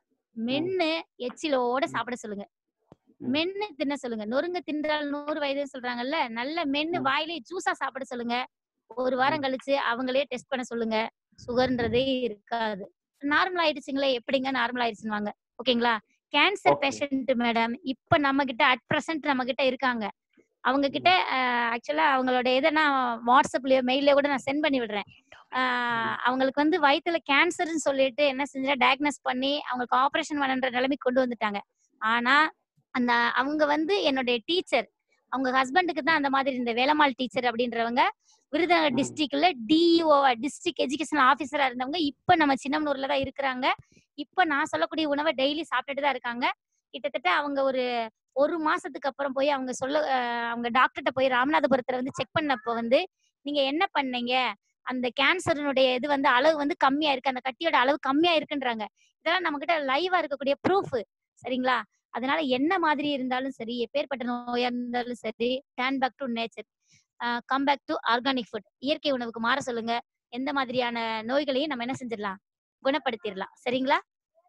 மென்னு எச்சிலோட ம். சாப்பிட சொல்லுங்க ம். மென்னு தின்ன சொல்லுங்க நொறுங்க தின்றால் நூறு வயதுன்னு சொல்றாங்கல்ல நல்ல மென்னு ம். வாயிலே ஜூஸா சாப்பிட சொல்லுங்க ஒரு வாரம் கழிச்சு அவங்களே டெஸ்ட் பண்ண சொல்லுங்க சுகர்ன்றதே இருக்காது நார்மல் ஆயிடுச்சுங்களே எப்படிங்க நார்மல் ஆயிடுச்சுன்னு ஓகேங்களா கேன்சர் Okay. பேஷண்ட் மேடம் இப்ப நம்ம கிட்ட அட் பிரசன்ட் நம்ம கிட்ட இருக்காங்க அவங்க கிட்ட ஆக்சுவலா அவங்களோட இதை நான் வாட்ஸ்அப்லயோ மெயிலயோ கூட நான் சென்ட் பண்ணி விடுறேன் ஆஹ் அவங்களுக்கு வந்து வயித்துல கேன்சர்னு சொல்லிட்டு என்ன செஞ்சா டயக்னோஸ் பண்ணி அவங்களுக்கு ஆபரேஷன் பண்ணன்ற நிலைமைக்கு கொண்டு வந்துட்டாங்க ஆனா அந்த அவங்க வந்து என்னுடைய டீச்சர் அவங்க ஹஸ்பண்டுக்கு தான் அந்த மாதிரி இந்த வேலம்மாள் டீச்சர் அப்படின்றவங்க விருதுநகர் ம். டிஸ்ட்ரிக்ட்ல டிஇஓ டிஸ்ட்ரிக்ட் எஜுகேஷன் ஆபீசரா இருந்தவங்க இப்ப நம்ம சின்னமனூர்ல தான் இருக்கிறாங்க இப்ப நான் சொல்லக்கூடிய உணவை டெய்லி சாப்பிட்டுட்டு தான் இருக்காங்க கிட்டத்தட்ட அவங்க ஒரு ஒரு மாசத்துக்கு அப்புறம் போய் அவங்க சொல்ல அஹ் அவங்க டாக்டர்கிட்ட போய் ராமநாதபுரத்துல வந்து செக் பண்ணப்போ வந்து நீங்க என்ன பண்ணீங்க அந்த கேன்சரினுடைய இது வந்து அளவு வந்து கம்மியா இருக்கு அந்த கட்டியோட அளவு கம்மியா இருக்குன்றாங்க இதெல்லாம் நம்ம கிட்ட லைவா இருக்கக்கூடிய ப்ரூஃப் சரிங்களா அதனால என்ன மாதிரி இருந்தாலும் சரி எப்பேற்பட்ட நோயா இருந்தாலும் சரி then back to nature come back to organic food இயற்கை உணவுக்கு மாற சொல்லுங்க எந்த மாதிரியான நோய்களையும் நம்ம என்ன செஞ்சிடலாம் குணப்படுத்திடலாம் சரிங்களா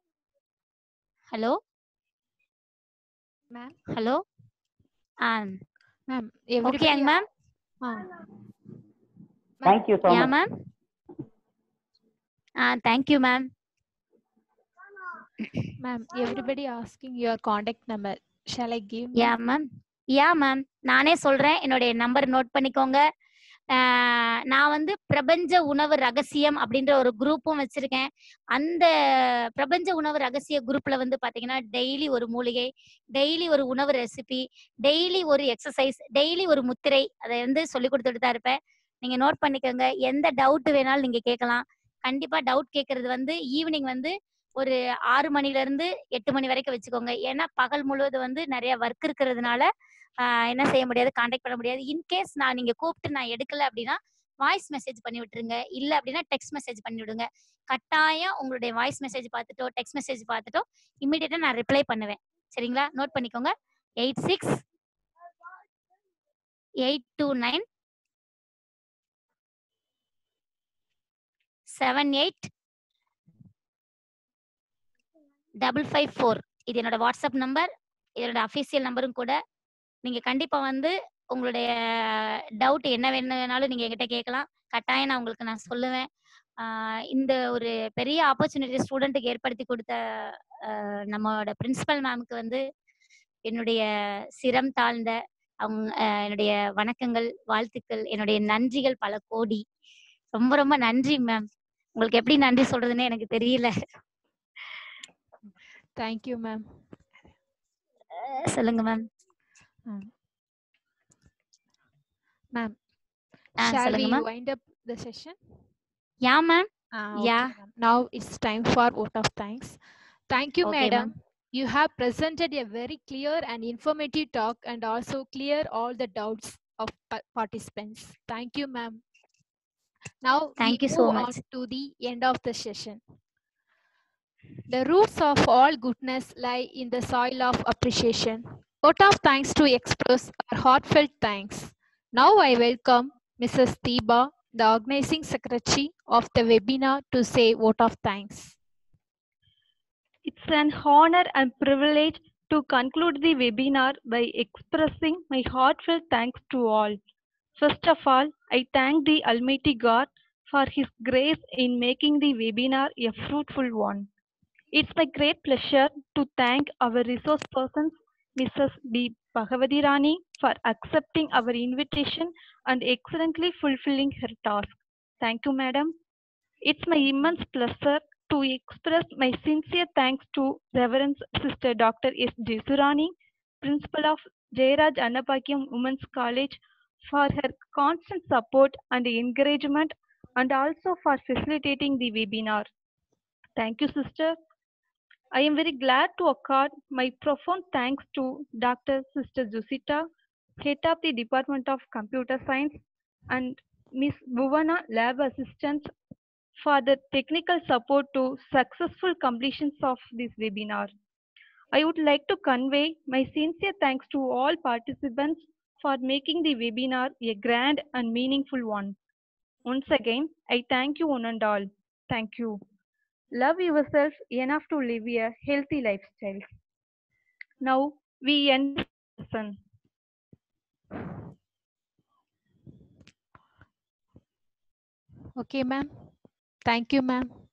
hello ma'am hello ah ma'am ஓகேங்க ma'am thank you so yeah much ma'am thank you ma'am Ma'am, everybody asking your contact number. Shall I give? Yeah ma'am yeah ma'am நானே சொல்றேன் என்னுடைய நம்பர் நோட் பண்ணிக்கோங்க ஆஹ் நான் வந்து பிரபஞ்ச உணவு ரகசியம் அப்படின்ற ஒரு குரூப்பும் வச்சிருக்கேன் அந்த பிரபஞ்ச உணவு ரகசிய குரூப்ல வந்து பாத்தீங்கன்னா டெய்லி ஒரு மூலிகை டெய்லி ஒரு உணவு ரெசிபி டெய்லி ஒரு எக்ஸசைஸ் டெய்லி ஒரு முத்திரை அதை வந்து சொல்லி கொடுத்துட்டு தான் இருப்பேன் நீங்க நோட் பண்ணிக்கோங்க எந்த டவுட் வேணாலும் நீங்க கேட்கலாம் கண்டிப்பா டவுட் கேட்கறது வந்து ஈவினிங் வந்து ஒரு ஆறு மணில இருந்து எட்டு மணி வரைக்கும் வச்சுக்கோங்க ஏன்னா பகல் முழுவதும் வந்து நிறைய ஒர்க் இருக்கிறதுனால ஆஹ் என்ன செய்ய முடியாது காண்டாக்ட் பண்ண முடியாது இன்கேஸ் நான் நீங்க கூப்பிட்டு நான் எடுக்கல அப்படின்னா வாய்ஸ் மெசேஜ் பண்ணி விட்டுருங்க இல்ல அப்படின்னா டெக்ஸ்ட் மெசேஜ் பண்ணி விடுங்க கட்டாயம் உங்களுடைய வாய்ஸ் மெசேஜ் பார்த்துட்டோ டெக்ஸ்ட் மெசேஜ் பார்த்துட்டோ இமீடியட்டா நான் ரிப்ளை பண்ணுவேன் சரிங்களா நோட் பண்ணிக்கோங்க eight six eight two nine seven eight double five four இது என்னோட வாட்ஸ்அப் நம்பர் இதனோட அஃபீஷியல் நம்பரும் கூட நீங்க கண்டிப்பா வந்து உங்களுடைய டவுட் என்ன வேணும்னாலும் நீங்க என்கிட்ட கேட்கலாம் கட்டாயம் நான் உங்களுக்கு நான் சொல்லுவேன் ஆஹ் இந்த ஒரு பெரிய ஆப்பர்ச்சுனிட்டி ஸ்டூடெண்ட்டுக்கு ஏற்படுத்தி கொடுத்த ஆஹ் நம்மளோட பிரின்சிபல் மேம்க்கு வந்து என்னுடைய சிரம் தாழ்ந்த அவங்க ஆஹ் என்னுடைய வணக்கங்கள் வாழ்த்துக்கள் என்னுடைய நன்றிகள் பல கோடி ரொம்ப ரொம்ப நன்றி மேம் உங்களுக்கு எப்படி நன்றி சொல்றதுன்னு எனக்கு தெரியல Thank you, ma'am. சொல்லுங்க மேம் Ma'am, ஆ shall we சொல்லுங்க ma'am wind up the session? Yeah ma'am Ah, Yeah. okay, ma'am. Now it's time for vote of thanks. Thank you, Okay, madam. ma'am. You have presented a very clear and informative talk and also clear all the doubts of pa- participants. Thank you, ma'am. Now Thank we you so move much. on to the end of the session. The roots of all goodness lie in the soil of appreciation. Vote of thanks to express our heartfelt thanks. Now I welcome Mrs. Tiba, the organizing secretary of the webinar, to say vote of thanks. It's an honor and privilege to conclude the webinar by expressing my heartfelt thanks to all. First of all, I thank the Almighty God for His grace in making the webinar a fruitful one. It's my great pleasure to thank our resource persons, Mrs. B. Bhagavati Rani, for accepting our invitation and excellently fulfilling her task. Thank you, Madam. It's my immense pleasure to express my sincere thanks to Reverend Sister Dr. S. Jesurani, Principal of Jairaj Annapakyam Women's College, for her constant support and encouragement and also for facilitating the webinar. Thank you, Sister. I am very glad to accord my profound thanks to Dr. Sister Jusita, Head of the Department of Computer Science, and Miss Bhuvana, Lab Assistant, for the technical support to successful completions of this webinar. I would like to convey my sincere thanks to all participants for making the webinar a grand and meaningful one. Once again, I thank you one and all. Thank you. Love yourself enough to live a healthy lifestyle. Now we end the session. Okay, ma'am. Thank you, ma'am.